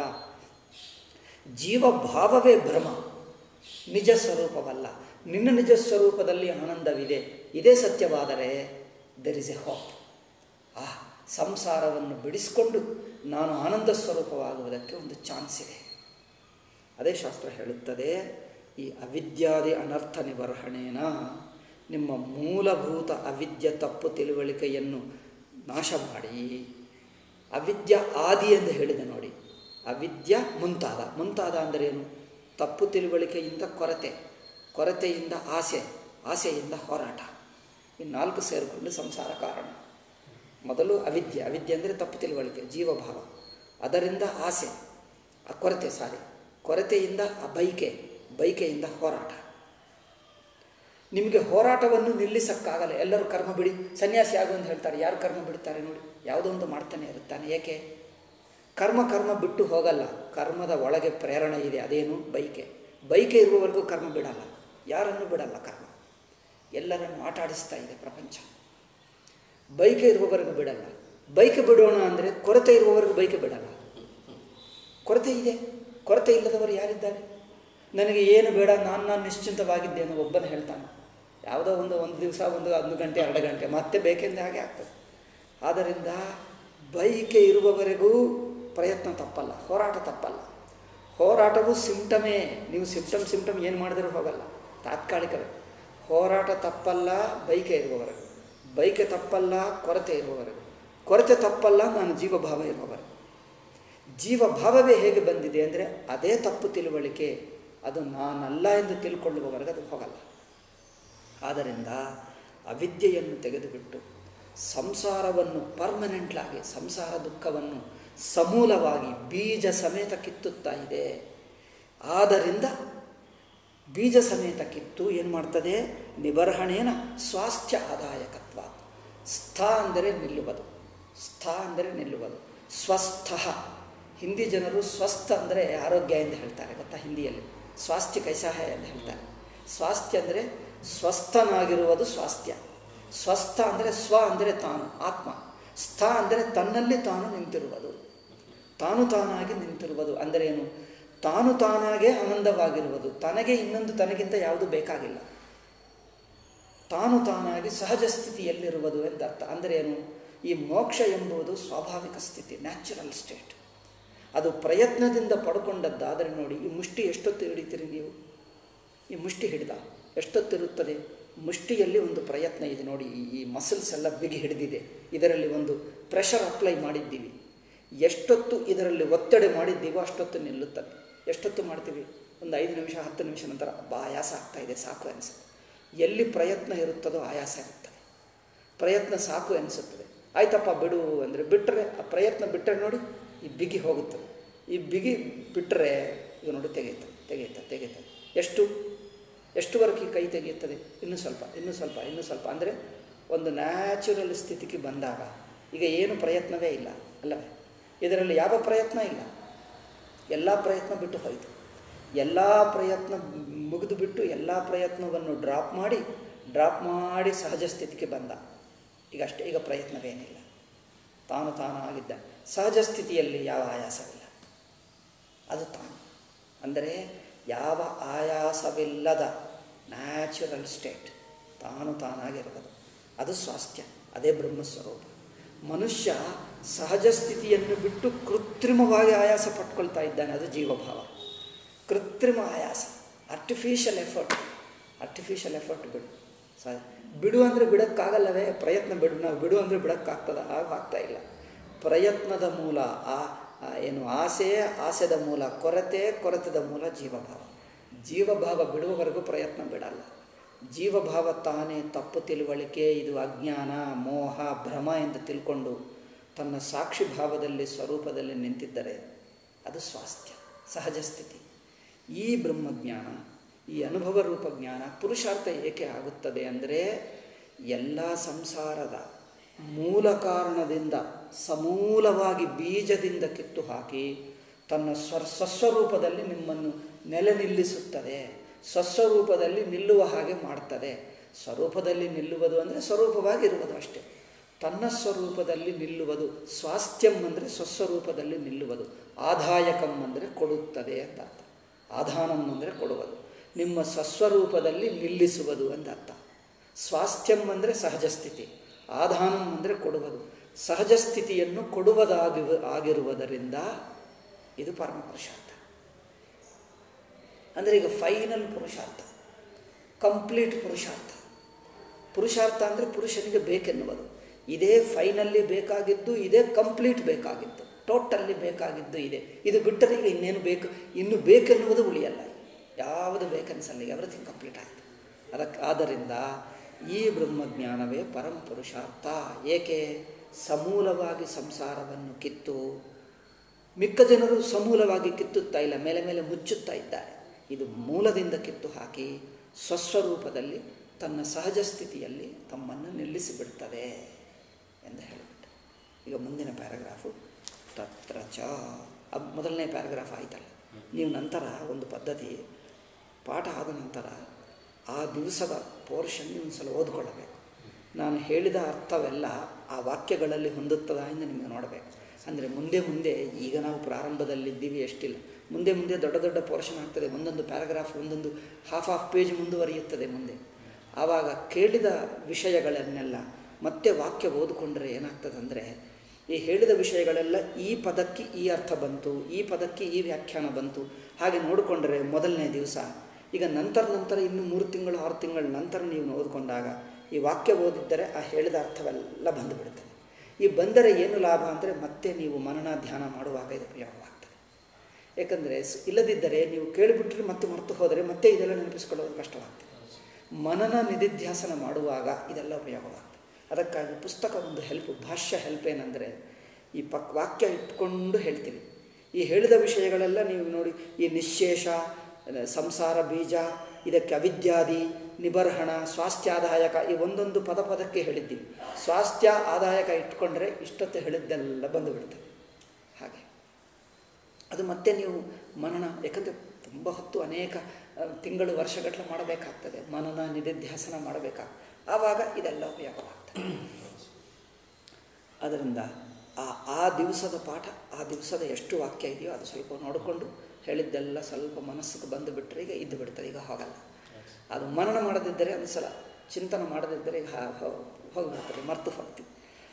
ಜೀವಭಾವವೇ ಭ್ರಮ ನಿಜ ಸ್ವರೂಪವಲ್ಲ ನಿನ್ನ ನಿಜ ಸ್ವರೂಪದಲ್ಲಿ ಆನಂದವಿದೆ ಇದೇ ಸತ್ಯವಾದರೆ ದೆರ್ ಇಸ್ ಎ ಹೋಪ್ ಆ ಸಂಸಾರವನ್ನು ಬಿಡಿಸಿಕೊಂಡು ನಾನು ಆನಂದ ಸ್ವರೂಪವಾಗುವುದಕ್ಕೆ ಒಂದು ಚಾನ್ಸ್ ಇದೆ ಅದೇ ಶಾಸ್ತ್ರ ಹೇಳುತ್ತದೆ ಈ ಅವಿದ್ಯಾದಿ ಅನರ್ಥ ನಿವರ್ಹಣೆನ ನಿಮ್ಮ ಮೂಲಭೂತ ಅವಿದ್ಯ ತಪ್ಪು ತಿಳುವಳಿಕೆಯನ್ನು ನಾಶ ಮಾಡಿ ಅವಿದ್ಯ ಆದಿ ಎಂದು ಹೇಳಿದೆ ನೋಡಿ ಅವಿದ್ಯ ಮುಂತಾದ ಮುಂತಾದ ಅಂದರೇನು ತಪ್ಪು ತಿಳುವಳಿಕೆಯಿಂದ ಕೊರತೆ ಕೊರತೆಯಿಂದ ಆಸೆ ಆಸೆಯಿಂದ ಹೋರಾಟ ಈ ನಾಲ್ಕು ಸೇರಿಕೊಂಡು ಸಂಸಾರ ಕಾರಣ ಮೊದಲು ಅವಿದ್ಯೆ ಅವಿದ್ಯೆ ಅಂದರೆ ತಪ್ಪು ತಿಳುವಳಿಕೆ ಜೀವಭಾವ ಅದರಿಂದ ಆಸೆ ಆ ಕೊರತೆ ಸಾರಿ ಕೊರತೆಯಿಂದ ಆ ಬೈಕೆ ಬೈಕೆಯಿಂದ ಹೋರಾಟ ನಿಮಗೆ ಹೋರಾಟವನ್ನು ನಿಲ್ಲಿಸಕ್ಕಾಗಲ್ಲ ಎಲ್ಲರೂ ಕರ್ಮ ಬಿಡಿ ಸನ್ಯಾಸಿ ಆಗು ಅಂತ ಹೇಳ್ತಾರೆ ಯಾರು ಕರ್ಮ ಬಿಡ್ತಾರೆ ನೋಡಿ ಯಾವುದೋ ಒಂದು ಮಾಡ್ತಾನೆ ಇರುತ್ತಾನೆ ಏಕೆ ಕರ್ಮ ಕರ್ಮ ಬಿಟ್ಟು ಹೋಗಲ್ಲ ಕರ್ಮದ ಒಳಗೆ ಪ್ರೇರಣೆ ಇದೆ ಅದೇನು ಬೈಕೆ ಬೈಕೆ ಇರುವವರೆಗೂ ಕರ್ಮ ಬಿಡಲ್ಲ ಯಾರನ್ನು ಬಿಡಲ್ಲ ಕರ್ಮ ಎಲ್ಲರನ್ನು ಆಟ ಆಡಿಸ್ತಾ ಇದೆ ಪ್ರಪಂಚ ಬೈಕೆ ಇರುವವರೆಗೂ ಬಿಡಲ್ಲ ಬೈಕೆ ಬಿಡೋಣ ಅಂದರೆ ಕೊರತೆ ಇರುವವರೆಗೂ ಬೈಕೆ ಬಿಡಲ್ಲ ಕೊರತೆ ಇದೆ ಕೊರತೆ ಇಲ್ಲದವರು ಯಾರಿದ್ದಾರೆ ನನಗೆ ಏನು ಬೇಡ ನಾನು ನಾನು ನಿಶ್ಚಿಂತವಾಗಿದ್ದೇನೆ ಒಬ್ಬನ ಹೇಳ್ತಾನೆ ಯಾವುದೋ ಒಂದು ಒಂದು ದಿವಸ ಒಂದು ಒಂದು ಗಂಟೆ ಎರಡು ಗಂಟೆ ಮತ್ತೆ ಬೇಕೆಂದು ಹಾಗೆ ಆಗ್ತದೆ ಆದ್ದರಿಂದ ಬೈಕೆ ಇರುವವರೆಗೂ ಪ್ರಯತ್ನ ತಪ್ಪಲ್ಲ ಹೋರಾಟ ತಪ್ಪಲ್ಲ ಹೋರಾಟವು ಸಿಂಟಮೇ ನೀವು ಸಿಂಟಮ್ ಸಿಂಟಮ್ ಏನು ಮಾಡಿದರೂ ಹೋಗಲ್ಲ ತಾತ್ಕಾಲಿಕವೇ ಹೋರಾಟ ತಪ್ಪಲ್ಲ ಬೈಕೆ ಇರುವವರೆಗೂ ಬೈಕೆ ತಪ್ಪಲ್ಲ ಕೊರತೆ ಇರುವವರೆಗೂ ಕೊರತೆ ತಪ್ಪಲ್ಲ ನಾನು ಜೀವಭಾವ ಇರುವವರೆಗೂ ಜೀವಭಾವವೇ ಹೇಗೆ ಬಂದಿದೆ ಅಂದರೆ ಅದೇ ತಪ್ಪು ತಿಳುವಳಿಕೆ ಅದು ನಾನಲ್ಲ ಎಂದು ತಿಳ್ಕೊಳ್ಳುವವರೆಗೆ ಅದು ಹೋಗಲ್ಲ ಆದ್ದರಿಂದ ಅವಿದ್ಯೆಯನ್ನು ತೆಗೆದುಬಿಟ್ಟು ಸಂಸಾರವನ್ನು ಪರ್ಮನೆಂಟ್ಲಾಗಿ ಸಂಸಾರ ದುಃಖವನ್ನು ಸಮೂಲವಾಗಿ ಬೀಜ ಸಮೇತ ಕಿತ್ತುತ್ತಾ ಇದೆ ಆದ್ದರಿಂದ ಬೀಜ ಸಮೇತ ಕಿತ್ತು ಏನು ಮಾಡ್ತದೆ ನಿಬರ್ಹಣೇನ ಸ್ವಾಸ್ಥ್ಯ ಆದಾಯಕತ್ವ ಸ್ಥ ಅಂದರೆ ನಿಲ್ಲುವುದು ಸ್ಥ ಅಂದರೆ ನಿಲ್ಲುವುದು ಸ್ವಸ್ಥ ಹಿಂದಿ ಜನರು ಸ್ವಸ್ಥ ಅಂದರೆ ಆರೋಗ್ಯ ಎಂದು ಹೇಳ್ತಾರೆ ಗೊತ್ತಾ ಹಿಂದಿಯಲ್ಲಿ ಸ್ವಾಸ್ಥ್ಯ ಕೈಸಾಹ ಎಂದು ಹೇಳ್ತಾರೆ ಸ್ವಾಸ್ಥ್ಯ ಅಂದರೆ ಸ್ವಸ್ಥನಾಗಿರುವುದು ಸ್ವಾಸ್ಥ್ಯ ಸ್ವಸ್ಥ ಅಂದರೆ ಸ್ವ ಅಂದರೆ ತಾನು ಆತ್ಮ ಸ್ಥ ಅಂದರೆ ತನ್ನಲ್ಲಿ ತಾನು ನಿಂತಿರುವುದು ತಾನು ತಾನಾಗಿ ನಿಂತಿರುವುದು ಅಂದರೆ ಏನು ತಾನು ತಾನಾಗೇ ಆನಂದವಾಗಿರುವುದು ತನಗೆ ಇನ್ನೊಂದು ತನಗಿಂತ ಯಾವುದು ಬೇಕಾಗಿಲ್ಲ ತಾನು ತಾನಾಗಿ ಸಹಜ ಸ್ಥಿತಿಯಲ್ಲಿರುವುದು ಎಂದರ್ಥ ಅಂದರೆ ಏನು ಈ ಮೋಕ್ಷ ಎಂಬುದು ಸ್ವಾಭಾವಿಕ ಸ್ಥಿತಿ ನ್ಯಾಚುರಲ್ ಸ್ಟೇಟ್ ಅದು ಪ್ರಯತ್ನದಿಂದ ಪಡ್ಕೊಂಡದ್ದಾದರೆ ನೋಡಿ ಈ ಮುಷ್ಟಿ ಎಷ್ಟೊತ್ತು ಹಿಡಿತೀರಿ ನೀವು ಈ ಮುಷ್ಟಿ ಹಿಡಿದ ಎಷ್ಟೊತ್ತಿರುತ್ತದೆ ಮುಷ್ಟಿಯಲ್ಲಿ ಒಂದು ಪ್ರಯತ್ನ ಇದೆ ನೋಡಿ ಈ ಈ ಮಸಲ್ಸ್ ಎಲ್ಲ ಬಿಗಿ ಹಿಡಿದಿದೆ ಇದರಲ್ಲಿ ಒಂದು ಪ್ರೆಷರ್ ಅಪ್ಲೈ ಮಾಡಿದ್ದೀವಿ ಎಷ್ಟೊತ್ತು ಇದರಲ್ಲಿ ಒತ್ತಡ ಮಾಡಿದ್ದೀವೋ ಅಷ್ಟೊತ್ತು ನಿಲ್ಲುತ್ತದೆ ಎಷ್ಟೊತ್ತು ಮಾಡ್ತೀವಿ ಒಂದು ಐದು ನಿಮಿಷ ಹತ್ತು ನಿಮಿಷ ನಂತರ ಬಾ ಆಯಾಸ ಆಗ್ತಾ ಇದೆ ಸಾಕು ಅನಿಸುತ್ತೆ ಎಲ್ಲಿ ಪ್ರಯತ್ನ ಇರುತ್ತದೋ ಆಯಾಸ ಇರುತ್ತದೆ ಪ್ರಯತ್ನ ಸಾಕು ಅನಿಸುತ್ತದೆ ಆಯ್ತಪ್ಪ ಬಿಡು ಅಂದರೆ ಬಿಟ್ಟರೆ ಆ ಪ್ರಯತ್ನ ಬಿಟ್ಟರೆ ನೋಡಿ ಈ ಬಿಗಿ ಹೋಗುತ್ತದೆ ಈ ಬಿಗಿ ಬಿಟ್ಟರೆ ಈಗ ನೋಡಿ ತೆಗೆಯುತ್ತೆ ತೆಗೆಯುತ್ತೆ ತೆಗೆಯುತ್ತೆ ಎಷ್ಟು ಎಷ್ಟುವರೆಗೆ ಕೈ ತೆಗೆಯುತ್ತದೆ ಇನ್ನೂ ಸ್ವಲ್ಪ ಇನ್ನೂ ಸ್ವಲ್ಪ ಇನ್ನೂ ಸ್ವಲ್ಪ ಅಂದರೆ ಒಂದು ನ್ಯಾಚುರಲ್ ಸ್ಥಿತಿಗೆ ಬಂದಾಗ ಈಗ ಏನು ಪ್ರಯತ್ನವೇ ಇಲ್ಲ ಅಲ್ಲವೇ ಇದರಲ್ಲಿ ಯಾವ ಪ್ರಯತ್ನ ಇಲ್ಲ ಎಲ್ಲ ಪ್ರಯತ್ನ ಬಿಟ್ಟು ಹೋಯಿತು ಎಲ್ಲ ಪ್ರಯತ್ನ ಮುಗಿದು ಬಿಟ್ಟು ಎಲ್ಲ ಪ್ರಯತ್ನವನ್ನು ಡ್ರಾಪ್ ಮಾಡಿ ಡ್ರಾಪ್ ಮಾಡಿ ಸಹಜ ಸ್ಥಿತಿಗೆ ಬಂದ ಈಗ ಅಷ್ಟೇ ಈಗ ಪ್ರಯತ್ನವೇನಿಲ್ಲ ತಾನು ತಾನಾಗಿದ್ದ ಸಹಜ ಸ್ಥಿತಿಯಲ್ಲಿ ಯಾವ ಆಯಾಸವಿಲ್ಲ ಅದು ತಾನು ಅಂದರೆ ಯಾವ ಆಯಾಸವಿಲ್ಲದ ನ್ಯಾಚುರಲ್ ಸ್ಟೇಟ್ ತಾನು ತಾನಾಗಿರುವುದು ಅದು ಸ್ವಾಸ್ಥ್ಯ ಅದೇ ಬ್ರಹ್ಮಸ್ವರೂಪ ಮನುಷ್ಯ ಸಹಜ ಸ್ಥಿತಿಯನ್ನು ಬಿಟ್ಟು ಕೃತ್ರಿಮವಾಗಿ ಆಯಾಸ ಪಟ್ಕೊಳ್ತಾ ಇದ್ದಾನೆ ಅದು ಜೀವಭಾವ ಕೃತ್ರಿಮ ಆಯಾಸ ಆರ್ಟಿಫಿಷಿಯಲ್ ಎಫರ್ಟ್ ಆರ್ಟಿಫಿಷಿಯಲ್ ಎಫರ್ಟ್ ಬಿಡು ಸ ಬಿಡು ಅಂದರೆ ಬಿಡೋಕ್ಕಾಗಲ್ಲವೇ ಪ್ರಯತ್ನ ಬಿಡು ನಾವು ಬಿಡು ಅಂದರೆ ಬಿಡೋಕ್ಕಾಗ್ತದ ಆಗ ಆಗ್ತಾ ಇಲ್ಲ ಪ್ರಯತ್ನದ ಮೂಲ ಆ ಆ ಏನು ಆಸೆ ಆಸೆದ ಮೂಲ ಕೊರತೆ ಕೊರತೆದ ಮೂಲ ಜೀವಭಾವ ಜೀವಭಾವ ಬಿಡುವವರೆಗೂ ಪ್ರಯತ್ನ ಬಿಡಲ್ಲ ಜೀವಭಾವ ತಾನೇ ತಪ್ಪು ತಿಳುವಳಿಕೆ ಇದು ಅಜ್ಞಾನ ಮೋಹ ಭ್ರಮ ಎಂದು ತಿಳ್ಕೊಂಡು ತನ್ನ ಸಾಕ್ಷಿ ಭಾವದಲ್ಲಿ ಸ್ವರೂಪದಲ್ಲಿ ನಿಂತಿದ್ದರೆ ಅದು ಸ್ವಾಸ್ಥ್ಯ ಸಹಜ ಸ್ಥಿತಿ ಈ ಬ್ರಹ್ಮಜ್ಞಾನ ಈ ಅನುಭವ ರೂಪ ಜ್ಞಾನ ಪುರುಷಾರ್ಥ ಏಕೆ ಆಗುತ್ತದೆ ಅಂದರೆ ಎಲ್ಲ ಸಂಸಾರದ ಮೂಲ ಕಾರಣದಿಂದ ಸಮೂಲವಾಗಿ ಬೀಜದಿಂದ ಕಿತ್ತು ಹಾಕಿ ತನ್ನ ಸ್ವ ಸ್ವಸ್ವರೂಪದಲ್ಲಿ ನಿಮ್ಮನ್ನು ನೆಲೆ ನಿಲ್ಲಿಸುತ್ತದೆ ಸ್ವಸ್ವರೂಪದಲ್ಲಿ ನಿಲ್ಲುವ ಹಾಗೆ ಮಾಡ್ತದೆ ಸ್ವರೂಪದಲ್ಲಿ ನಿಲ್ಲುವುದು ಅಂದರೆ ಸ್ವರೂಪವಾಗಿರುವುದು ಅಷ್ಟೇ ತನ್ನ ಸ್ವರೂಪದಲ್ಲಿ ನಿಲ್ಲುವುದು ಸ್ವಾಸ್ಥ್ಯಂ ಅಂದರೆ ಸ್ವಸ್ವರೂಪದಲ್ಲಿ ನಿಲ್ಲುವುದು ಆದಾಯಕಂ ಅಂದರೆ ಕೊಡುತ್ತದೆ ಅಂತ ಅರ್ಥ ಆಧಾನಂ ಅಂದರೆ ಕೊಡುವುದು ನಿಮ್ಮ ಸ್ವಸ್ವರೂಪದಲ್ಲಿ ನಿಲ್ಲಿಸುವುದು ಅಂತ ಅರ್ಥ ಸ್ವಾಸ್ಥ್ಯಂ ಅಂದರೆ ಸಹಜ ಸ್ಥಿತಿ ಆಧಾನಂ ಅಂದರೆ ಕೊಡುವುದು ಸಹಜ ಸ್ಥಿತಿಯನ್ನು ಕೊಡುವುದಾಗಿ ಆಗಿರುವುದರಿಂದ ಇದು ಪರಮ ಪುರುಷಾರ್ಥ ಅಂದರೆ ಈಗ ಫೈನಲ್ ಪುರುಷಾರ್ಥ ಕಂಪ್ಲೀಟ್ ಪುರುಷಾರ್ಥ ಪುರುಷಾರ್ಥ ಅಂದರೆ ಪುರುಷನಿಗೆ ಬೇಕೆನ್ನುವುದು ಇದೇ ಫೈನಲ್ಲಿ ಬೇಕಾಗಿದ್ದು ಇದೇ ಕಂಪ್ಲೀಟ್ ಬೇಕಾಗಿದ್ದು ಟೋಟಲ್ಲಿ ಬೇಕಾಗಿದ್ದು ಇದೆ ಇದು ಬಿಟ್ಟರೆ ಈಗ ಇನ್ನೇನು ಬೇಕು ಇನ್ನು ಬೇಕೆನ್ನುವುದು ಉಳಿಯಲ್ಲ ಯಾವುದು ಬೇಕನ್ಸಲ್ಲ ಎವ್ರಿಥಿಂಗ್ ಕಂಪ್ಲೀಟ್ ಆಯಿತು ಅದಕ್ಕೆ ಆದ್ದರಿಂದ ಈ ಬ್ರಹ್ಮಜ್ಞಾನವೇ ಪರಮ ಪುರುಷಾರ್ಥ ಏಕೆ ಸಮೂಲವಾಗಿ ಸಂಸಾರವನ್ನು ಕಿತ್ತು ಮಿಕ್ಕ ಜನರು ಸಮೂಲವಾಗಿ ಕಿತ್ತುತ್ತಾ ಇಲ್ಲ ಮೇಲೆ ಮೇಲೆ ಮುಚ್ಚುತ್ತಾ ಇದ್ದಾರೆ ಇದು ಮೂಲದಿಂದ ಕಿತ್ತು ಹಾಕಿ ಸ್ವಸ್ವರೂಪದಲ್ಲಿ ತನ್ನ ಸಹಜ ಸ್ಥಿತಿಯಲ್ಲಿ ತಮ್ಮನ್ನು ನಿಲ್ಲಿಸಿಬಿಡ್ತದೆ ಎಂದು ಹೇಳಿಬಿಟ್ಟು ಈಗ ಮುಂದಿನ ಪ್ಯಾರಾಗ್ರಾಫು ತತ್ರ ಚ ಅದು ಮೊದಲನೇ ಪ್ಯಾರಾಗ್ರಾಫ್ ಆಯ್ತಲ್ಲ ನೀವು ನಂತರ ಒಂದು ಪದ್ಧತಿ ಪಾಠ ಆದ ನಂತರ ಆ ದಿವಸದ ಪೋರ್ಷನ್ ಒಂದು ಸಲ ಓದ್ಕೊಳ್ಳಬೇಕು ನಾನು ಹೇಳಿದ ಅರ್ಥವೆಲ್ಲ ಆ ವಾಕ್ಯಗಳಲ್ಲಿ ಹೊಂದುತ್ತದ ಎಂದು ನಿಮಗೆ ನೋಡಬೇಕು ಅಂದರೆ ಮುಂದೆ ಮುಂದೆ ಈಗ ನಾವು ಪ್ರಾರಂಭದಲ್ಲಿದ್ದೀವಿ ಎಷ್ಟಿಲ್ಲ ಮುಂದೆ ಮುಂದೆ ದೊಡ್ಡ ದೊಡ್ಡ ಪೋರ್ಷನ್ ಆಗ್ತದೆ ಒಂದೊಂದು ಪ್ಯಾರಾಗ್ರಾಫ್ ಒಂದೊಂದು ಹಾಫ್ ಹಾಫ್ ಪೇಜ್ ಮುಂದುವರಿಯುತ್ತದೆ ಮುಂದೆ ಆವಾಗ ಕೇಳಿದ ವಿಷಯಗಳನ್ನೆಲ್ಲ ಮತ್ತೆ ವಾಕ್ಯ ಓದಿಕೊಂಡ್ರೆ ಏನಾಗ್ತದೆ ಅಂದರೆ ಈ ಹೇಳಿದ ವಿಷಯಗಳೆಲ್ಲ ಈ ಪದಕ್ಕೆ ಈ ಅರ್ಥ ಬಂತು ಈ ಪದಕ್ಕೆ ಈ ವ್ಯಾಖ್ಯಾನ ಬಂತು ಹಾಗೆ ನೋಡಿಕೊಂಡ್ರೆ ಮೊದಲನೇ ದಿವಸ ಈಗ ನಂತರ ನಂತರ ಇನ್ನು ಮೂರು ತಿಂಗಳು ಆರು ತಿಂಗಳ ನಂತರ ನೀವು ಓದ್ಕೊಂಡಾಗ ಈ ವಾಕ್ಯ ಓದಿದ್ದರೆ ಆ ಹೇಳಿದ ಅರ್ಥವೆಲ್ಲ ಬಂದುಬಿಡುತ್ತದೆ ಈ ಬಂದರೆ ಏನು ಲಾಭ ಅಂದರೆ ಮತ್ತೆ ನೀವು ಮನನ ಧ್ಯಾನ ಮಾಡುವಾಗ ಇದು ಉಪಯೋಗವಾಗ್ತದೆ ಯಾಕಂದರೆ ಇಲ್ಲದಿದ್ದರೆ ನೀವು ಕೇಳಿಬಿಟ್ರೆ ಮತ್ತೆ ಮರೆತು ಹೋದರೆ ಮತ್ತೆ ಇದೆಲ್ಲ ನೆನಪಿಸ್ಕೊಳ್ಳೋದು ಕಷ್ಟವಾಗ್ತದೆ ಮನನ ನಿಧಿಧ್ಯಾಸನ ಮಾಡುವಾಗ ಇದೆಲ್ಲ ಉಪಯೋಗವಾಗ್ತದೆ ಅದಕ್ಕಾಗಿ ಪುಸ್ತಕ ಒಂದು ಹೆಲ್ಪ್ ಭಾಷ್ಯ ಹೆಲ್ಪ್ ಏನಂದರೆ ಈ ಪಕ್ ವಾಕ್ಯ ಇಟ್ಕೊಂಡು ಹೇಳ್ತೀವಿ ಈ ಹೇಳಿದ ವಿಷಯಗಳೆಲ್ಲ ನೀವು ನೋಡಿ ಈ ನಿಶೇಷ ಸಂಸಾರ ಬೀಜ ಇದಕ್ಕೆ ಅವಿದ್ಯಾದಿ ನಿಬರ್ಹಣ ಸ್ವಾಸ್ಥ್ಯಾದಾಯಕ ಈ ಒಂದೊಂದು ಪದ ಪದಕ್ಕೆ ಹೇಳಿದ್ದೀವಿ ಸ್ವಾಸ್ಥ್ಯ ಆದಾಯಕ ಇಟ್ಕೊಂಡ್ರೆ ಇಷ್ಟೊತ್ತು ಹೇಳಿದ್ದೆಲ್ಲ ಬಂದು ಬಿಡ್ತದೆ ಹಾಗೆ ಅದು ಮತ್ತೆ ನೀವು ಮನನ ಯಾಕಂದರೆ ತುಂಬ ಹೊತ್ತು ಅನೇಕ ತಿಂಗಳು ವರ್ಷಗಟ್ಟಲೆ ಮಾಡಬೇಕಾಗ್ತದೆ ಮನನ ನಿಧಿಧ್ಯಾಸನ ಮಾಡಬೇಕಾಗ್ತದೆ ಆವಾಗ ಇದೆಲ್ಲ ಉಪಯೋಗವಾಗ್ತದೆ ಅದರಿಂದ ಆ ಆ ದಿವಸದ ಪಾಠ ಆ ದಿವಸದ ಎಷ್ಟು ವಾಕ್ಯ ಇದೆಯೋ ಅದು ಸ್ವಲ್ಪ ನೋಡಿಕೊಂಡು ಹೇಳಿದ್ದೆಲ್ಲ ಸ್ವಲ್ಪ ಮನಸ್ಸಿಗೆ ಬಂದು ಬಿಟ್ಟರೆ ಈಗ ಇದ್ದು ಬಿಡ್ತದೆ ಈಗ ಹೋಗಲ್ಲ ಅದು ಮನನ ಮಾಡದಿದ್ದರೆ ಒಂದು ಸಲ ಚಿಂತನೆ ಮಾಡದಿದ್ದರೆ ಈಗ ಹೋಗಿಬಿಡ್ತದೆ ಮರ್ತು ಹೋಗ್ತೀವಿ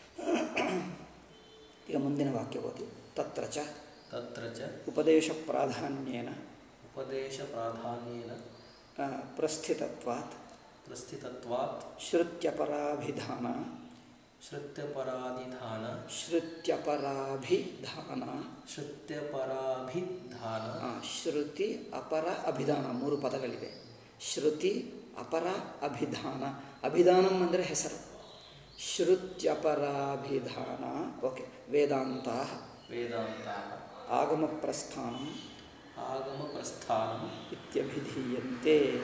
ಈಗ ಮುಂದಿನ ವಾಕ್ಯ ಓದಿ ತತ್ರ ಚ ತತ್ರ ಚ ಉಪದೇಶ ಪ್ರಾಧಾನ್ಯೇನ ಉಪದೇಶ ಪ್ರಾಧಾನ್ಯೇನ ಪ್ರಸ್ಥಿತತ್ವಾತ್ ಪ್ರಸ್ಥಿತತ್ವಾತ್ ಶ್ರುತ್ಯಪರಾಭಿಧಾನ ಶ್ರುತ್ಯಪರಾಧಿಧಾನ ಶ್ರುತ್ಯಪರಾಭಿಧಾನ ಶ್ರುತ್ಯಪರಾಭಿಧಾನ ಆ, ಶ್ರುತಿ ಅಪರ ಅಭಿಧಾನ ಮೂರು ಪದಗಳಿವೆ ಶ್ರುತಿ ಅಪರ ಅಭಿಧಾನ ಅಭಿಧಾನಂ ಅಂದರೆ ಹೆಸರು ಶ್ರುತ್ಯಪರಾಭಿಧಾನ ಓಕೆ ವೇದಾಂತ ವೇದಾಂತ ಆಗಮ ಪ್ರಸ್ಥಾನ ಆಗಮ ಪ್ರಸ್ಥಾನಂ ಇತ್ಯಭಿಧೀಯಂತೆ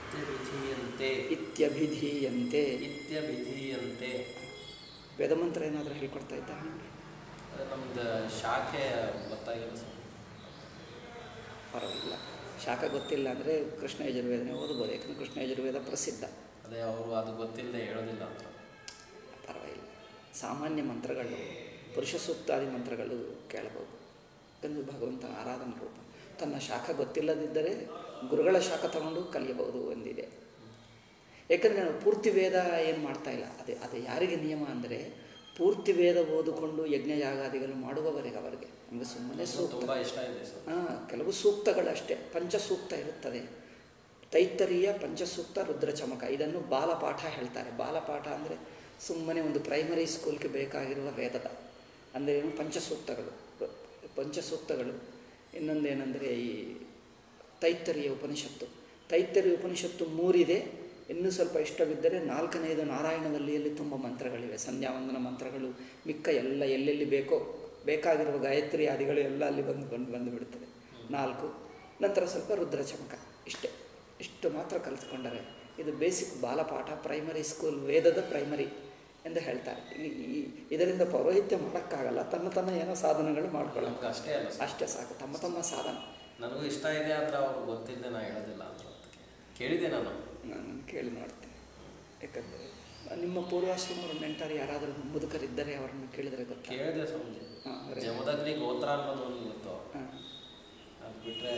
ಇತ್ಯಭಿಧೀಯಂತೆ ಇತ್ಯಭಿಧೀಯಂತೆ ಇತ್ಯಭಿಧೀಯಂತೆ ವೇದಮಂತ್ರ ಏನಾದರೂ ಹೇಳ್ಕೊಡ್ತಾ ಇದ್ದಾರೆ ನಿಮಗೆ ಅದು ನಮ್ದು ಶಾಖೆ ಗೊತ್ತಾಗಿಲ್ಲ ಸರ್ ಪರವಾಗಿಲ್ಲ ಶಾಖ ಗೊತ್ತಿಲ್ಲ ಅಂದರೆ ಕೃಷ್ಣ ಯಜುರ್ವೇದನೆ ಓದ್ಬೋದು ಯಾಕಂದರೆ ಕೃಷ್ಣ ಯಜುರ್ವೇದ ಪ್ರಸಿದ್ಧ ಅದೇ ಅವರು ಅದು ಗೊತ್ತಿಲ್ಲದೆ ಹೇಳೋದಿಲ್ಲ ಅಂತ ಪರವಾಗಿಲ್ಲ ಸಾಮಾನ್ಯ ಮಂತ್ರಗಳು ಪುರುಷ ಸೂಕ್ತಾದಿ ಮಂತ್ರಗಳು ಕೇಳಬಹುದು ಯಾಕಂದರೆ ಭಗವಂತನ ಆರಾಧನಾ ರೂಪ ತನ್ನ ಶಾಖ ಗೊತ್ತಿಲ್ಲದಿದ್ದರೆ ಗುರುಗಳ ಶಾಖ ತಗೊಂಡು ಕಲಿಯಬಹುದು ಎಂದಿದೆ ಯಾಕಂದರೆ ನಾವು ಪೂರ್ತಿ ವೇದ ಏನು ಮಾಡ್ತಾ ಇಲ್ಲ ಅದೇ ಅದೇ ಯಾರಿಗೆ ನಿಯಮ ಅಂದರೆ ಪೂರ್ತಿ ವೇದ ಓದಿಕೊಂಡು ಯಜ್ಞ ಯಾಗಾದಿಗಳು ಮಾಡುವವರೆಗೆ ಅವರಿಗೆ ನಮಗೆ ಸುಮ್ಮನೆ ಸೂಕ್ತ ತುಂಬ ಇಷ್ಟ ಇದೆ ಸರ್ ಹಾಂ ಕೆಲವು ಸೂಕ್ತಗಳಷ್ಟೇ ಪಂಚಸೂಕ್ತ ಇರುತ್ತದೆ ತೈತ್ತರೀಯ ಪಂಚಸೂಕ್ತ ರುದ್ರಚಮಕ ಇದನ್ನು ಬಾಲಪಾಠ ಹೇಳ್ತಾರೆ ಬಾಲಪಾಠ ಅಂದರೆ ಸುಮ್ಮನೆ ಒಂದು ಪ್ರೈಮರಿ ಸ್ಕೂಲ್ಗೆ ಬೇಕಾಗಿರುವ ವೇದದ ಅಂದರೆ ಏನು ಪಂಚಸೂಕ್ತಗಳು ಪಂಚಸೂಕ್ತಗಳು ಇನ್ನೊಂದೇನೆಂದರೆ ಈ ತೈತ್ತರೀಯ ಉಪನಿಷತ್ತು ತೈತ್ತರೀಯ ಉಪನಿಷತ್ತು ಮೂರಿದೆ ಇನ್ನೂ ಸ್ವಲ್ಪ ಇಷ್ಟವಿದ್ದರೆ ನಾಲ್ಕನೆಯದು ನಾರಾಯಣವಲ್ಲಿಯಲ್ಲಿ ತುಂಬ ಮಂತ್ರಗಳಿವೆ ಸಂಧ್ಯಾವಂದನ ಮಂತ್ರಗಳು ಮಿಕ್ಕ ಎಲ್ಲ ಎಲ್ಲೆಲ್ಲಿ ಬೇಕೋ ಬೇಕಾಗಿರುವ ಗಾಯತ್ರಿ ಆದಿಗಳು ಎಲ್ಲ ಅಲ್ಲಿ ಬಂದು ಬಂದು ಬಂದು ಬಿಡುತ್ತದೆ ನಾಲ್ಕು ನಂತರ ಸ್ವಲ್ಪ ರುದ್ರಚಮಕ ಇಷ್ಟೇ ಇಷ್ಟು ಮಾತ್ರ ಕಲಿತ್ಕೊಂಡರೆ ಇದು ಬೇಸಿಕ್ ಬಾಲಪಾಠ ಪ್ರೈಮರಿ ಸ್ಕೂಲ್ ವೇದದ ಪ್ರೈಮರಿ ಎಂದು ಹೇಳ್ತಾರೆ ಈ ಈ- ಇದರಿಂದ ಪೌರೋಹಿತ್ಯ ಮಾಡೋಕ್ಕಾಗಲ್ಲ ತನ್ನ ತನ್ನ ಏನೋ ಸಾಧನಗಳು ಮಾಡ್ಕೊಳ್ಳೋದು ನಮ್ಗೆ ಅಷ್ಟೇ ಅಲ್ಲ ಸರ್ ಅಷ್ಟೇ ಸಾಕು ತಮ್ಮ ತಮ್ಮ ಸಾಧನ ನನಗೂ ಇಷ್ಟ ಇದೆ ಆದರೆ ಅವ್ರು ಗೊತ್ತಿಲ್ಲದೆ ನಾ ಹೇಳೋದಿಲ್ಲ ಅಂತ ಅದಕ್ಕೆ ಕೇಳಿದೆ ನಾನು ನಾನು ಕೇಳಿ ನೋಡ್ತೇನೆ ಯಾಕಂದರೆ ನಿಮ್ಮ ಪೂರ್ವಾಶ್ರಮರು ನೆಂಟರು ಯಾರಾದರೂ ಮುದುಕರಿದ್ದರೆ ಅವರನ್ನು ಕೇಳಿದರೆ ಗೊತ್ತಾ ಕೇಳಿದೆ ಸ್ವಾಮೀಜಿ ಹಾಂ ಅವರೇ ಜಮದಗ್ನಿ ಗೋತ್ರ ಅನ್ನೋದು ಒಂದು ಗೊತ್ತು ಹಾಂ ಅದು ಬಿಟ್ಟರೆ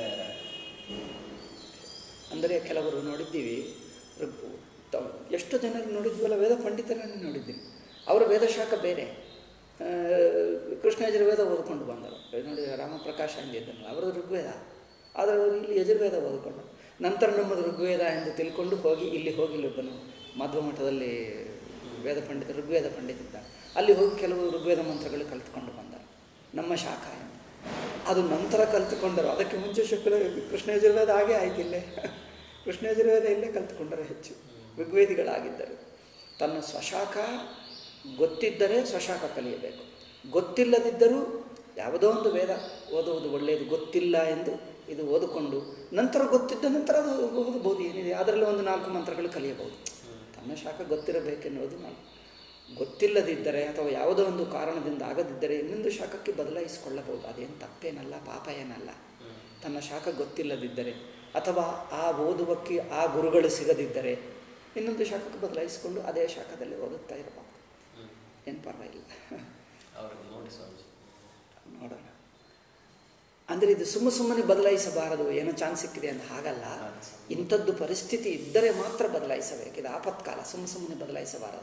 ಅಂದರೆ ಕೆಲವರು ನೋಡಿದ್ದೀವಿ ಋಗ್- ತ- ಎಷ್ಟು ಜನರು ನೋಡಿದ್ವಲ್ಲ ವೇದ ಪಂಡಿತರನ್ನು ನೋಡಿದ್ದೀನಿ ಅವರ ವೇದಶಾಖ ಬೇರೆ ಆ, ಕೃಷ್ಣ ಯಜುರ್ವೇದ ಓದ್ಕೊಂಡು ಬಂದರು ನೋಡಿ ರಾಮಪ್ರಕಾಶ ಅಂದಿದ್ದನಲ್ಲ ಅವರದ್ದು ಋಗ್ವೇದ ಆದರೆ ಅವರು ಇಲ್ಲಿ ಯಜುರ್ವೇದ ಓದ್ಕೊಂಡು ನಂತರ ನಮ್ಮದು ಋಗ್ವೇದ ಎಂದು ತಿಳ್ಕೊಂಡು ಹೋಗಿ ಇಲ್ಲಿ ಹೋಗಿ ಇಲ್ಲೊಬ್ಬನು ಮಧ್ವ ಮಠದಲ್ಲಿ ವೇದ ಪಂಡಿತ ಋಗ್ವೇದ ಪಂಡಿತ ಇದ್ದ ಅಲ್ಲಿ ಹೋಗಿ ಕೆಲವು ಋಗ್ವೇದ ಮಂತ್ರಗಳು ಕಲಿತ್ಕೊಂಡು ಬಂದರು ನಮ್ಮ ಶಾಖ ಎಂದು ಅದು ನಂತರ ಕಲಿತುಕೊಂಡರು ಅದಕ್ಕೆ ಮುಂಚೆ ಶುಕ್ಲ ಕೃಷ್ಣ ಯಜುರ್ವೇದ ಹಾಗೆ ಆಯ್ತಿಲ್ಲೇ ಕೃಷ್ಣ ಯಜುರ್ವೇದ ಇಲ್ಲೇ ಕಲಿತುಕೊಂಡರು ಹೆಚ್ಚು ಋಗ್ವೇದಿಗಳಾಗಿದ್ದರು ತನ್ನ ಸ್ವಶಾಖ ಗೊತ್ತಿದ್ದರೆ ಸ್ವಶಾಖ ಕಲಿಯಬೇಕು ಗೊತ್ತಿಲ್ಲದಿದ್ದರೂ ಯಾವುದೋ ಒಂದು ವೇದ ಓದುವುದು ಒಳ್ಳೆಯದು ಗೊತ್ತಿಲ್ಲ ಎಂದು ಇದು ಓದಿಕೊಂಡು ನಂತರ ಗೊತ್ತಿದ್ದ ನಂತರ ಅದು ಓದಬಹುದು ಏನಿದೆ ಅದರಲ್ಲಿ ಒಂದು ನಾಲ್ಕು ಮಂತ್ರಗಳು ಕಲಿಯಬಹುದು ತನ್ನ ಶಾಖ ಗೊತ್ತಿರಬೇಕೆನ್ನುವುದು ನಾನು ಗೊತ್ತಿಲ್ಲದಿದ್ದರೆ ಅಥವಾ ಯಾವುದೋ ಒಂದು ಕಾರಣದಿಂದ ಆಗದಿದ್ದರೆ ಇನ್ನೊಂದು ಶಾಖಕ್ಕೆ ಬದಲಾಯಿಸಿಕೊಳ್ಳಬಹುದು ಅದೇನು ತಪ್ಪೇನಲ್ಲ ಪಾಪ ಏನಲ್ಲ ತನ್ನ ಶಾಖ ಗೊತ್ತಿಲ್ಲದಿದ್ದರೆ ಅಥವಾ ಆ ಓದುವಕ್ಕೆ ಆ ಗುರುಗಳು ಸಿಗದಿದ್ದರೆ ಇನ್ನೊಂದು ಶಾಖಕ್ಕೆ ಬದಲಾಯಿಸಿಕೊಂಡು ಅದೇ ಶಾಖದಲ್ಲಿ ಓದುತ್ತಾ ಇರಬಹುದು ಏನು ಪರವಾಗಿಲ್ಲ ಅವ್ರಿಗೆ ನೋಡಿ ಸ್ವಾಮೀಜಿ ನೋಡೋಣ ಅಂದರೆ ಇದು ಸುಮ್ಮ ಸುಮ್ಮನೆ ಬದಲಾಯಿಸಬಾರದು ಏನೋ ಚಾನ್ಸ್ ಸಿಕ್ಕಿದೆ ಅಂತ ಹಾಗಲ್ಲ ಇಂಥದ್ದು ಪರಿಸ್ಥಿತಿ ಇದ್ದರೆ ಮಾತ್ರ ಬದಲಾಯಿಸಬೇಕು ಇದು ಆಪತ್ಕಾಲ ಸುಮ್ಮ ಸುಮ್ಮನೆ ಬದಲಾಯಿಸಬಾರದು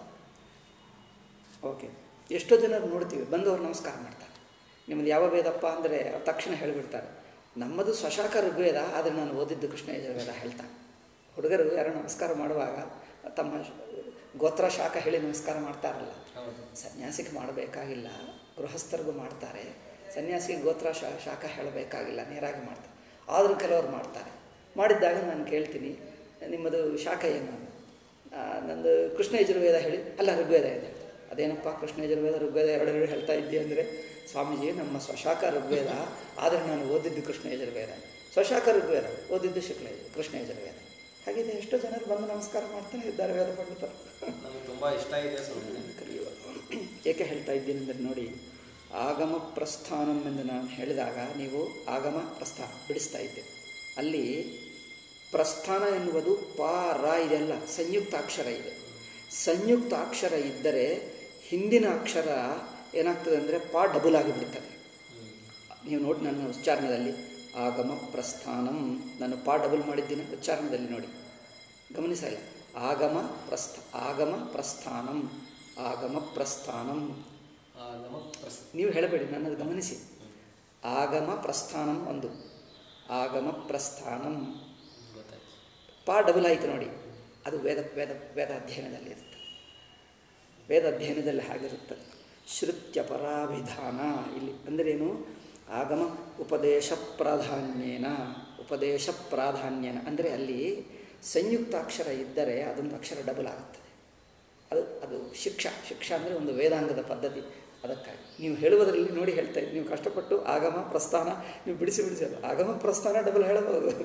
ಓಕೆ ಎಷ್ಟೋ ಜನರು ನೋಡ್ತೀವಿ ಬಂದವರು ನಮಸ್ಕಾರ ಮಾಡ್ತಾರೆ ನಿಮ್ಮದು ಯಾವ ವೇದಪ್ಪ ಅಂದರೆ ತಕ್ಷಣ ಹೇಳಿಬಿಡ್ತಾರೆ ನಮ್ಮದು ಸ್ವಶಾಖ ಋಗ್ವೇದ ಆದರೆ ನಾನು ಓದಿದ್ದು ಕೃಷ್ಣ ಯಜುರ್ವೇದ ಹೇಳ್ತಾನೆ ಹುಡುಗರು ಯಾರೋ ನಮಸ್ಕಾರ ಮಾಡುವಾಗ ತಮ್ಮ ಗೋತ್ರ ಶಾಖ ಹೇಳಿ ನಮಸ್ಕಾರ ಮಾಡ್ತಾರಲ್ಲ ಹೌದು ಸನ್ಯಾಸಿಗೆ ಮಾಡಬೇಕಾಗಿಲ್ಲ ಗೃಹಸ್ಥರಿಗೂ ಮಾಡ್ತಾರೆ ಸನ್ಯಾಸಿಗೆ ಗೋತ್ರ ಶಾ ಶಾಖ ಹೇಳಬೇಕಾಗಿಲ್ಲ ನೇರಾಗಿ ಮಾಡ್ತಾರೆ ಆದರೂ ಕೆಲವರು ಮಾಡ್ತಾರೆ ಮಾಡಿದ್ದಾಗ ನಾನು ಕೇಳ್ತೀನಿ ನಿಮ್ಮದು ಶಾಖ ಏನು ಅಂತ. ಆ, ನಂದು ಕೃಷ್ಣ ಯಜುರ್ವೇದ ಹೇಳಿ ಅಲ್ಲ ಋಗ್ವೇದ ಇದೆ ಅದೇನಪ್ಪ ಕೃಷ್ಣ ಯಜುರ್ವೇದ ಋಗ್ವೇದ ಎರಡೆರಡು ಹೇಳ್ತಾ ಇದ್ದೀಯ ಅಂದರೆ ಸ್ವಾಮೀಜಿ ನಮ್ಮ ಸ್ವಶಾಖ ಋಗ್ವೇದ ಆದರೆ ನಾನು ಓದಿದ್ದು ಕೃಷ್ಣ ಯಜುರ್ವೇದ ಸ್ವಶಾಖ ಋಗ್ವೇದ ಓದಿದ್ದು ಶುಕ್ಲ ಯಜು- ಕೃಷ್ಣ ಯಜುರ್ವೇದ ಹಾಗಿದೆ ಎಷ್ಟೋ ಜನರು ಬಂದು ನಮಸ್ಕಾರ ಮಾಡ್ತಾನೆ ಇದ್ದಾರೆ ವೇದ ಪಂಡಿತರು ನಮಗೆ ತುಂಬ ಇಷ್ಟ ಇದೆ ಸ್ವಾಮೀಜಿ ಕಲಿಯುವ ಏಕೆ ಹೇಳ್ತಾ ಇದ್ದೀನಿ ಅಂದರೆ ನೋಡಿ ಆಗಮ ಪ್ರಸ್ಥಾನಂ ಎಂದು ನಾನು ಹೇಳಿದಾಗ ನೀವು ಆಗಮ ಪ್ರಸ್ಥಾನ ಬಿಡಿಸ್ತಾ ಇದ್ದೆ ಅಲ್ಲಿ ಪ್ರಸ್ಥಾನ ಎನ್ನುವುದು ಪ ರ ಇದೆಲ್ಲ ಸಂಯುಕ್ತ ಅಕ್ಷರ ಇದೆ ಸಂಯುಕ್ತ ಅಕ್ಷರ ಇದ್ದರೆ ಹಿಂದಿನ ಅಕ್ಷರ ಏನಾಗ್ತದೆ ಅಂದರೆ ಪ ಡಬಲ್ ಆಗಿಬಿಡ್ತದೆ ನೀವು ನೋಡಿ ನನ್ನ ಉಚ್ಚಾರಣದಲ್ಲಿ ಆಗಮ ಪ್ರಸ್ಥಾನಂ ನಾನು ಪಾ ಡಬಲ್ ಮಾಡಿದ್ದೀನಿ ಉಚ್ಚಾರಣದಲ್ಲಿ ನೋಡಿ ಗಮನಿಸ ಇಲ್ಲ ಆಗಮ ಪ್ರಸ್ಥ ಆಗಮ ಪ್ರಸ್ಥಾನಂ ಆಗಮ ಪ್ರಸ್ಥಾನಂ ಆಗಮ ಪ್ರಸ್ ನೀವು ಹೇಳಬೇಡಿ ನನ್ನದು ಗಮನಿಸಿ ಆಗಮ ಪ್ರಸ್ಥಾನಂ ಒಂದು ಆಗಮ ಪ್ರಸ್ಥಾನಂ ಗೊತ್ತಾಯ್ತು ಪಾ ಡಬಲ್ ಆಯಿತು ನೋಡಿ ಅದು ವೇದ ವೇದ ವೇದ ಅಧ್ಯಯನದಲ್ಲಿ ಇರುತ್ತೆ ವೇದ ಅಧ್ಯಯನದಲ್ಲಿ ಹಾಗಿರುತ್ತದೆ ಶ್ರುತ್ಯ ಪರಾಭಿಧಾನ ಇಲ್ಲಿ ಅಂದ್ರೇನು ಆಗಮ ಉಪದೇಶ ಪ್ರಾಧಾನ್ಯೇನ ಉಪದೇಶ ಪ್ರಾಧಾನ್ಯನ ಅಂದರೆ ಅಲ್ಲಿ ಸಂಯುಕ್ತ ಅಕ್ಷರ ಇದ್ದರೆ ಅದೊಂದು ಅಕ್ಷರ ಡಬಲ್ ಆಗುತ್ತದೆ ಅದು ಅದು ಶಿಕ್ಷಾ ಶಿಕ್ಷಾ ಅಂದರೆ ಒಂದು ವೇದಾಂಗದ ಪದ್ಧತಿ ಅದಕ್ಕಾಗಿ ನೀವು ಹೇಳುವುದರಲ್ಲಿ ನೋಡಿ ಹೇಳ್ತಾ ಇದ್ದೀವಿ ನೀವು ಕಷ್ಟಪಟ್ಟು ಆಗಮ ಪ್ರಸ್ಥಾನ ನೀವು ಬಿಡಿಸಿ ಬಿಡಿಸಿ ಅದು ಆಗಮ ಪ್ರಸ್ಥಾನ ಡಬಲ್ ಹೇಳಬಹುದು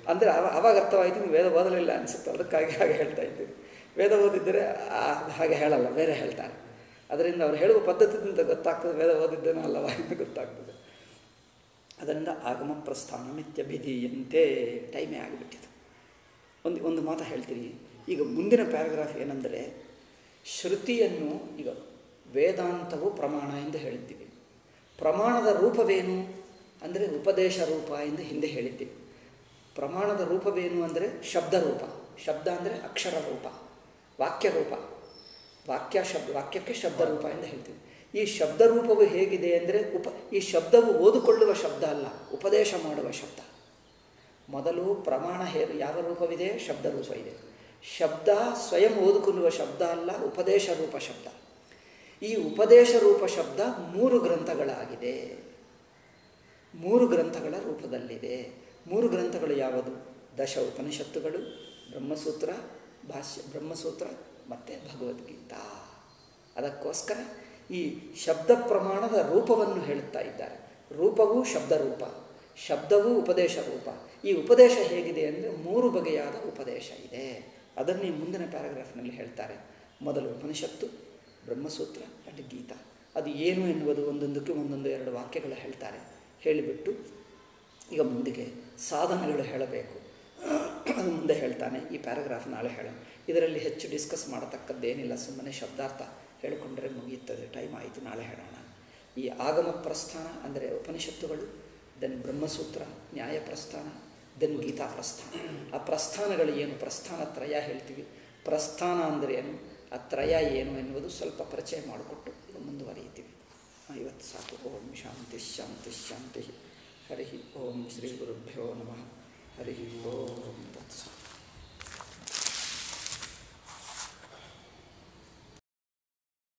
ಅಂದರೆ ಅವ ಅವಾಗ ಅರ್ಥವಾಯಿತು ನೀವು ವೇದ ಓದಲಿಲ್ಲ ಅನಿಸುತ್ತೆ ಅದಕ್ಕಾಗಿ ಹಾಗೆ ಹೇಳ್ತಾ ಇದ್ದೀವಿ ವೇದ ಓದಿದ್ದರೆ ಆ- ಹಾಗೆ ಹೇಳಲ್ಲ ಬೇರೆ ಹೇಳ್ತಾರೆ ಅದರಿಂದ ಅವ್ರು ಹೇಳುವ ಪದ್ಧತಿಯಿಂದ ಗೊತ್ತಾಗ್ತದೆ ವೇದ ಓದಿದ್ದೇನೋ ಅಲ್ಲವಾ ಎಂದು ಗೊತ್ತಾಗ್ತದೆ ಅದರಿಂದ ಆಗಮ ಪ್ರಸ್ಥಾನ ಮಿತ್ಯಭಿಧೀಯಂತೆ ಟೈಮೇ ಆಗಿಬಿಟ್ಟಿತು ಒಂದು ಒಂದು ಮಾತು ಹೇಳ್ತೀನಿ ಈಗ ಮುಂದಿನ ಪ್ಯಾರಾಗ್ರಾಫ್ ಏನಂದರೆ ಶ್ರುತಿಯನ್ನು ಈಗ ವೇದಾಂತವು ಪ್ರಮಾಣ ಎಂದು ಹೇಳಿದ್ದೀವಿ ಪ್ರಮಾಣದ ರೂಪವೇನು ಅಂದರೆ ಉಪದೇಶ ರೂಪ ಎಂದು ಹಿಂದೆ ಹೇಳಿದ್ದೀವಿ ಪ್ರಮಾಣದ ರೂಪವೇನು ಅಂದರೆ ಶಬ್ದ ರೂಪ ಶಬ್ದ ಅಂದರೆ ಅಕ್ಷರ ರೂಪ ವಾಕ್ಯ ರೂಪ ವಾಕ್ಯ ಶಬ್ದ ವಾಕ್ಯಕ್ಕೆ ಶಬ್ದ ರೂಪ ಎಂದು ಹೇಳ್ತೀವಿ ಈ ಶಬ್ದ ರೂಪವು ಹೇಗಿದೆ ಅಂದರೆ ಉಪ ಈ ಶಬ್ದವು ಓದಿಕೊಳ್ಳುವ ಶಬ್ದ ಅಲ್ಲ ಉಪದೇಶ ಮಾಡುವ ಶಬ್ದ ಮೊದಲು ಪ್ರಮಾಣ ಹೇ ಯಾವ ರೂಪವಿದೆ ಶಬ್ದ ರೂಪ ಇದೆ ಶಬ್ದ ಸ್ವಯಂ ಓದಿಕೊಳ್ಳುವ ಶಬ್ದ ಅಲ್ಲ ಉಪದೇಶ ರೂಪ ಶಬ್ದ ಈ ಉಪದೇಶ ರೂಪ ಶಬ್ದ ಮೂರು ಗ್ರಂಥಗಳಾಗಿದೆ ಮೂರು ಗ್ರಂಥಗಳ ರೂಪದಲ್ಲಿದೆ ಮೂರು ಗ್ರಂಥಗಳು ಯಾವುದು ದಶ ಉಪನಿಷತ್ತುಗಳು ಬ್ರಹ್ಮಸೂತ್ರ ಭಾಷ್ಯ ಬ್ರಹ್ಮಸೂತ್ರ ಮತ್ತು ಭಗವದ್ಗೀತಾ ಅದಕ್ಕೋಸ್ಕರ ಈ ಶಬ್ದ ಪ್ರಮಾಣದ ರೂಪವನ್ನು ಹೇಳುತ್ತಾ ಇದ್ದಾರೆ ರೂಪವೂ ಶಬ್ದ ರೂಪ ಶಬ್ದವೂ ಉಪದೇಶ ರೂಪ ಈ ಉಪದೇಶ ಹೇಗಿದೆ ಅಂದರೆ ಮೂರು ಬಗೆಯಾದ ಉಪದೇಶ ಇದೆ ಅದನ್ನೇ ಮುಂದಿನ ಪ್ಯಾರಾಗ್ರಾಫ್ನಲ್ಲಿ ಹೇಳ್ತಾರೆ ಮೊದಲು ಉಪನಿಷತ್ತು ಬ್ರಹ್ಮಸೂತ್ರ ಮತ್ತು ಗೀತಾ ಅದು ಏನು ಎನ್ನುವುದು ಒಂದೊಂದಕ್ಕೆ ಒಂದೊಂದು ಎರಡು ವಾಕ್ಯಗಳು ಹೇಳ್ತಾರೆ ಹೇಳಿಬಿಟ್ಟು ಈಗ ಮುಂದಿಗೆ ಸಾಧನಗಳು ಹೇಳಬೇಕು ಅದು ಮುಂದೆ ಹೇಳ್ತಾನೆ ಈ ಪ್ಯಾರಾಗ್ರಾಫ್ ನಾಳೆ ಹೇಳೋಣ ಇದರಲ್ಲಿ ಹೆಚ್ಚು ಡಿಸ್ಕಸ್ ಮಾಡತಕ್ಕದ್ದೇನಿಲ್ಲ ಸುಮ್ಮನೆ ಶಬ್ದಾರ್ಥ ಹೇಳಿಕೊಂಡರೆ ಮುಗಿಯುತ್ತದೆ ಟೈಮ್ ಆಯಿತು ನಾಳೆ ಹೇಳೋಣ ಈ ಆಗಮ ಪ್ರಸ್ಥಾನ ಅಂದರೆ ಉಪನಿಷತ್ತುಗಳು ದೆನ್ ಬ್ರಹ್ಮಸೂತ್ರ ನ್ಯಾಯ ಪ್ರಸ್ಥಾನ ದೆನ್ ಗೀತಾ ಪ್ರಸ್ಥಾನ ಆ ಪ್ರಸ್ಥಾನಗಳು ಏನು ಪ್ರಸ್ಥಾನ ತ್ರಯ ಹೇಳ್ತೀವಿ ಪ್ರಸ್ಥಾನ ಅಂದರೆ ಏನು ಆ ತ್ರಯ ಏನು ಎನ್ನುವುದು ಸ್ವಲ್ಪ ಪರಿಚಯ ಮಾಡಿಕೊಟ್ಟು ಮುಂದುವರಿಯುತ್ತೀವಿ ಆ, ಇವತ್ತು ಸಾಕು ಓಂ ಶಾಂತಿ ಶಾಂತಿ ಶಾಂತಿ ಹರಿ ಓಂ ಶ್ರೀ ಗುರುಭ್ಯೋ ನಮಃ ಹರಿ